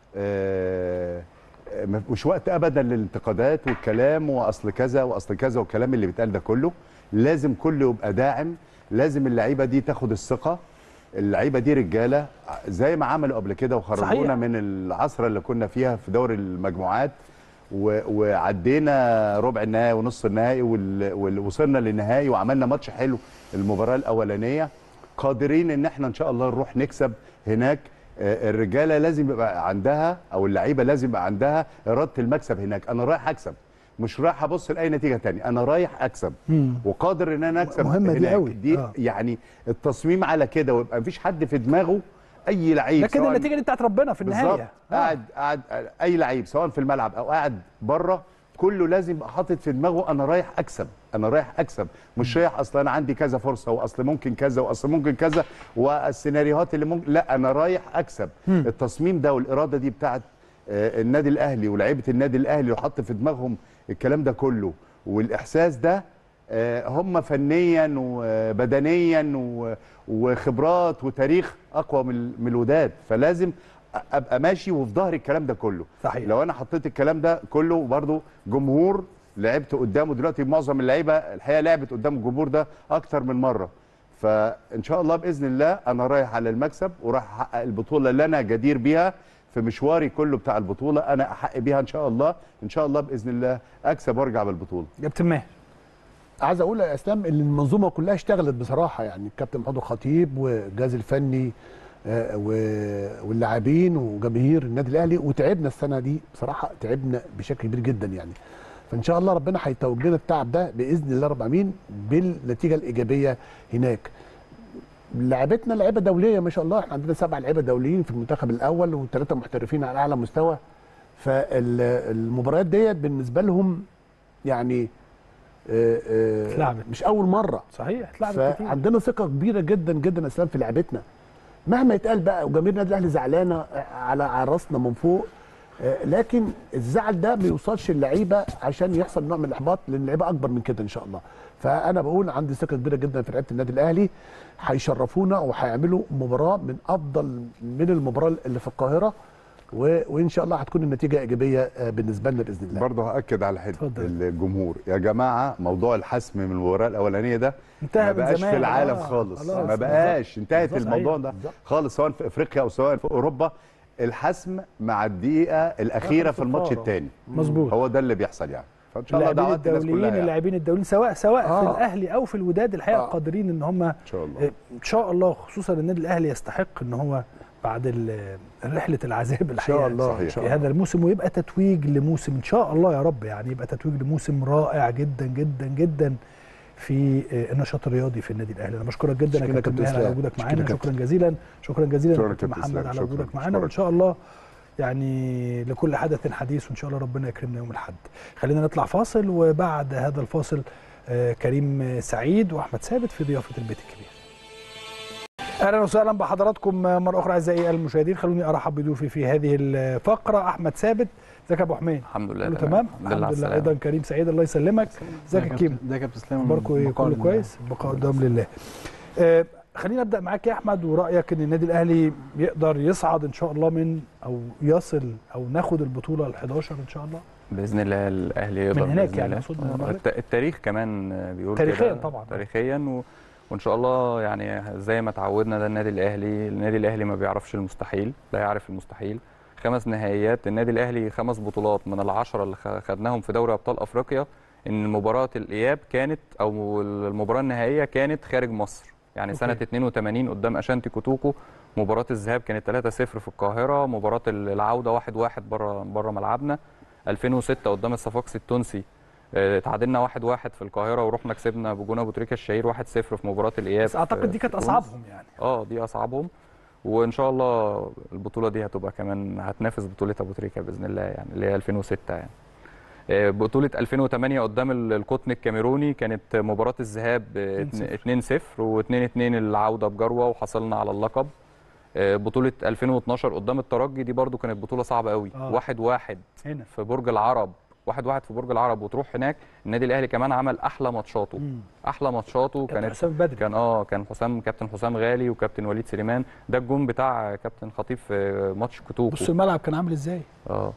آه، آه، مش وقت ابدا للانتقادات والكلام واصل كذا واصل كذا والكلام اللي بيتقال ده كله لازم كله يبقى داعم لازم اللعيبه دي تاخد الثقه اللعيبه دي رجاله زي ما عملوا قبل كده وخرجونا صحيح. من العصره اللي كنا فيها في دوري المجموعات و- وعدينا ربع النهائي ونص النهائي وال- وال- وصلنا للنهائي وعملنا ماتش حلو المباراه الاولانيه قادرين ان احنا ان شاء الله نروح نكسب هناك آه، الرجاله لازم يبقى عندها او اللعيبه لازم يبقى عندها اراده المكسب هناك انا رايح اكسب مش رايح ابص لاي نتيجه تانية انا رايح اكسب مم. وقادر ان انا اكسب مهمة دي هناك. قوي. دي آه. يعني التصميم على كده ويبقى مفيش حد في دماغه اي لعيب لكن سواء- النتيجه دي بتاعت ربنا في بالظبط النهايه آه. قاعد قاعد اي لعيب سواء في الملعب او قاعد بره كله لازم يبقى حاطط في دماغه انا رايح اكسب انا رايح اكسب مش رايح اصل انا عندي كذا فرصه واصل ممكن كذا واصل ممكن كذا والسيناريوهات اللي ممكن لا انا رايح اكسب التصميم ده والاراده دي بتاعت آه، النادي الاهلي ولاعيبه النادي الاهلي وحط في دماغهم الكلام ده كله والاحساس ده آه، هم فنيا وبدنيا و- وخبرات وتاريخ اقوى من من الوداد فلازم ابقى ماشي وفي ظهر الكلام ده كله صحيح. لو انا حطيت الكلام ده كله برضو جمهور لعبت قدامه دلوقتي معظم اللعيبه الحقيقه لعبت قدام الجمهور ده اكتر من مره فان شاء الله باذن الله انا رايح على المكسب ورايح احقق البطوله اللي انا جدير بيها في مشواري كله بتاع البطوله انا احقق بيها ان شاء الله ان شاء الله باذن الله اكسب وارجع بالبطوله كابتن ماهر عايز اقول يا اسلام ان المنظومه كلها اشتغلت بصراحه يعني الكابتن محمود الخطيب والجهاز الفني آه، و- واللاعبين وجماهير النادي الاهلي وتعبنا السنه دي بصراحه تعبنا بشكل كبير جدا يعني فان شاء الله ربنا هيتوج لنا التعب ده باذن الله رب العالمين بالنتيجه الايجابيه هناك لعبتنا لعيبه دوليه ما شاء الله احنا عندنا سبع لعيبه دوليين في المنتخب الاول وثلاثه محترفين على اعلى مستوى فالمباريات ديت بالنسبه لهم يعني آه، آه، اتلعبت. مش اول مره صحيح اتلعبت كتير فعندنا ثقه كبيره جدا جدا يا اسلام في لعبتنا مهما يتقال بقى وجماهير النادي الاهلي زعلانه على على راسنا من فوق آه، لكن الزعل ده ما يوصلش اللعيبه عشان يحصل نوع من الاحباط لان اللعيبه اكبر من كده ان شاء الله فانا بقول عندي ثقه كبيره جدا في لعيبه النادي الاهلي هيشرفونا وهيعملوا مباراه من افضل من المباراه اللي في القاهره و... وان شاء الله هتكون النتيجه ايجابيه آه، بالنسبه لنا باذن الله برضه هاكد على حته اتفضل. الجمهور يا جماعه موضوع الحسم من المباراه الاولانيه ده انتهى ما من بقاش زمان. في العالم آه، خالص خلاص. ما بقاش انتهت بالظبط. الموضوع صحيح. ده بالظبط. خالص سواء في افريقيا او سواء في اوروبا الحسم مع الدقيقه الاخيره في الماتش الصفارة. الثاني مظبوط هو ده اللي بيحصل يعني فان شاء الله اللاعبين دعوات الناس الدوليين كلها يعني. اللاعبين الدوليين سواء سواء في آه. الاهلي او في الوداد الحقيقه آه. قادرين ان هم ان شاء الله ان شاء الله خصوصا النادي الاهلي يستحق ان هو بعد ال- رحله العذاب ان الحقيقه شاء الله صحيح. ان شاء في الله هذا الموسم ويبقى تتويج لموسم ان شاء الله يا رب يعني يبقى تتويج لموسم رائع جدا جدا جدا في آه، النشاط الرياضي في النادي الاهلي انا بشكرك جدا يا شكرا كابتن كابتن ماهر على إسلام. وجودك شكرا معانا كابتن. شكرا جزيلا شكرا جزيلا شكرا كابتن كابتن محمد إسلام. على شكرا. وجودك معانا شكرا. وان شاء الله يعني لكل حدث حديث وان شاء الله ربنا يكرمنا يوم الاحد خلينا نطلع فاصل وبعد هذا الفاصل آه، كريم سعيد واحمد ثابت في ضيافه البيت الكبير اهلا وسهلا بحضراتكم مره اخرى اعزائي المشاهدين خلوني ارحب بضيوفي في هذه الفقره احمد ثابت ازيك يا ابو حميد الحمد لله كله تمام الحمد لله ايضا كريم سعيد الله يسلمك ازيك يا كيمو ده كابتن اسلام اخباركم ايه بقاء كله لله. كويس بقاء قدام لله آه خلينا ابدا معاك يا احمد ورايك ان النادي الاهلي يقدر يصعد ان شاء الله من او يصل او ناخد البطوله ال 11 ان شاء الله باذن الله الاهلي يقدر من هناك بإذن يعني الله. أقصد من آه، المغرب. الت- التاريخ كمان بيقول تاريخياً كده. طبعاً. تاريخيا و... وان شاء الله يعني زي ما تعودنا ده النادي الاهلي النادي الاهلي ما بيعرفش المستحيل لا يعرف المستحيل خمس نهائيات النادي الاهلي خمس بطولات من العشره اللي خ- خدناهم في دوري ابطال افريقيا ان مباراه الاياب كانت او المباراه النهائيه كانت خارج مصر يعني أوكي. سنه 82 قدام اشانتي كوتوكو مباراه الذهاب كانت 3-0 في القاهره مباراه العوده 1-1 بره بره ملعبنا 2006 قدام الصفاقسي التونسي آه، تعادلنا 1-1 في القاهره ورحنا كسبنا بجون ابو تريكه الشهير 1-0 في مباراه الاياب بس اعتقد في- دي كانت في تونس. اصعبهم يعني اه دي اصعبهم وان شاء الله البطوله دي هتبقى كمان هتنافس بطوله ابو تريكه باذن الله يعني اللي هي 2006 يعني آه، بطوله 2008 قدام ال- القطن الكاميروني كانت مباراه الذهاب 2-0 و2-2 العوده بجروه وحصلنا على اللقب آه، بطوله 2012 قدام الترجي دي برضو كانت بطوله صعبه قوي آه. 1-1 هنا في برج العرب 1-1 في برج العرب وتروح هناك النادي الاهلي كمان عمل احلى ماتشاته مم. احلى ماتشاته كابتن كانت حسام بدري كان اه كان حسام كابتن حسام غالي وكابتن وليد سليمان ده الجون بتاع كابتن خطيب في ماتش كوتوكو بص الملعب كان عامل ازاي اه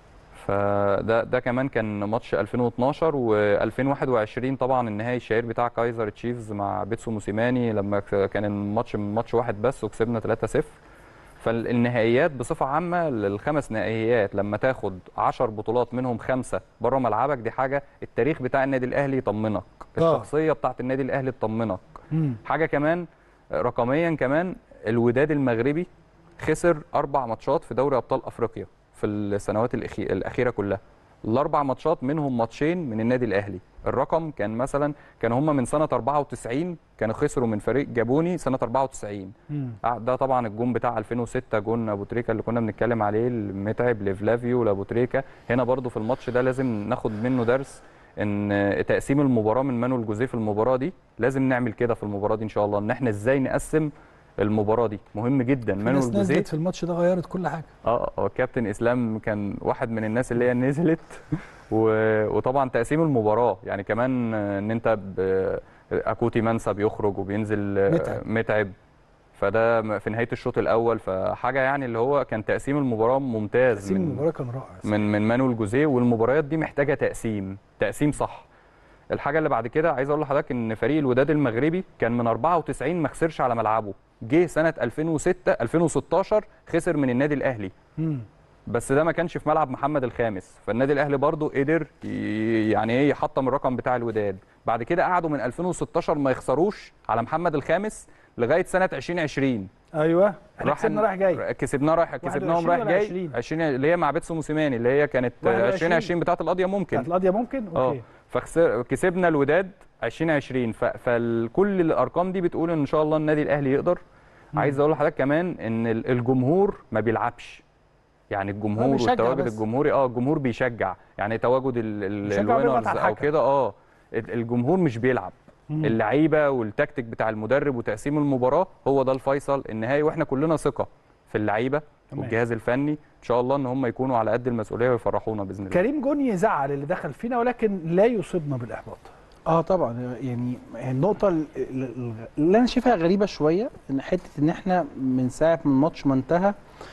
فده ده كمان كان ماتش 2012 و2021 طبعا النهائي الشهير بتاع كايزر تشيفز مع بيتسو موسيماني لما ك- كان الماتش ماتش واحد بس وكسبنا 3-0 فالنهائيات بصفه عامه الخمس نهائيات لما تاخد 10 بطولات منهم خمسه بره ملعبك دي حاجه التاريخ بتاع النادي الاهلي يطمنك آه. الشخصيه بتاعت النادي الاهلي تطمنك مم. حاجه كمان رقميا كمان الوداد المغربي خسر اربع ماتشات في دوري ابطال افريقيا في السنوات الأخي- الاخيره كلها الاربع ماتشات منهم ماتشين من النادي الاهلي الرقم كان مثلا كان هم من سنه 94 كانوا خسروا من فريق جابوني سنه 94 مم. آه، ده طبعا الجون بتاع 2006 جون ابو تريكه اللي كنا بنتكلم عليه المتعب لفلافيو لابو تريكه هنا برضو في الماتش ده لازم ناخد منه درس ان تقسيم المباراه من مانويل جوزيه في المباراه دي لازم نعمل كده في المباراه دي ان شاء الله ان احنا ازاي نقسم المباراه دي مهم جدا في ناس مانويل جوزيه نزلت في الماتش ده غيرت كل حاجه اه اه كابتن اسلام كان واحد من الناس اللي هي نزلت و... وطبعا تقسيم المباراه يعني كمان آه، ان انت ب... اكوتي منسى بيخرج وبينزل آه، متعب. متعب فده م- في نهايه الشوط الاول فحاجه يعني اللي هو كان تقسيم المباراه ممتاز تقسيم من المباراه كان رائع من من مانويل جوزيه والمباريات دي محتاجه تقسيم تقسيم صح الحاجه اللي بعد كده عايز اقول لحضرتك ان فريق الوداد المغربي كان من 94 ما خسرش على ملعبه جه سنه 2006 2016 خسر من النادي الاهلي مم. بس ده ما كانش في ملعب محمد الخامس فالنادي الاهلي برضه قدر ي- يعني ايه يحطم الرقم بتاع الوداد بعد كده قعدوا من 2016 ما يخسروش على محمد الخامس لغايه سنه 2020 ايوه احنا راح كسبنا رايح جاي كسبناه رايح كسبناهم 21 رايح ولا جاي 20 20 اللي هي مع بيتسو موسيماني اللي هي كانت 21 2020 بتاعه القضيه ممكن بتاعت القضيه ممكن اه اوكي فخسر كسبنا الوداد 2020 ف... فكل الارقام دي بتقول ان شاء الله النادي الاهلي يقدر عايز اقول لحضرتك كمان ان ال- الجمهور ما بيلعبش يعني الجمهور بيشجع والتواجد بس. الجمهوري اه الجمهور بيشجع يعني تواجد ال- ال- بيشجع وبيضغط الوينرز على او الحكم. كده اه ال- الجمهور مش بيلعب مم. اللعيبه والتكتيك بتاع المدرب وتقسيم المباراه هو ده الفيصل النهائي واحنا كلنا ثقه في اللعيبه تمام. والجهاز الفني ان شاء الله ان هم يكونوا على قد المسؤوليه ويفرحونا باذن الله كريم جوني يزعل اللي دخل فينا ولكن لا يصيبنا بالاحباط اه طبعا يعني النقطة ال- ال- اللي انا شايفها غريبة شوية ان حتة ان احنا من ساعة ما الماتش ما انتهى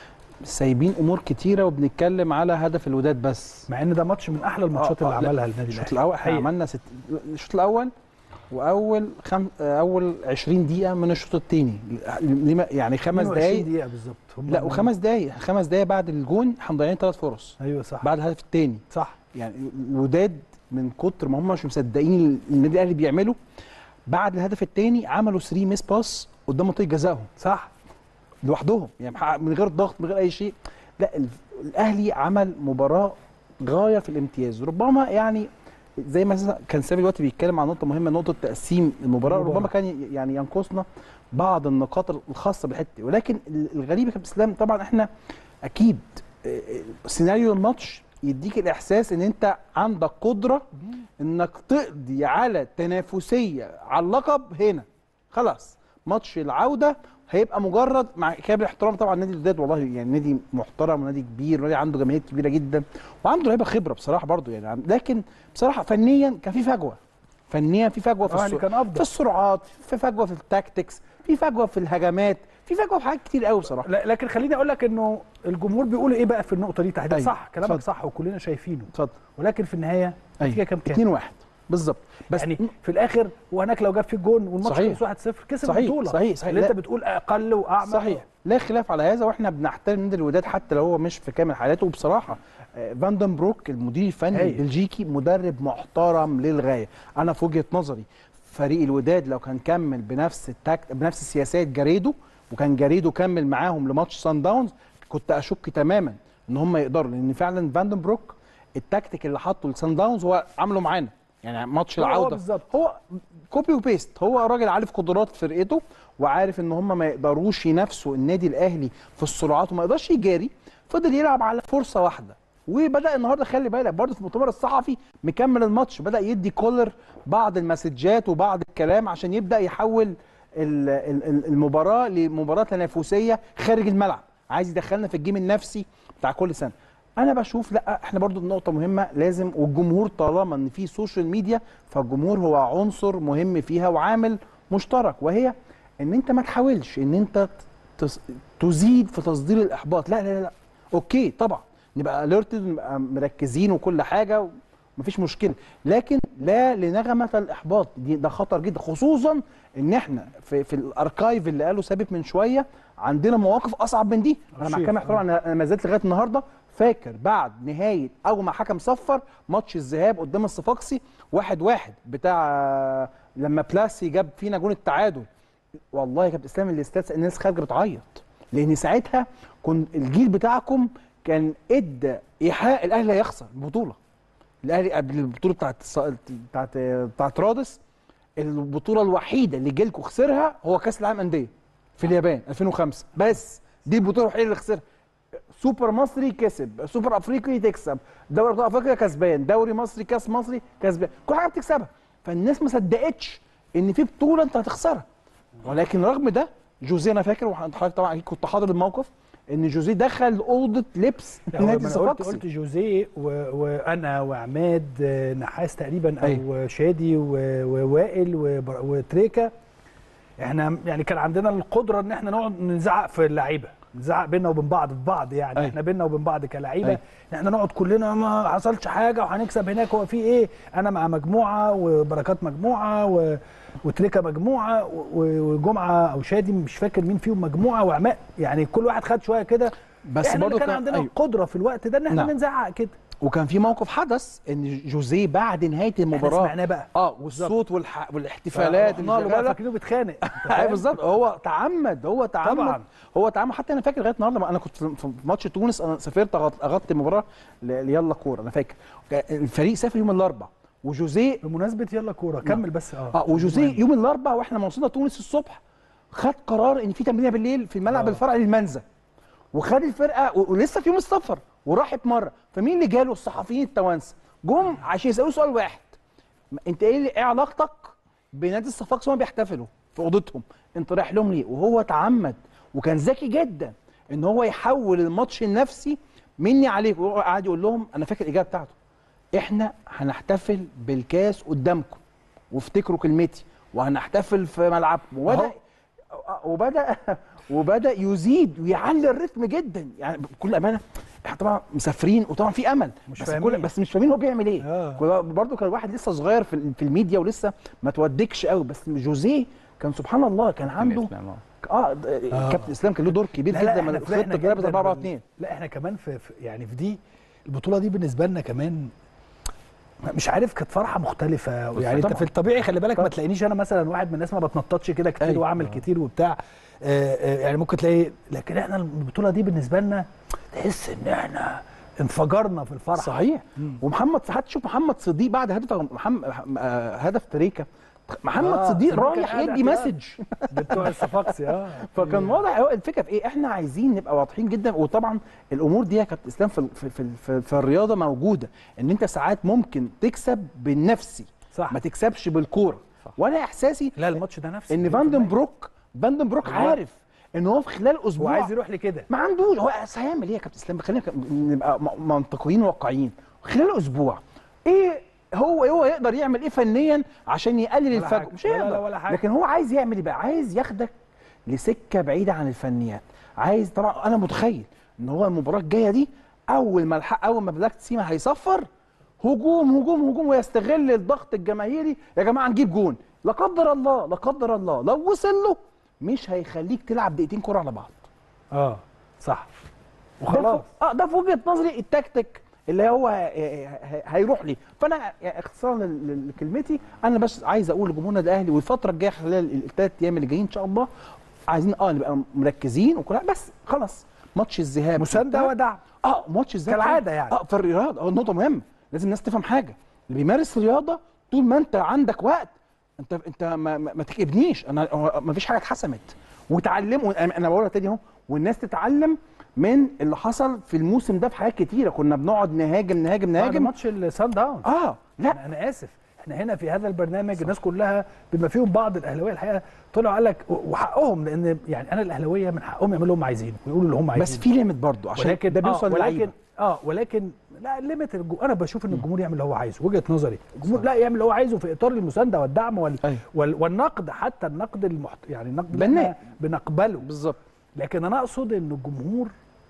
سايبين امور كتيرة وبنتكلم على هدف الوداد بس مع ان ده ماتش من احلى الماتشات آه، اللي آه، لا، عملها النادي الشوط الاهلي الاول احنا حقيقي. عملنا ست... الشوط الاول واول خم... آه، اول 20 دقيقة من الشوط الثاني يعني خمس 22 دقايق دقيقه بالظبط هم لا هم- وخمس دقايق خمس دقايق بعد الجون احنا مضيعين ثلاث فرص ايوه صح بعد الهدف الثاني صح يعني الوداد من كتر ما هم مش مصدقين اللي النادي الاهلي بيعمله بعد الهدف الثاني عملوا 3 ميس باس قدام منطقه جزائهم صح لوحدهم يعني محقق- من غير ضغط من غير اي شيء لا ال- الاهلي عمل مباراه غايه في الامتياز ربما يعني زي ما مثلا كان سامي دلوقتي بيتكلم عن نقطه مهمه نقطه تقسيم المباراه المباراة. ربما كان ي- يعني ينقصنا بعض النقاط الخاصه بالحته دي. ولكن ال- الغريب يا كابتن اسلام طبعا احنا اكيد آه، آه، سيناريو الماتش يديك الاحساس ان انت عندك قدره انك تقضي على تنافسيه على اللقب هنا خلاص ماتش العوده هيبقى مجرد مع كامل الاحترام طبعا نادي الوداد والله يعني نادي محترم ونادي كبير ونادي عنده جماهير كبيره جدا وعنده لعيبه خبره بصراحه برضو يعني عن- لكن بصراحه فنيا كان في فجوه فنيا في فجوه في اه اللي السرعه كان افضل في السرعات في فجوه في التاكتكس في فجوه في الهجمات في فجوه في حاجات كتير قوي بصراحه لا- لكن خليني اقول لك انه الجمهور بيقول ايه بقى في النقطه دي تحديدا أيوة. صح كلامك اتفضل. صح وكلنا شايفينه اتفضل ولكن في النهايه النتيجه كام كام 2 1 بالظبط بس يعني في الاخر وهناك لو جاب فيه جون والماتش صحيح. خلص 1-0 كسب صحيح، البطوله صحيح، صحيح. اللي لا. انت بتقول اقل واعمى صحيح لا خلاف على هذا واحنا بنحترم نادي الوداد حتى لو هو مش في كامل حالاته وبصراحه آه، فاندن بروك المدير الفني هايل. البلجيكي مدرب محترم للغايه انا في وجهه نظري فريق الوداد لو كان كمل بنفس التاك بنفس سياسات جاريدو وكان جاريدو كمل معاهم لماتش سان داونز كنت اشك تماما ان هم يقدروا لان فعلا فاندن بروك التكتيك اللي حطه لسان داونز هو عمله معانا يعني ماتش هو- هو العوده بالظبط. هو كوبي وبيست هو راجل عارف قدرات فرقته وعارف ان هم ما يقدروش ينافسوا النادي الاهلي في السرعات وما يقدرش يجاري فضل يلعب على فرصه واحده وبدا النهارده خلي بالك برضه في المؤتمر الصحفي مكمل الماتش بدا يدي كولر بعض المسجات وبعض الكلام عشان يبدا يحول ال- ال- ال- المباراه لمباراه تنافسيه خارج الملعب عايز يدخلنا في الجيم النفسي بتاع كل سنه انا بشوف لا احنا برضو نقطه مهمه لازم والجمهور طالما ان في سوشيال ميديا فالجمهور هو عنصر مهم فيها وعامل مشترك وهي ان انت ما تحاولش ان انت تس- تزيد في تصدير الاحباط لا لا لا, لا. اوكي طبعا نبقى اليرتد نبقى مركزين وكل حاجه مفيش مشكله لكن لا لنغمه الاحباط دي ده خطر جدا خصوصا ان احنا في, في الاركايف اللي قاله ثابت من شويه عندنا مواقف اصعب من دي انا مع شيء. كامل احترام انا أنا ما زلت لغايه النهارده فاكر بعد نهايه اول ما حكم صفر ماتش الذهاب قدام الصفاقسي واحد واحد بتاع لما بلاسي جاب فينا جون التعادل والله يا كابتن اسلام الاستاد الناس خارجه بتعيط لان ساعتها كن الجيل بتاعكم كان ادى ايحاء الاهلي هيخسر البطوله الاهلي قبل البطوله بتاعت الص- بتاعت بتاعت رادس البطوله الوحيده اللي جيلكو خسرها هو كاس العالم انديه في اليابان 2005 بس دي البطوله الوحيده اللي خسرها سوبر مصري كسب سوبر افريقي تكسب دوري ابطال افريقيا كسبان دوري مصري كاس مصري كسبان كل حاجه بتكسبها فالناس ما صدقتش ان في بطوله انت هتخسرها ولكن رغم ده جوزيه انا فاكر وحضرتك طبعا اكيد كنت حاضر الموقف ان جوزيه دخل اوضه لبس لا، هو نادي ما أنا قلت صفاقسي قلت جوزيه و... وانا وعماد آه، نحاس تقريبا او أيوة. شادي و... ووائل وبر... وتريكا احنا يعني كان عندنا القدره ان احنا نقعد نزعق في اللعيبه نزعق بينا وبين بعض في بعض يعني أيوة. احنا بينا وبين بعض كلعيبه أيوة. ان احنا نقعد كلنا ما حصلش حاجه وهنكسب هناك هو في ايه انا مع مجموعه وبركات مجموعه و... وتريكا مجموعه و- وجمعه او شادي مش فاكر مين فيهم مجموعه وعماء يعني كل واحد خد شويه كده بس احنا اللي برضه كان كان- عندنا أيوة. القدره في الوقت ده ان احنا نعم. نزعق كده وكان في موقف حدث ان جوزيه بعد نهايه احنا المباراه سمعناه بقى اه والصوت والح... والاحتفالات رحنا له بقى شغالة. فاكرينه بيتخانق أنت ايوه فاهم؟ بالظبط هو تعمد هو تعمد طبعاً. هو تعمد حتى انا فاكر لغايه النهارده انا كنت في في ماتش تونس انا سافرت أغط- اغطي مباراه ل- ليلا كوره انا فاكر الفريق سافر يوم الاربعاء وجوزيه بمناسبه يلا كوره كمل بس اه اه وجوزيه يوم الاربعاء واحنا ما وصلنا تونس الصبح خد قرار ان في تمرين بالليل في الملعب آه. الفرعي للمنزه وخد الفرقه و- ولسه في يوم السفر وراحت مره فمين اللي جاله الصحفيين التوانسه جم عشان يسالوه سؤال واحد م- انت ايه اللي- ايه علاقتك بنادي الصفاقس وهم بيحتفلوا في اوضتهم انت رايح لهم ليه وهو تعمد وكان ذكي جدا ان هو يحول الماتش النفسي مني عليك وهو قاعد يقول لهم انا فاكر الاجابه بتاعته احنا هنحتفل بالكاس قدامكم وافتكروا كلمتي وهنحتفل في ملعبكم وبدا وبدا وبدا يزيد ويعلي الريتم جدا يعني بكل امانه احنا طبعا مسافرين وطبعا في امل مش بس فاهمين. كل بس مش فاهمين هو بيعمل ايه آه. برضه كان الواحد لسه صغير في, ال- في الميديا ولسه ما تودكش قوي بس جوزيه كان سبحان الله كان عنده الإسلام، آه. اه د- كابتن اسلام كان له دور كبير لا لا جدا احنا من فرحنا خطه جلابه جداً 4 4 بال- 2 لا احنا كمان في, في يعني في دي البطوله دي بالنسبه لنا كمان مش عارف كانت فرحه مختلفه يعني انت طبعاً. في الطبيعي خلي بالك ما طبعاً. تلاقينيش انا مثلا واحد من الناس ما بتنططش كده كتير أيوة. واعمل كتير وبتاع آه، آه، يعني ممكن تلاقي لكن احنا البطوله دي بالنسبه لنا تحس ان احنا انفجرنا في الفرح صحيح ومحمد حتى شوف محمد صديق بعد هدف محمد آه، هدف تريكا محمد آه، صديق صديق كان رايح قاعد يدي اعتراض. مسج بتوع الصفاقسي اه فكان واضح هو الفكره في ايه احنا عايزين نبقى واضحين جدا وطبعا الامور دي يا كابتن اسلام في في, في, في, في الرياضه موجوده ان انت ساعات ممكن تكسب بالنفسي صح ما تكسبش بالكوره وانا احساسي لا الماتش ده نفسه ان فاندن بروك فاندن بروك هو- عارف ان هو في خلال هو اسبوع عايز يروح لكده ما عندوش هو أصل هيعمل ايه يا كابتن اسلام خلينا نبقى م- منطقيين وواقعيين خلال اسبوع ايه هو هو يقدر يعمل ايه فنيا عشان يقلل ولا الفجوه حاجة. مش لا لا لا هيقدر ولا حاجة. لكن هو عايز يعمل ايه بقى عايز ياخدك لسكه بعيده عن الفنيات عايز طبعا انا متخيل ان هو المباراه الجايه دي اول ما الحق اول ما بلاك سيما هيصفر هجوم هجوم هجوم ويستغل الضغط الجماهيري يا جماعه نجيب جون لا قدر الله لا قدر الله لو وصل له مش هيخليك تلعب دقيقتين كوره على بعض اه صح ده وخلاص في- اه ده في وجهه نظري التكتيك اللي هو ه- ه- هيروح لي فانا يعني اختصارا لل- لل- لكلمتي انا بس عايز اقول لجمهورنا الاهلي والفتره الجايه خلال الثلاث ايام اللي جايين ان شاء الله عايزين اه نبقى مركزين وكل حاجة، بس خلاص ماتش الذهاب مسانده ودعم اه ماتش الذهاب كالعادة يعني. اه في الرياضه اه نقطه مهمه لازم الناس تفهم حاجه اللي بيمارس رياضه طول ما انت عندك وقت انت انت ما, ما, ما تكئبنيش انا هو ما فيش حاجه اتحسمت وتعلموا انا أنا بقولها تاني اهو والناس تتعلم من اللي حصل في الموسم ده في حاجات كتيره كنا بنقعد نهاجم نهاجم بعد نهاجم ماتش السان داون اه لا انا أنا اسف احنا هنا في هذا البرنامج الناس كلها بما فيهم بعض الاهلاويه الحقيقه طلعوا قال لك وحقهم لان يعني انا الاهلاويه من حقهم يعملوا اللي هم عايزينه ويقولوا اللي هم عايزينه بس في ليميت برضه عشان ولكن ده بيوصل آه ولكن للعيبه اه ولكن لا ليميت الجو... انا بشوف ان الجمهور يعمل اللي هو عايزه وجهه نظري الجمهور لا يعمل اللي هو عايزه في اطار المسانده والدعم وال... أيوة. وال... والنقد حتى النقد المحت... يعني النقد اللي بناء. احنا بنقبله بالظبط لكن انا اقصد ان الجمهور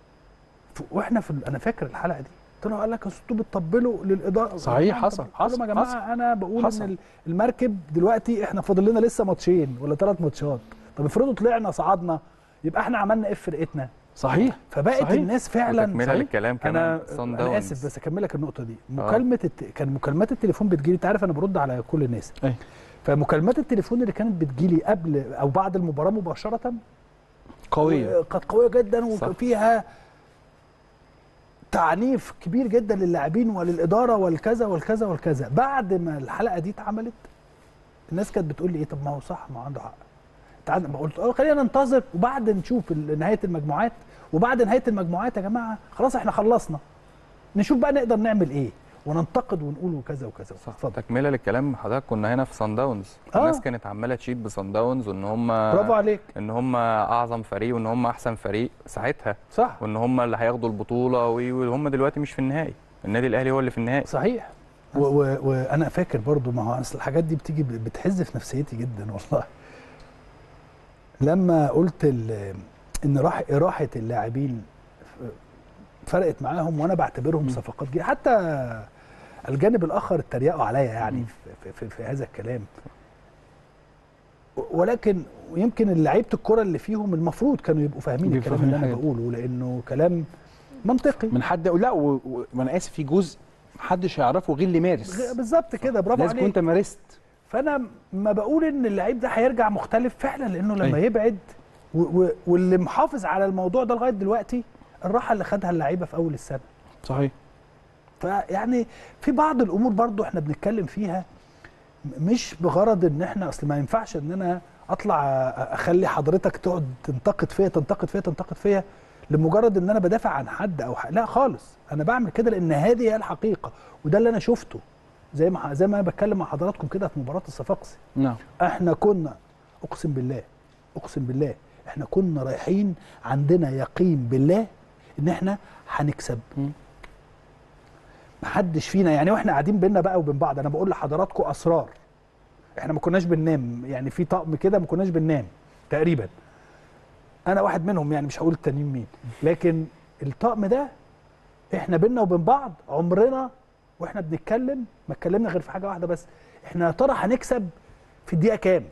ف... واحنا في ال- انا فاكر الحلقه دي طلعوا قال لك أصل انتوا بتطبلوا للاداره صحيح، طب- حصل، قلت لهم حصل، يا جماعه حصل. انا بقول حصل. ان ال- المركب دلوقتي احنا فاضل لنا لسه ماتشين ولا ثلاث ماتشات طب افرضوا طلعنا صعدنا يبقى احنا عملنا ايه في فرقتنا صحيح فبقت صحيح. الناس فعلا تكمله صحيح. للكلام كمان انا صن انا داونز. اسف بس اكملك النقطه دي مكالمه الت... كان مكالمات التليفون بتجيلي انت عارف انا برد على كل الناس أيوة. فمكالمات التليفون اللي كانت بتجيلي قبل او بعد المباراه مباشره قويه كانت قويه جدا صح. وفيها تعنيف كبير جدا للاعبين وللاداره والكذا والكذا والكذا بعد ما الحلقه دي اتعملت الناس كانت بتقول لي ايه طب ما هو صح ما هو عنده حق تعال ما قلت اه خلينا ننتظر وبعد نشوف ال- نهايه المجموعات وبعد نهايه المجموعات يا جماعه خلاص احنا خلصنا نشوف بقى نقدر نعمل ايه وننتقد ونقول وكذا وكذا صح اتفضل تكمله للكلام حضرتك كنا هنا في سان داونز آه. الناس كانت عماله تشيد بسان داونز وان هم برافو عليك ان هم اعظم فريق وان هم احسن فريق ساعتها صح وان هم اللي هياخدوا البطوله و- وهم دلوقتي مش في النهائي النادي الاهلي هو اللي في النهائي صحيح و- و- وانا فاكر برضو ما هو اصل الحاجات دي بتيجي ب- بتحز في نفسيتي جدا والله لما قلت ال- ان راح راحه اللاعبين فرقت معاهم وانا بعتبرهم صفقات جديده حتى الجانب الاخر اتريقوا عليا يعني في, في, في هذا الكلام ولكن يمكن لعيبه الكره اللي فيهم المفروض كانوا يبقوا فاهمين بيبقوا الكلام اللي انا فاهمين بقوله لانه كلام منطقي من حد لا و- و- وانا اسف في جزء محدش يعرفه غير اللي مارس غ- بالظبط كده برافو لازم تكون عليك انت مارست فانا ما بقول ان اللعيب ده هيرجع مختلف فعلا لانه لما أيوة. يبعد و و واللي محافظ على الموضوع ده لغايه دلوقتي الراحه اللي خدها اللعيبه في اول السنه صحيح فيعني في بعض الامور برضو احنا بنتكلم فيها م- مش بغرض ان احنا اصل ما ينفعش ان انا اطلع أ- اخلي حضرتك تقعد تنتقد فيا تنتقد فيا تنتقد فيا لمجرد ان انا بدافع عن حد او ح... لا خالص انا بعمل كده لان هذه هي الحقيقه وده اللي انا شفته زي ما زي ما انا بتكلم مع حضراتكم كده في مباراه الصفاقسي نعم احنا كنا اقسم بالله اقسم بالله احنا كنا رايحين عندنا يقين بالله ان احنا هنكسب مم. محدش فينا يعني واحنا قاعدين بينا بقى وبين بعض انا بقول لحضراتكم اسرار احنا ما كناش بننام يعني في طقم كده ما كناش بننام تقريبا انا واحد منهم يعني مش هقول التانيين مين لكن الطقم ده احنا بينا وبين بعض عمرنا واحنا بنتكلم ما اتكلمنا غير في حاجه واحده بس احنا يا ترى هنكسب في الدقيقه كام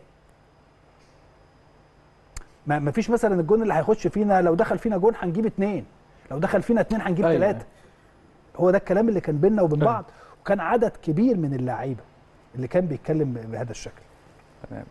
ما ما فيش مثلا الجون اللي هيخش فينا لو دخل فينا جون هنجيب اتنين لو دخل فينا اتنين هنجيب أيوة. ثلاثه هو ده الكلام اللي كان بيننا وبين أيوة. بعض وكان عدد كبير من اللعيبه اللي كان بيتكلم بهذا الشكل تمام.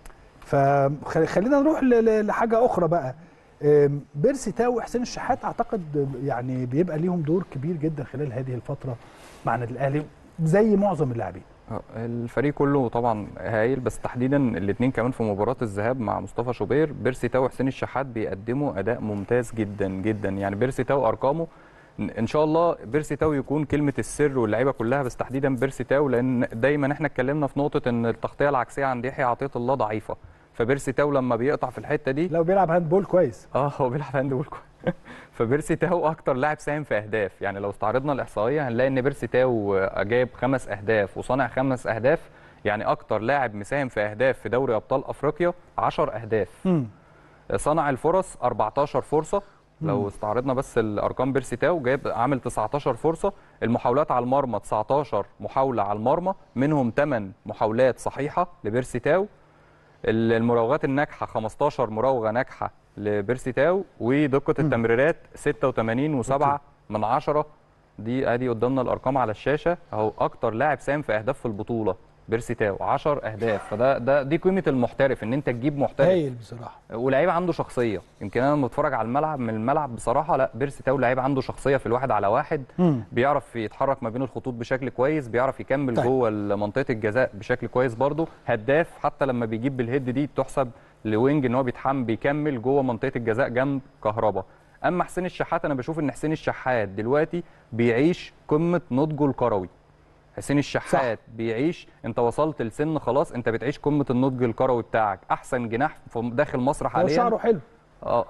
فخلينا نروح ل- ل- لحاجه اخرى بقى أم، بيرسي تاو وحسين الشحات اعتقد يعني بيبقى ليهم دور كبير جدا خلال هذه الفتره مع النادي الاهلي زي معظم اللاعبين آه، الفريق كله طبعا هايل بس تحديدا الاثنين كمان في مباراه الذهاب مع مصطفى شوبير بيرسي تاو وحسين الشحات بيقدموا اداء ممتاز جدا جدا يعني بيرسي تاو ارقامه ان إن شاء الله بيرسي تاو يكون كلمه السر واللعيبه كلها بس تحديدا بيرسي تاو لان دايما احنا اتكلمنا في نقطه ان التغطيه العكسيه عند يحيى عطيه الله ضعيفه فبيرسي تاو لما بيقطع في الحته دي لو بيلعب هاند بول كويس اه هو بيلعب هاند بول كويس. فبيرسي تاو اكتر لاعب ساهم في اهداف يعني لو استعرضنا الاحصائيه هنلاقي ان بيرسي تاو جايب خمس اهداف وصانع خمس اهداف يعني اكتر لاعب مساهم في اهداف في دوري ابطال افريقيا 10 اهداف مم. صنع الفرص 14 فرصه لو استعرضنا بس الارقام بيرسي تاو جايب عامل 19 فرصه المحاولات على المرمى 19 محاوله على المرمى منهم 8 محاولات صحيحه لبيرسي تاو المراوغات الناجحه 15 مراوغه ناجحه لبيرسي تاو ودقه التمريرات 86 و7 من 10 دي ادي قدامنا الارقام على الشاشه اهو اكتر لاعب ساهم في اهداف في البطوله بيرسي تاو 10 اهداف فده ده دي قيمه المحترف ان انت تجيب محترف هايل بصراحه ولعيب عنده شخصيه يمكن انا لما بتفرج على الملعب من الملعب بصراحه لا بيرسي تاو لعيب عنده شخصيه في الواحد على واحد مم. بيعرف يتحرك ما بين الخطوط بشكل كويس بيعرف يكمل طيب. جوه منطقه الجزاء بشكل كويس برضه هداف حتى لما بيجيب بالهيد دي تحسب لوينج ان هو بيتحمل بيكمل جوه منطقه الجزاء جنب كهربا اما حسين الشحات انا بشوف ان حسين الشحات دلوقتي بيعيش قمه نضجه الكروي حسين الشحات صح. بيعيش انت وصلت لسن خلاص انت بتعيش قمه النضج الكروي بتاعك احسن جناح في داخل مصر هو حاليا شعره حلو اه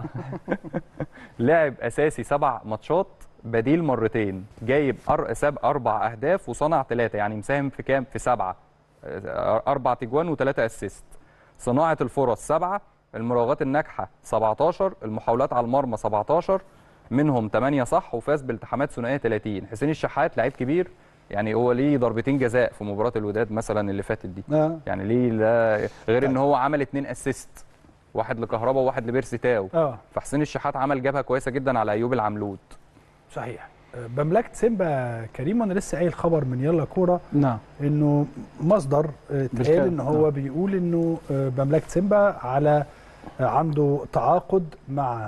لاعب اساسي سبع ماتشات بديل مرتين جايب أر... ساب اربع اهداف وصنع ثلاثه يعني مساهم في كام في سبعه آه، اربع تجوان وثلاثه اسيست صناعه الفرص سبعه المراوغات الناجحه 17 المحاولات على المرمى 17 منهم 8 صح وفاز بالتحامات ثنائيه 30 حسين الشحات لعيب كبير يعني هو ليه ضربتين جزاء في مباراه الوداد مثلا اللي فاتت دي اه يعني ليه لا غير ان هو عمل اتنين اسيست واحد لكهربا وواحد لبيرسي تاو اه فحسين الشحات عمل جبهه كويسه جدا على ايوب العملود صحيح آه، بملكه سيمبا كريم وانا لسه قايل خبر من يلا كوره نعم انه مصدر آه، اتقال بالكلام، ان هو نعم. بيقول انه آه، مملكه سيمبا على آه، عنده تعاقد مع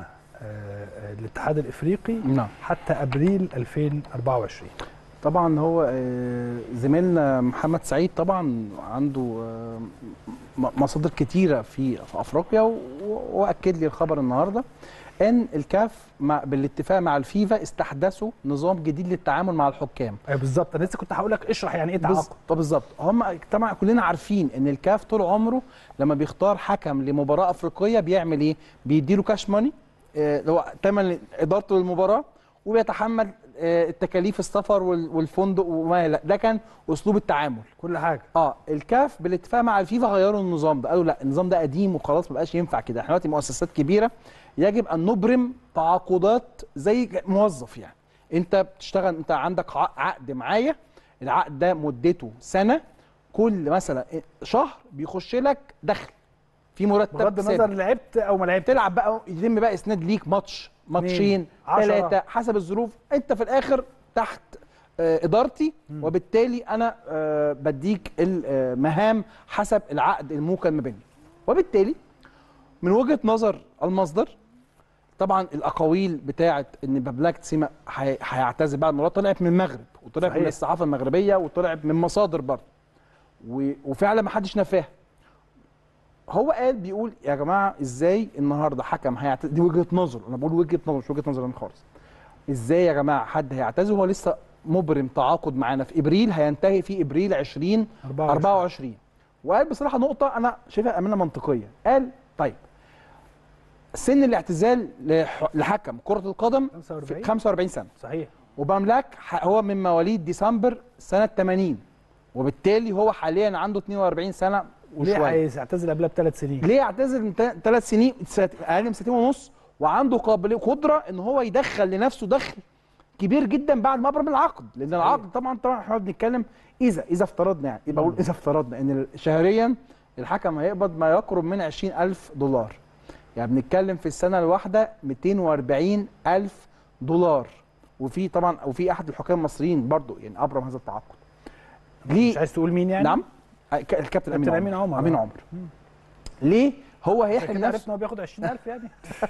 آه، آه، الاتحاد الافريقي نعم حتى ابريل 2024 طبعا هو آه، زميلنا محمد سعيد طبعا عنده آه، م- مصادر كتيره في في افريقيا و- واكد لي الخبر النهارده ان الكاف مع بالاتفاق مع الفيفا استحدثوا نظام جديد للتعامل مع الحكام ايوه بالظبط انا لسه كنت هقول لك اشرح يعني ايه بز- تعاقد طب بالظبط هم طبعا كلنا عارفين ان الكاف طول عمره لما بيختار حكم لمباراه افريقيه بيعمل ايه؟ بيديله كاش ماني آه، اللي هو ثمن ادارته للمباراه وبيتحمل آه، التكاليف السفر وال- والفندق وما لا ده كان اسلوب التعامل كل حاجه اه الكاف بالاتفاق مع الفيفا غيروا النظام ده قالوا لا النظام ده قديم وخلاص ما بقاش ينفع كده احنا دلوقتي مؤسسات كبيره يجب ان نبرم تعاقدات زي موظف يعني انت بتشتغل انت عندك ع- عقد معايا العقد ده مدته سنه كل مثلا شهر بيخش لك دخل في مرتب بغض النظر ثابت. لعبت او ما لعبتش تلعب بقى يتم بقى اسناد ليك ماتش ماتشين عشرة. ثلاثه حسب الظروف انت في الاخر تحت آه، ادارتي وبالتالي انا آه، بديك المهام حسب العقد الموكل ما بيننا وبالتالي من وجهه نظر المصدر طبعا الاقاويل بتاعه ان بابلاك تسيما هي- هيعتزل بعد المباراه طلعت من المغرب وطلعت من صحيح. الصحافه المغربيه وطلعت من مصادر برضه و- وفعلا ما حدش نفاها هو قال بيقول يا جماعه ازاي النهارده حكم هيعتزل دي وجهه نظر انا بقول وجهه نظر مش وجهه نظر انا خالص ازاي يا جماعه حد هيعتزل هو لسه مبرم تعاقد معانا في ابريل هينتهي في ابريل 20 24. 24 وقال بصراحه نقطه انا شايفها امانه منطقيه قال طيب سن الاعتزال لح- لحكم كره القدم 45 45 سنه صحيح وبملاك ح- هو من مواليد ديسمبر سنه 80 وبالتالي هو حاليا عنده 42 سنه ليه وشويه عايز يعتزل قبلها بثلاث سنين ليه يعتزل من ثلاث سنين سنة- اقل من سنتين ونص وعنده قابليه قدره ان هو يدخل لنفسه دخل كبير جدا بعد ما ابرم العقد لان العقد طبعا طبعا احنا بنتكلم اذا اذا افترضنا يعني يبقى اقول اذا افترضنا ان شهريا الحكم هيقبض ما يقرب من 20000 دولار يعني بنتكلم في السنه الواحده 240 الف دولار وفي طبعا وفي احد الحكام المصريين برضو يعني ابرم هذا التعاقد ليه مش عايز تقول مين يعني نعم ك- الكابتن امين كابتن عمر أمين عمر، امين آه. عمر ليه هو عشان هيحرم كده عرفنا نفسه هو بياخد 20000 يعني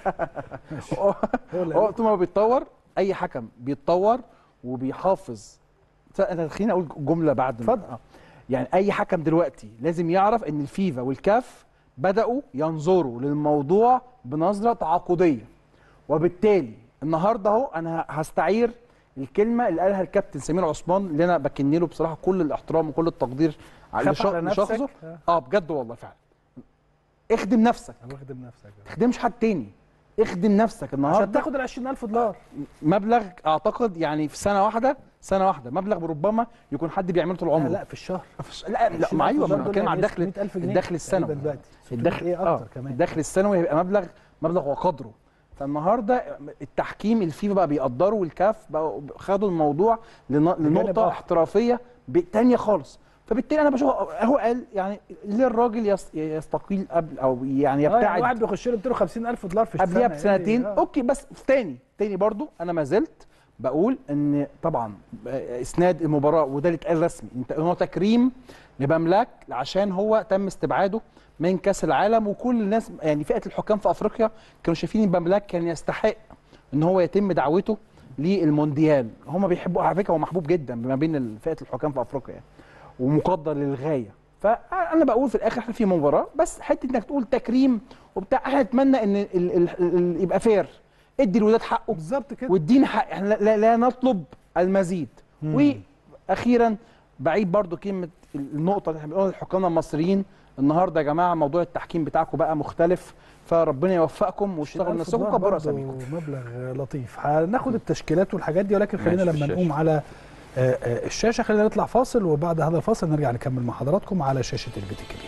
هو هو اللي هو طول ما هو بيتطور اي حكم بيتطور وبيحافظ ف- انا خليني اقول جمله بعد اتفضل. آه. يعني اي حكم دلوقتي لازم يعرف ان الفيفا والكاف بداوا ينظروا للموضوع بنظره تعاقديه وبالتالي النهارده اهو انا هستعير الكلمه اللي قالها الكابتن سمير عثمان اللي انا بكن له بصراحه كل الاحترام وكل التقدير خاف لش- على نفسك. لشخصه آه. اه بجد والله فعلا اخدم نفسك واخدم نفسك ما تخدمش حد تاني اخدم نفسك عشان النهارده تاخد ال 20000 دولار مبلغ اعتقد يعني في سنه واحده سنه واحده مبلغ ربما يكون حد بيعمله طول لا, عمره لا في الشهر لا لا ما ايوه ما انا بتكلم على الدخل 100000 جنيه الدخل السنوي تقريباً دلوقتي الدخل ايه اه اكتر كمان الدخل السنوي هيبقى مبلغ مبلغ وقدره فالنهارده التحكيم الفيفا بقى بيقدروا والكاف بقوا خدوا الموضوع لن- لنقطه آخر. احترافيه ب- تانية خالص فبالتالي انا بشوف هو قال يعني ليه الراجل يس- يستقيل قبل او يعني اه يعني يبتعد واحد بيخش له 250000 دولار في قبلها السنة. بسنتين إيه؟ آه. اوكي بس تاني تاني برضو انا ما زلت بقول ان طبعا اسناد المباراه وده اللي اتقال رسمي انت هو تكريم لبملاك عشان هو تم استبعاده من كاس العالم وكل الناس يعني فئه الحكام في افريقيا كانوا شايفين ان بملاك كان يستحق ان هو يتم دعوته للمونديال هم بيحبوا على فكره هو محبوب جدا ما بين فئه الحكام في افريقيا يعني ومقدر للغايه فانا بقول في الاخر احنا في مباراه بس حته انك تقول تكريم وبتاع احنا نتمنى ان ال ال ال يبقى فير ادي الوداد حقه بالظبط كده وادينا حق احنا لا, لا, لا نطلب المزيد واخيرا بعيد برضو كلمه النقطه اللي احنا بنقولها لحكامنا المصريين النهارده يا جماعه موضوع التحكيم بتاعكم بقى مختلف فربنا يوفقكم واشتغلوا 10,000 نفسكم دولار وكبروا برضه اساميكم مبلغ لطيف هناخد التشكيلات والحاجات دي ولكن خلينا ماشي في لما الشاشة. نقوم على آه، آه، الشاشه خلينا نطلع فاصل وبعد هذا الفاصل نرجع نكمل مع حضراتكم على شاشه البيت الكبير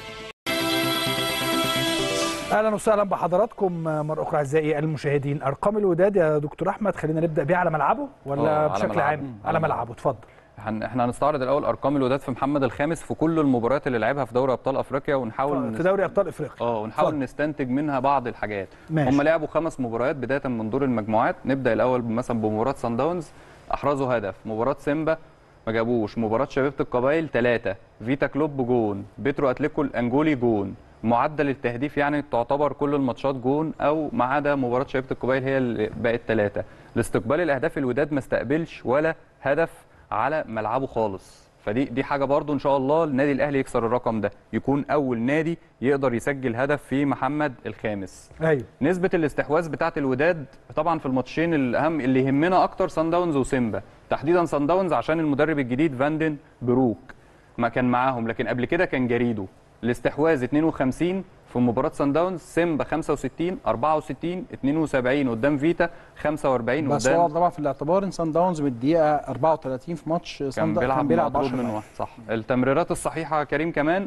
اهلا وسهلا بحضراتكم مره اخرى اعزائي المشاهدين ارقام الوداد يا دكتور احمد خلينا نبدا بيها على ملعبه ولا آه، على بشكل ملعبه. عام مم. على على ملعبه اتفضل هن- احنا هنستعرض الاول ارقام الوداد في محمد الخامس في كل المباريات اللي لعبها في دوري ابطال افريقيا ونحاول في دوري ابطال افريقيا اه ونحاول اتفضل. نستنتج منها بعض الحاجات ماشي. هم لعبوا خمس مباريات بدايه من دور المجموعات نبدا الاول مثلا بمباراه سان داونز احرزوا هدف مباراه سيمبا ما جابوش مباراه شبيبه القبائل ثلاثه فيتا كلوب جون بيترو اتليكو الانجولي جون معدل التهديف يعني تعتبر كل الماتشات جون او ما عدا مباراه شبيبه القبائل هي اللي بقت ثلاثه لاستقبال الاهداف الوداد ما استقبلش ولا هدف على ملعبه خالص فدي دي حاجه برضو ان شاء الله النادي الاهلي يكسر الرقم ده يكون اول نادي يقدر يسجل هدف في محمد الخامس ايوه نسبة الاستحواذ بتاعة الوداد طبعا في الماتشين الأهم اللي يهمنا أكتر سان داونز وسيمبا تحديدا سان داونز عشان المدرب الجديد فاندن بروك ما كان معاهم لكن قبل كده كان جريدو الاستحواذ 52 في مباراة سان داونز سيمبا 65 64 72 قدام فيتا 45 بس هو قدام طبعا في الاعتبار ان سان داونز من الدقيقه 34 في ماتش كان سان بيلعب, كان بيلعب مطرود 10 من لعيبة. واحد صح التمريرات الصحيحه يا كريم كمان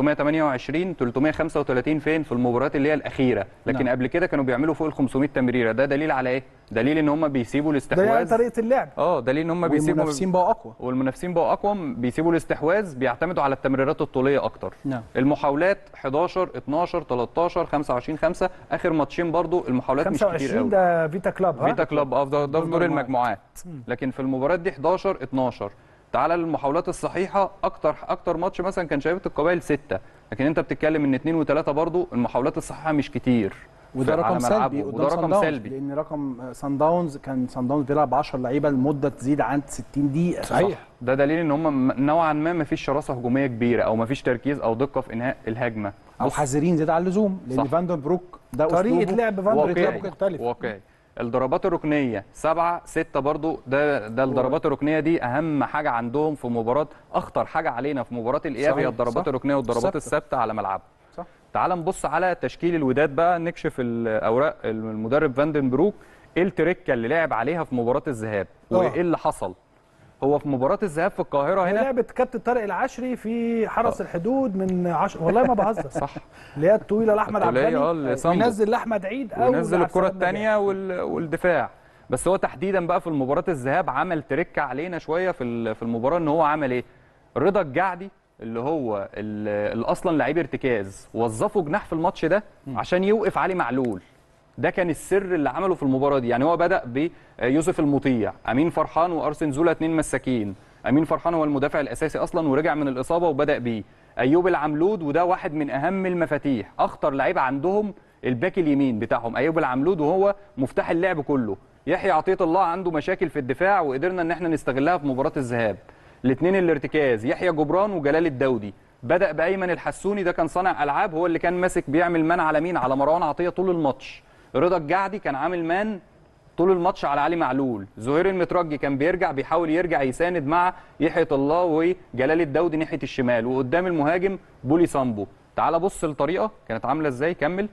328 335 فين في المباريات اللي هي الاخيره لكن نعم. قبل كده كانوا بيعملوا فوق ال 500 تمريره ده دليل على ايه دليل ان هم بيسيبوا ده يعني الاستحواذ طريقه اللعب اه دليل ان هم بيسيبوا والمنافسين بقوا اقوى والمنافسين بقوا اقوى بيسيبوا الاستحواذ بيعتمدوا على التمريرات الطوليه اكتر نعم المحاولات 11 12 13 25 5 اخر ماتشين برضو المحاولات مش كتير 25 قوي ده فيتا كلاب ها فيتا كلاب اه ده ده في دور المجموعات. المجموعات لكن في المباريات دي 11 12 تعالى للمحاولات الصحيحه اكتر اكتر ماتش مثلا كان شبيبه القبائل 6 لكن انت بتتكلم ان 2 و3 برضو المحاولات الصحيحه مش كتير وده في- على رقم ملعبه. سلبي وده قدام سان رقم داونز سلبي لان رقم سان داونز كان سان داونز بيلعب 10 لعيبه لمده تزيد عن 60 دقيقه صحيح ده دليل ان هم نوعا ما ما فيش شراسه هجوميه كبيره او ما فيش تركيز او دقه في انهاء الهجمه او بص، حذرين زياده عن اللزوم لان صح. فاندون بروك ده طريقه أسلوبه لعب فان واقعي ديك مختلفه واقعي الضربات الركنيه سبعة ستة برضو ده ده الضربات الركنيه دي اهم حاجه عندهم في مباراه اخطر حاجه علينا في مباراه الاياب صحيح، هي الضربات صح. الركنيه والضربات ثابتة. الثابته على ملعبه صح. تعال نبص على تشكيل الوداد بقى نكشف الاوراق المدرب فاندن بروك ايه التركه اللي لعب عليها في مباراه الذهاب آه. وايه اللي حصل هو في مباراه الذهاب في القاهره هي هنا لعبه كابتن طارق العشري في حرس الحدود من 10 والله ما بهزر صح اللي هي الطويله لاحمد عبد الطولية، اه، الغني اللي صامبو. وينزل لاحمد عيد او وينزل لعبد الكره السلام نجاح. الثانيه والدفاع بس هو تحديدا بقى في مباراه الذهاب عمل تركه علينا شويه في ال- في المباراه ان هو عمل ايه رضا الجعدي اللي هو ال- اللي اصلا لعيب ارتكاز وظفه جناح في الماتش ده عشان يوقف علي معلول ده كان السر اللي عمله في المباراه دي يعني هو بدا بيوسف المطيع امين فرحان وارسن زولا اتنين مساكين امين فرحان هو المدافع الاساسي اصلا ورجع من الاصابه وبدا بيه ايوب العملود وده واحد من اهم المفاتيح اخطر لعيب عندهم الباك اليمين بتاعهم ايوب العملود وهو مفتاح اللعب كله يحيى عطيه الله عنده مشاكل في الدفاع وقدرنا ان احنا نستغلها في مباراه الذهاب الاثنين الارتكاز يحيى جبران وجلال الدودي بدا بايمن الحسوني ده كان صانع العاب هو اللي كان ماسك بيعمل مان على مين على مروان عطيه طول الماتش رضا الجعدي كان عامل مان طول الماتش على علي معلول زهير المترجي كان بيرجع بيحاول يرجع يساند مع يحيى الله وجلال الدودي ناحيه الشمال وقدام المهاجم بولي سامبو تعال بص الطريقه كانت عامله ازاي كمل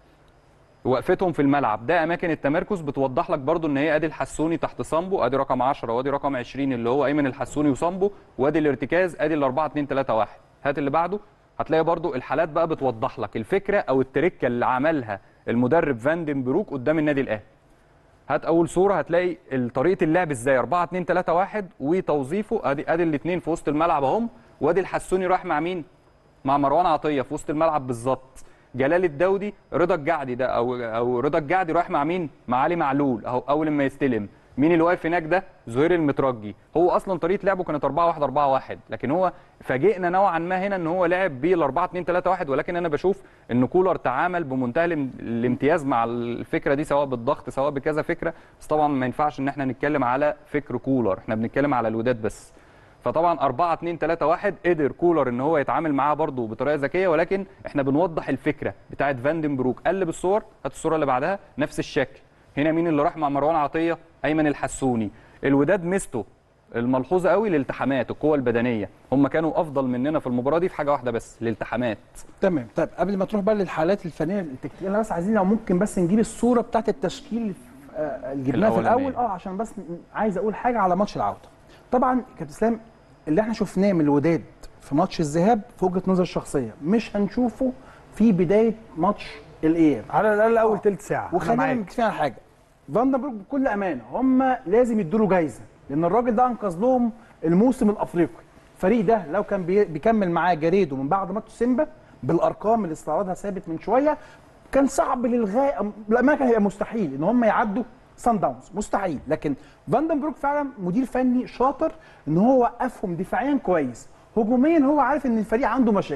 وقفتهم في الملعب ده اماكن التمركز بتوضح لك برضو ان هي ادي الحسوني تحت صامبو ادي رقم 10 وادي رقم 20 اللي هو ايمن الحسوني وصامبو وادي الارتكاز ادي ال 4 2 3 1 هات اللي بعده هتلاقي برضو الحالات بقى بتوضح لك الفكره او التركه اللي عملها المدرب فاندن بروك قدام النادي الاهلي هات اول صوره هتلاقي طريقه اللعب ازاي 4 2 3 1 وتوظيفه ادي ادي الاثنين في وسط الملعب اهم وادي الحسوني رايح مع مين مع مروان عطيه في وسط الملعب بالظبط جلال الدودي رضا الجعدي ده او او رضا الجعدي رايح مع مين مع علي معلول اهو اول ما يستلم مين اللي واقف هناك ده زهير المترجي هو اصلا طريقه لعبه كانت 4 1 4 1 لكن هو فاجئنا نوعا ما هنا ان هو لعب بال 4 2 3 1 ولكن انا بشوف ان كولر تعامل بمنتهى الام- الامتياز مع الفكره دي سواء بالضغط سواء بكذا فكره بس طبعا ما ينفعش ان احنا نتكلم على فكر كولر احنا بنتكلم على الوداد بس فطبعا 4 2 3 1 قدر كولر ان هو يتعامل معاه برضه بطريقه ذكيه ولكن احنا بنوضح الفكره بتاعت فاندن بروك قلب الصور هات الصوره اللي بعدها نفس الشكل هنا مين اللي راح مع مروان عطيه ايمن الحسوني الوداد ميزته الملحوظه قوي الالتحامات القوه البدنيه هم كانوا افضل مننا في المباراه دي في حاجه واحده بس الالتحامات تمام طيب قبل ما تروح بقى للحالات الفنيه التكتيكيه انا بس عايزين لو ممكن بس نجيب الصوره بتاعت التشكيل آه، اللي جبناها في الأولانية. الاول اه عشان بس ن- عايز اقول حاجه على ماتش العوده طبعا كابتن اسلام اللي احنا شفناه من الوداد في ماتش الذهاب في وجهه نظر الشخصيه مش هنشوفه في بدايه ماتش الاياب على الاقل اول ثلث ساعه أنا وخلينا معاك. متفقين على حاجه فاندربروك بكل امانه هم لازم يدوا له جايزه لان الراجل ده انقذ لهم الموسم الافريقي الفريق ده لو كان بي- بيكمل معاه جاريدو من بعد ماتش سيمبا بالارقام اللي استعرضها ثابت من شويه كان صعب للغايه لا كان هيبقى مستحيل ان هم يعدوا سان داونز مستحيل لكن فاندنبروك فعلا مدير فني شاطر ان هو وقفهم دفاعيا كويس هجوميا هو عارف ان الفريق عنده مشاكل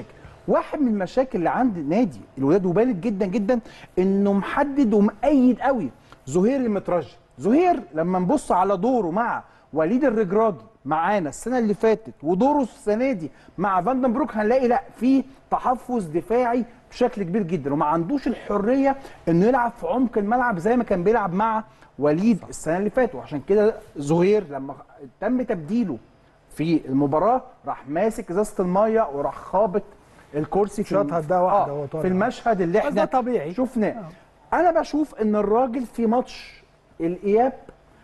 واحد من المشاكل اللي عند نادي الوداد وبانت جدا جدا انه محدد ومؤيد قوي زهير المترجي زهير لما نبص على دوره مع وليد الرجراجي معانا السنه اللي فاتت ودوره السنه دي مع فاندن بروك هنلاقي لا في تحفظ دفاعي بشكل كبير جدا وما عندوش الحريه انه يلعب في عمق الملعب زي ما كان بيلعب مع وليد السنه اللي فاتت وعشان كده زهير لما تم تبديله في المباراه راح ماسك ازازه الميه وراح خابط الكرسي في شاطها ده واحدة آه وهو طالع. في المشهد اللي بس احنا ده طبيعي. شفناه انا بشوف ان الراجل في ماتش الاياب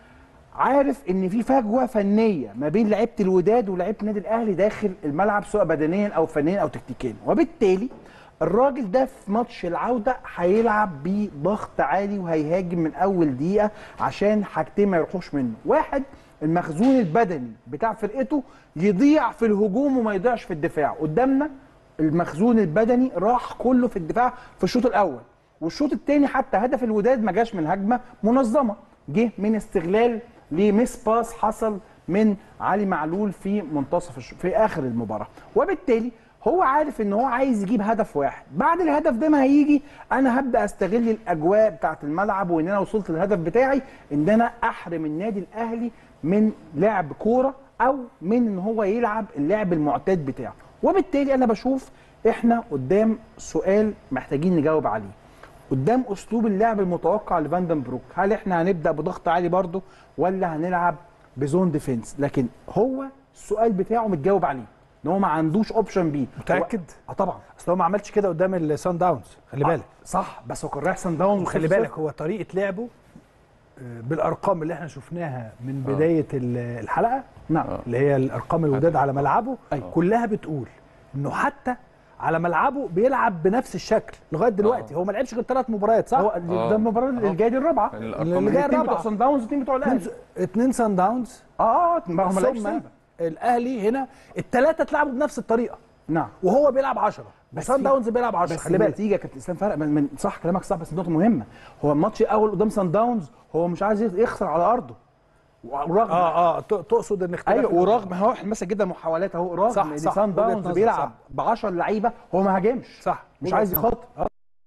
عارف ان في فجوه فنيه ما بين لعيبه الوداد ولعيبه النادي الاهلي داخل الملعب سواء بدنيا او فنيا او تكتيكيا وبالتالي الراجل ده في ماتش العوده هيلعب بضغط عالي وهيهاجم من اول دقيقه عشان حاجتين ما يروحوش منه واحد المخزون البدني بتاع فرقته يضيع في الهجوم وما يضيعش في الدفاع قدامنا المخزون البدني راح كله في الدفاع في الشوط الاول والشوط الثاني حتى هدف الوداد ما جاش من هجمه منظمه جه من استغلال لميس باس حصل من علي معلول في منتصف الش... في اخر المباراه وبالتالي هو عارف ان هو عايز يجيب هدف واحد بعد الهدف ده ما هيجي انا هبدا استغل الاجواء بتاعه الملعب وان انا وصلت للهدف بتاعي ان انا احرم النادي الاهلي من لعب كوره او من ان هو يلعب اللعب المعتاد بتاعه وبالتالي انا بشوف احنا قدام سؤال محتاجين نجاوب عليه قدام اسلوب اللعب المتوقع لفاندن بروك هل احنا هنبدا بضغط عالي برضه ولا هنلعب بزون ديفense لكن هو السؤال بتاعه متجاوب عليه ان هو ما عندوش اوبشن بي متاكد؟ اه طبعا اصل هو ما عملش كده قدام السان داونز خلي بالك آه صح بس هو كان رايح سان داونز وخلي بالك هو طريقه لعبه آه، بالارقام اللي احنا شفناها من بدايه ال- الحلقه نعم اللي هي الارقام الوداد على ملعبه أيوة. كلها بتقول انه حتى على ملعبه بيلعب بنفس الشكل لغايه دلوقتي هو ما لعبش غير ثلاث مباريات صح؟ هو آه. ده المباراه اللي جايه دي الرابعه الأرقام اللي جايه الاثنين بتوع الرابعه سان داونز والاثنين بتوع الاهلي اتنين- اتنين سان داونز اه اه ما هم لعبش ثم سيبا. الاهلي هنا الثلاثه اتلعبوا بنفس الطريقه نعم وهو بيلعب 10 بس وسان في- داونز بيلعب 10 بس خلي بالك النتيجه كانت الاسلام فرق من, من صح كلامك صح بس نقطه مهمه هو الماتش الاول قدام سان داونز هو مش عايز يخسر على ارضه ورغم اه اه ت- تقصد ان اختلاف ايوه ورغم هو احنا مثلا جدا محاولات اهو رغم صح، ان صح، سان وجهة داونز نظر، بيلعب صح. ب 10 لعيبه هو ما هاجمش صح مش وجهة عايز نظر. يخاطر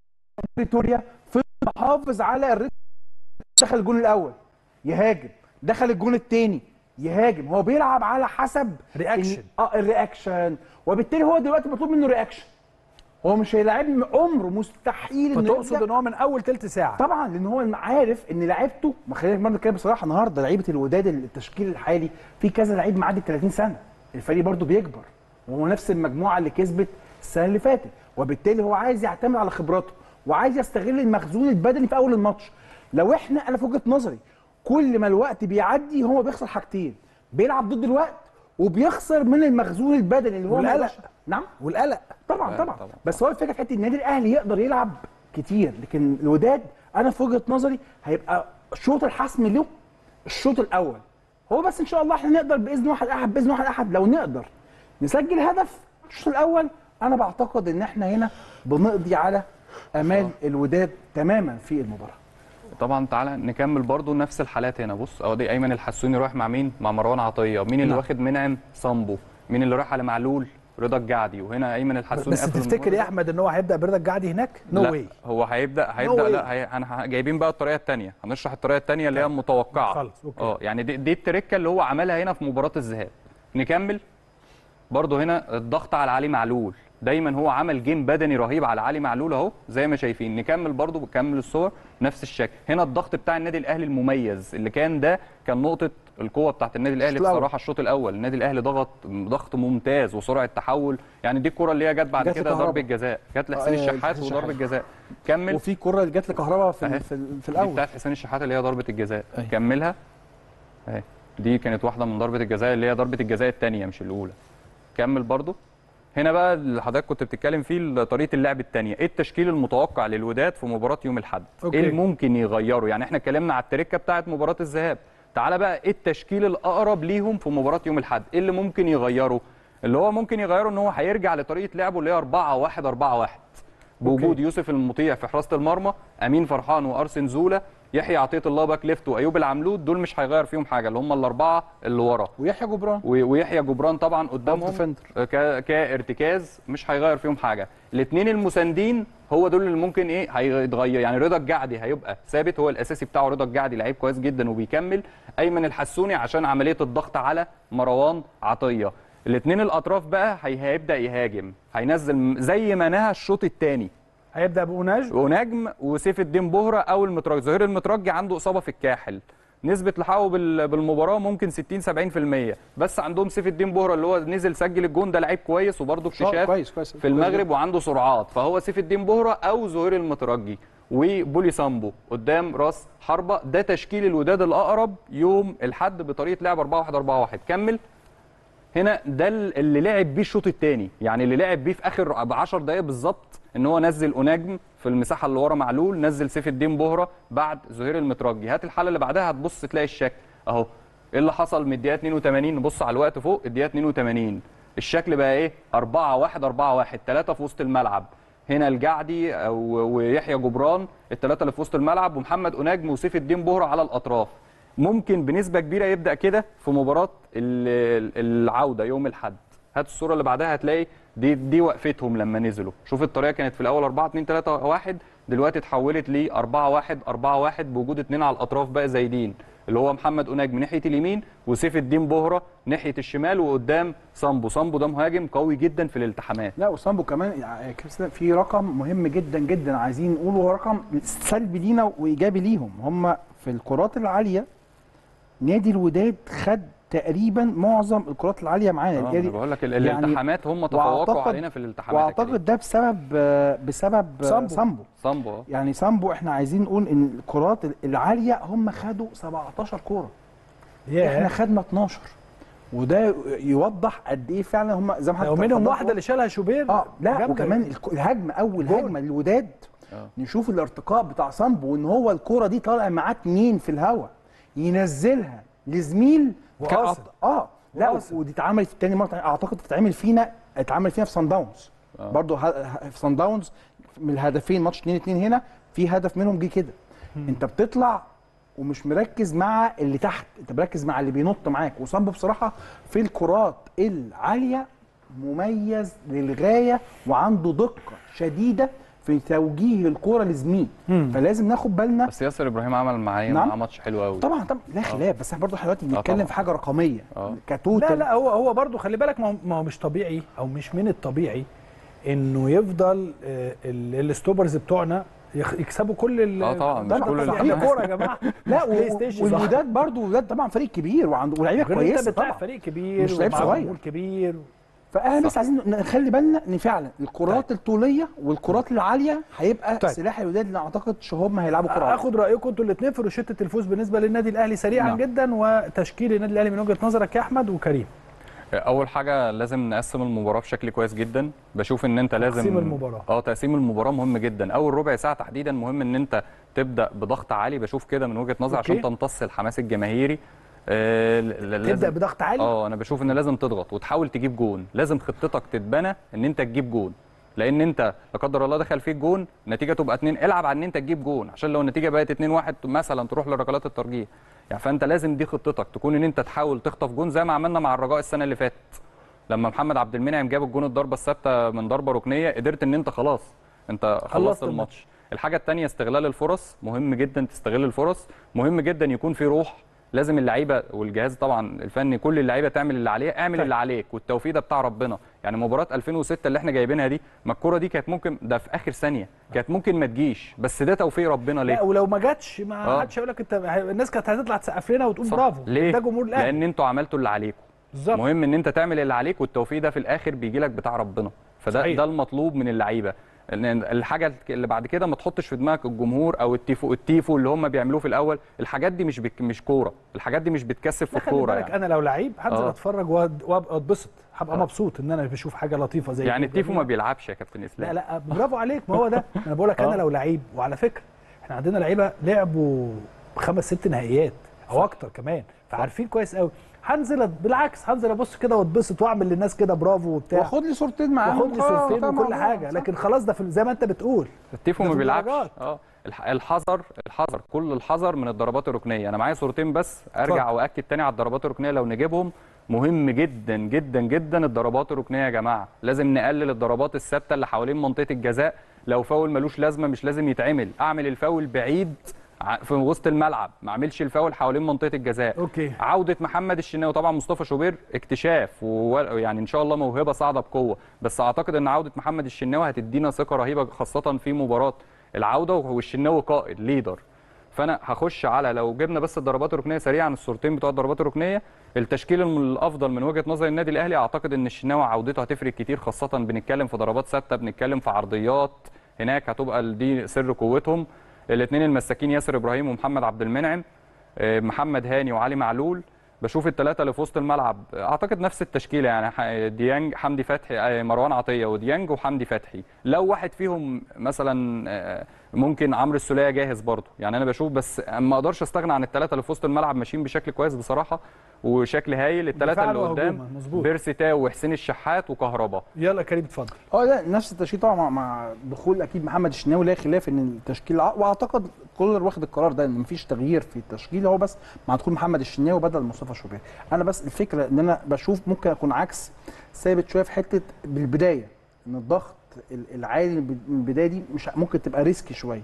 فيتوريا فضل محافظ على الريتم دخل الجون الاول يهاجم دخل الجون الثاني يهاجم هو بيلعب على حسب رياكشن. إن- اه الرياكشن وبالتالي هو دلوقتي مطلوب منه رياكشن هو مش هيلاعبني عمره مستحيل انه فتقصد يبدأ- ان هو من اول تلت ساعه طبعا لان هو عارف ان لعيبته ما خلينا برضه نتكلم بصراحه النهارده لعيبه الوداد التشكيل الحالي في كذا لعيب معدي 30 سنه الفريق برضه بيكبر وهو نفس المجموعه اللي كسبت السنه اللي فاتت وبالتالي هو عايز يعتمد على خبراته وعايز يستغل المخزون البدني في اول الماتش لو احنا انا في وجهه نظري كل ما الوقت بيعدي هو بيخسر حاجتين بيلعب ضد الوقت وبيخسر من المخزون البدني اللي هو ما والقلق. يقدرش- نعم والقلق طبعا طبعا طبعا. بس هو الفكره في حته النادي الاهلي يقدر يلعب كتير لكن الوداد انا في وجهه نظري هيبقى شوط الحسم له الشوط الاول هو بس ان شاء الله احنا نقدر باذن واحد احد باذن واحد احد لو نقدر نسجل هدف الشوط الاول انا بعتقد ان احنا هنا بنقضي على امال الوداد تماما في المباراه طبعا تعالى نكمل برضو نفس الحالات هنا بص اه دي ايمن الحسوني رايح مع مين مع مروان عطيه مين اللي نعم. واخد منعم صامبو مين اللي رايح على معلول رضا الجعدي وهنا ايمن الحسوني بس آخر تفتكر المباراة. يا احمد ان هو هيبدا برضا الجعدي هناك نو لا واي هو هيبدا هيبدا way. لا هي... هن... جايبين بقى الطريقه الثانيه هنشرح الطريقه الثانيه اللي هي المتوقعه خلاص، أوكي. اه يعني دي, دي التركه اللي هو عملها هنا في مباراه الذهاب نكمل برضه هنا الضغط على علي معلول دايما هو عمل جيم بدني رهيب على علي معلول اهو زي ما شايفين نكمل برضه بكمل الصور نفس الشكل هنا الضغط بتاع النادي الاهلي المميز اللي كان ده كان نقطه القوه بتاعت النادي الاهلي الشوط الأول. بصراحه الشوط الاول النادي الاهلي ضغط ضغط ممتاز وسرعه تحول يعني دي الكره اللي هي جت بعد جت كده لكهربا. ضربه جزاء جت لحسين آه، الشحات حسين وضربه الشحات. جزاء كمل وفي كره اللي جت لكهربا في أهي. ال- في, ال- في دي الاول بتاعت حسين الشحات اللي هي ضربه الجزاء أيوة. كملها اهي دي كانت واحده من ضربه الجزاء اللي هي ضربه الجزاء الثانيه مش الاولى كمل برضو هنا بقى اللي حضرتك كنت بتتكلم فيه طريقه اللعب الثانيه ايه التشكيل المتوقع للوداد في مباراه يوم الاحد أوكي. ايه اللي ممكن يغيره يعني احنا اتكلمنا على التركه بتاعه مباراه الذهاب تعالى بقى ايه التشكيل الاقرب ليهم في مباراه يوم الاحد ايه اللي ممكن يغيره اللي هو ممكن يغيره ان هو هيرجع لطريقه لعبه اللي هي 4 1 4 1 بوجود أوكي. يوسف المطيع في حراسه المرمى امين فرحان وارسن زولا يحيى عطيه الله باك ليفت وايوب العملود دول مش هيغير فيهم حاجه اللي هم الاربعه اللي ورا ويحيى جبران و- ويحيى جبران طبعا قدامهم ديفندر. ك- كارتكاز مش هيغير فيهم حاجه الاثنين المساندين هو دول اللي ممكن ايه هيتغير يعني رضا الجعدي هيبقى ثابت هو الاساسي بتاعه رضا الجعدي لعيب كويس جدا وبيكمل ايمن الحسوني عشان عمليه الضغط على مروان عطيه الاثنين الاطراف بقى هي- هيبدا يهاجم هينزل م- زي ما نهى الشوط الثاني هيبدا بوناج ونجم وسيف الدين بهره او المترجي ظهير المترجي عنده اصابه في الكاحل نسبة لحقه بال- بالمباراة ممكن 60 70% بس عندهم سيف الدين بهره اللي هو نزل سجل الجون ده لعيب كويس وبرده اكتشاف كويس كويس في المغرب وعنده سرعات فهو سيف الدين بهره او ظهير المترجي وبولي سامبو قدام راس حربة ده تشكيل الوداد الاقرب يوم الحد بطريقة لعب 4 1 4 1 كمل هنا ده اللي لعب بيه الشوط الثاني يعني اللي لعب بيه في اخر ب 10 دقائق بالظبط ان هو نزل اوناجم في المساحه اللي ورا معلول نزل سيف الدين بهره بعد زهير المترجي هات الحاله اللي بعدها هتبص تلاقي الشكل اهو ايه اللي حصل من الدقيقه 82 نبص على الوقت فوق الدقيقه 82 الشكل بقى ايه 4 1 4 1 ثلاثه في وسط الملعب هنا الجعدي او ويحيى جبران الثلاثه اللي في وسط الملعب ومحمد اوناجم وسيف الدين بهره على الاطراف ممكن بنسبه كبيره يبدا كده في مباراه ال- العوده يوم الاحد هات الصوره اللي بعدها هتلاقي دي دي وقفتهم لما نزلوا شوف الطريقه كانت في الاول 4 2 3 1 دلوقتي اتحولت ل 4 1 4 1 بوجود اثنين على الاطراف بقى زايدين اللي هو محمد اوناج من ناحيه اليمين وسيف الدين بهره ناحيه الشمال وقدام سامبو سامبو ده مهاجم قوي جدا في الالتحامات لا وسامبو كمان يعني كريستيان في رقم مهم جدا جدا عايزين نقوله هو رقم سلبي لينا وايجابي ليهم هم في الكرات العاليه نادي الوداد خد تقريبا معظم الكرات العاليه معانا آه، يعني- انا بقول لك ال- يعني الالتحامات هم تفوقوا وأعتقد- علينا في الالتحامات يا كريم. واعتقد ده بسبب آه، بسبب آه، سامبو. سامبو سامبو آه. يعني سامبو احنا عايزين نقول ان الكرات العاليه هم خدوا 17 كوره احنا ياه خدنا 12 وده يوضح قد ايه فعلا هم زي ما حضرتك ومنهم اتفضلت واحده اللي شالها شوبير اه لا جامدة. وكمان الك- الهجمه اول جول. هجمه للوداد آه. نشوف الارتقاء بتاع سامبو وان هو الكوره دي طالع معاه اتنين في الهواء ينزلها لزميل وقاصد. كأط- اه لا وقاصد. ودي اتعملت تاني مره اعتقد تتعمل فينا اتعمل فينا في سان داونز آه. برضه ه- ه- في سان داونز من الهدفين ماتش 2 2 هنا في هدف منهم جه كده انت بتطلع ومش مركز مع اللي تحت انت مركز مع اللي بينط معاك وصامبو بصراحه في الكرات العاليه مميز للغايه وعنده دقه شديده في توجيه الكوره لزميل فلازم ناخد بالنا بس ياسر ابراهيم عمل معايا نعم. معاه ماتش حلو قوي طبعا طبعا لا خلاف بس احنا برضه احنا دلوقتي بنتكلم طبعا. في حاجه رقميه آه. كتوتال لا لا هو هو برضه خلي بالك ما هو- ما هو مش طبيعي او مش من الطبيعي انه يفضل آه، ال- الستوبرز بتوعنا يخ- يكسبوا كل ال آه طبعا، مش طبعاً، كل طبعاً، الحاجات. هي كوره يا جماعه لا بلاي و- ستيشن. والوداد برضه الوداد طبعا فريق كبير وعنده ولاعيبه غير إن انت كويسه بتلعب طبعا فريق كبير مش لعيب ومعاه صغير. جمهور كبير فاحنا بس عايزين نخلي بالنا ان فعلا الكرات الطوليه والكرات العاليه هيبقى طيب. سلاح الوداد اللي اعتقد هم هيلعبوا كره عالية. اخد رايكم انتوا الاثنين في روشته الفوز بالنسبه للنادي الاهلي سريعا نعم. جدا وتشكيل النادي الاهلي من وجهه نظرك يا احمد وكريم اول حاجه لازم نقسم المباراه بشكل كويس جدا بشوف ان انت لازم تقسيم المباراة. اه تقسيم المباراه مهم جدا اول ربع ساعه تحديدا مهم ان انت تبدا بضغط عالي بشوف كده من وجهه نظري عشان أوكي. تمتص الحماس الجماهيري آه ل- ل- تبدا لازم- بضغط عالي اه انا بشوف ان لازم تضغط وتحاول تجيب جون لازم خطتك تتبنى ان انت تجيب جون لان انت لا قدر الله دخل فيك جون النتيجه تبقى اتنين العب على ان انت تجيب جون عشان لو النتيجه بقت 2 1 مثلا تروح لركلات الترجيح يعني فانت لازم دي خطتك تكون ان انت تحاول تخطف جون زي ما عملنا مع الرجاء السنه اللي فاتت لما محمد عبد المنعم جاب الجون الضربه الثابته من ضربه ركنيه قدرت ان انت خلاص انت خلصت خلصت الماتش. الماتش الحاجه الثانيه استغلال الفرص مهم جدا تستغل الفرص مهم جدا يكون في روح لازم اللعيبه والجهاز طبعا الفني كل اللعيبه تعمل اللي عليها اعمل طيب. اللي عليك والتوفيق ده بتاع ربنا يعني مباراه 2006 اللي احنا جايبينها دي ما الكوره دي كانت ممكن ده في اخر ثانيه كانت ممكن ما تجيش بس ده توفيق ربنا ليه لا ولو ما جاتش ما آه. حدش هيقول لك انت الناس كانت هتطلع تسقف لنا وتقول صح. برافو ليه ده جمهور الاهلي لان انتوا عملتوا اللي عليكم بالظبط مهم ان انت تعمل اللي عليك والتوفيق ده في الاخر بيجي لك بتاع ربنا فده صحيح. ده المطلوب من اللعيبه ان الحاجه اللي بعد كده ما تحطش في دماغك الجمهور او التيفو التيفو اللي هم بيعملوه في الاول الحاجات دي مش بك مش كوره الحاجات دي مش بتكسب في لا خلي الكوره بالك يعني, انا لو لعيب هنزل آه. اتفرج وأد- وابقى اتبسط هبقى آه. مبسوط ان انا بشوف حاجه لطيفه زي يعني كده. التيفو ما بيلعبش يا كابتن اسلام لا لا برافو عليك ما هو ده انا بقول لك انا آه. لو لعيب وعلى فكره احنا عندنا لعيبه لعبوا خمس ست نهائيات او اكتر كمان فعارفين كويس قوي هنزل بالعكس هنزل ابص كده واتبسط واعمل للناس كده برافو وبتاع واخد لي صورتين معاهم واخد لي وخلاص، صورتين ده وكل موضوع. حاجه صح. لكن خلاص ده في زي ما انت بتقول التيفو ده ما في بيلعبش الدرجات. اه الح- الحذر الحذر كل الحذر من الضربات الركنيه انا معايا صورتين بس ارجع اتفضل. واكد تاني على الضربات الركنيه لو نجيبهم مهم جدا جدا جدا الضربات الركنيه يا جماعه لازم نقلل الضربات الثابته اللي حوالين منطقه الجزاء لو فاول ملوش لازمه مش لازم يتعمل اعمل الفاول بعيد ع- في وسط الملعب ما اعملش الفاول حوالين منطقه الجزاء اوكي عوده محمد الشناوي طبعا مصطفى شوبير اكتشاف ويعني ان شاء الله موهبه صاعده بقوه بس اعتقد ان عوده محمد الشناوي هتدينا ثقه رهيبه خاصه في مباراه العوده والشناوي قائد ليدر فانا هخش على لو جبنا بس الضربات الركنيه سريعا الصورتين بتوع الضربات الركنيه التشكيل الم- الافضل من وجهه نظر النادي الاهلي اعتقد ان الشناوي عودته هتفرق كتير خاصه بنتكلم في ضربات ثابته بنتكلم في عرضيات هناك هتبقى دي سر قوتهم الاثنين المساكين ياسر ابراهيم ومحمد عبد المنعم آه، محمد هاني وعلي معلول بشوف الثلاثه اللي في وسط الملعب اعتقد نفس التشكيله يعني ح- ديانج حمدي فتحي آه، مروان عطيه وديانج وحمدي فتحي لو واحد فيهم مثلا آه، ممكن عمرو السوليه جاهز برضه يعني انا بشوف بس ما اقدرش استغنى عن الثلاثه اللي في وسط الملعب ماشيين بشكل كويس بصراحه وشكل هايل الثلاثه دفاعاً اللي قدام وهجوماً، مظبوط. بيرسي تاو وحسين الشحات وكهربا يلا يا كريم اتفضل اه لا نفس التشكيل طبعا مع, مع دخول اكيد محمد الشناوي لا خلاف ان التشكيل ع- واعتقد كولر واخد القرار ده ان مفيش تغيير في التشكيل هو بس مع دخول محمد الشناوي بدل مصطفى شوبير انا بس الفكره ان انا بشوف ممكن اكون عكس ثابت شويه في حته بالبدايه ان الضغط ال- العالي من البدايه دي مش ممكن تبقى ريسكي شويه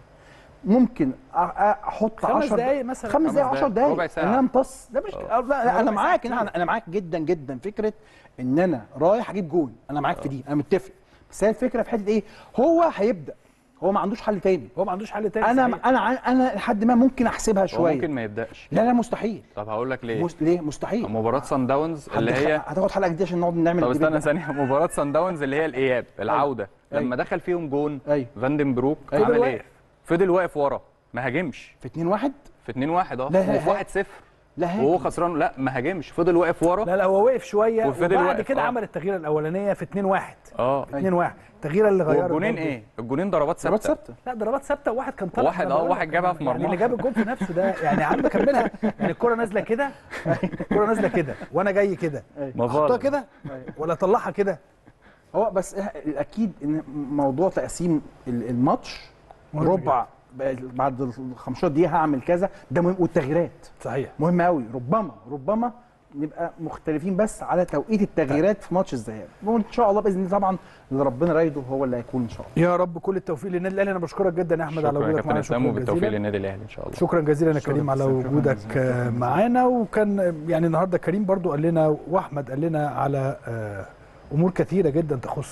ممكن أ- أ- احط خمس 10 دقايق مثلا خمس دقايق خمس 10 دقايق، دقايق ربع ساعة. ان انا امتص ده مش لا, لا انا معاك انا انا معاك جدا جدا فكره ان انا رايح اجيب جول انا معاك في دي انا متفق بس هي الفكره في حته ايه هو هيبدا هو ما عندوش حل تاني هو ما عندوش حل تاني انا صحيح. انا ع- انا لحد ما ممكن احسبها هو شويه ممكن ما يبداش لا لا مستحيل طب هقول لك ليه مس... ليه مستحيل مباراه سان داونز اللي هتدخل- هي هتاخد حلقه جديده عشان نقعد نعمل طب الديبيت استنى ده. ثانيه مباراه سان داونز اللي هي الاياب العوده أيوة. لما دخل فيهم جون ايوه فاندن بروك أيوة. عمل فضل ايه فضل واقف ورا ما هاجمش في 2 1 في 2 1 اه لا، لا، وفي لا. 1 0 لا وهو هاجم. خسران لا ما هاجمش فضل واقف ورا لا لا هو وقف شويه وفضل وبعد واقف، كده آه. عمل التغيير الاولانيه في 2 1 اه 2 1 التغييره اللي غيره والجونين برضه. ايه الجونين ضربات ضربات ثابته ثابته لا ضربات ثابته وواحد كان طالع واحد أنا اه بقول واحد لك. جابها في يعني اللي مرمى جاب الجون في نفسه ده يعني يا عم كملها يعني الكره نازله كده الكره نازله كده وانا جاي كده احطها مفاضل كده ولا اطلعها كده هو بس إح- الاكيد ان موضوع تقسيم ال- الماتش مهم ربع بقى- بعد ال 15 دقيقه هعمل كذا ده مهم والتغييرات صحيح مهم قوي ربما ربما نبقى مختلفين بس على توقيت التغييرات في ماتش الذهاب وان شاء الله باذن الله طبعا اللي ربنا رايده هو اللي هيكون ان شاء الله يا رب كل التوفيق للنادي الاهلي انا بشكرك جدا يا احمد على شكرا يا وجودك كابتن معانا اسلام شكرا وبالتوفيق جزيلا للنادي الاهلي ان شاء الله شكرا جزيلا يا شكرا كريم على جزيلا. شكرا وجودك جزيلا. آه، معانا وكان يعني النهارده كريم برضو قال لنا واحمد قال لنا على آه، امور كثيره جدا تخص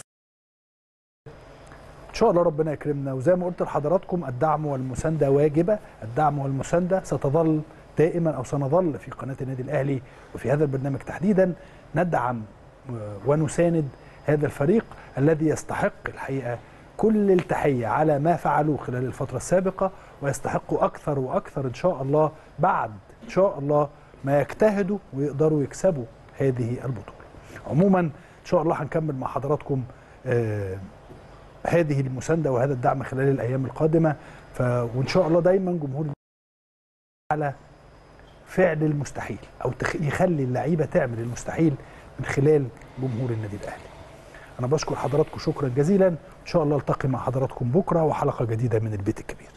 ان شاء الله ربنا يكرمنا وزي ما قلت لحضراتكم الدعم والمسانده واجبه الدعم والمسانده ستظل دائما او سنظل في قناه النادي الاهلي وفي هذا البرنامج تحديدا ندعم آه، ونساند هذا الفريق الذي يستحق الحقيقه كل التحيه على ما فعلوه خلال الفتره السابقه ويستحقوا اكثر واكثر ان شاء الله بعد ان شاء الله ما يجتهدوا ويقدروا يكسبوا هذه البطوله. عموما ان شاء الله هنكمل مع حضراتكم آه هذه المسانده وهذا الدعم خلال الايام القادمه ف... وان شاء الله دايما جمهور على فعل المستحيل او تخ... يخلي اللعيبه تعمل المستحيل من خلال جمهور النادي الاهلي. انا بشكر حضراتكم شكرا جزيلا ان شاء الله التقي مع حضراتكم بكره وحلقه جديده من البيت الكبير.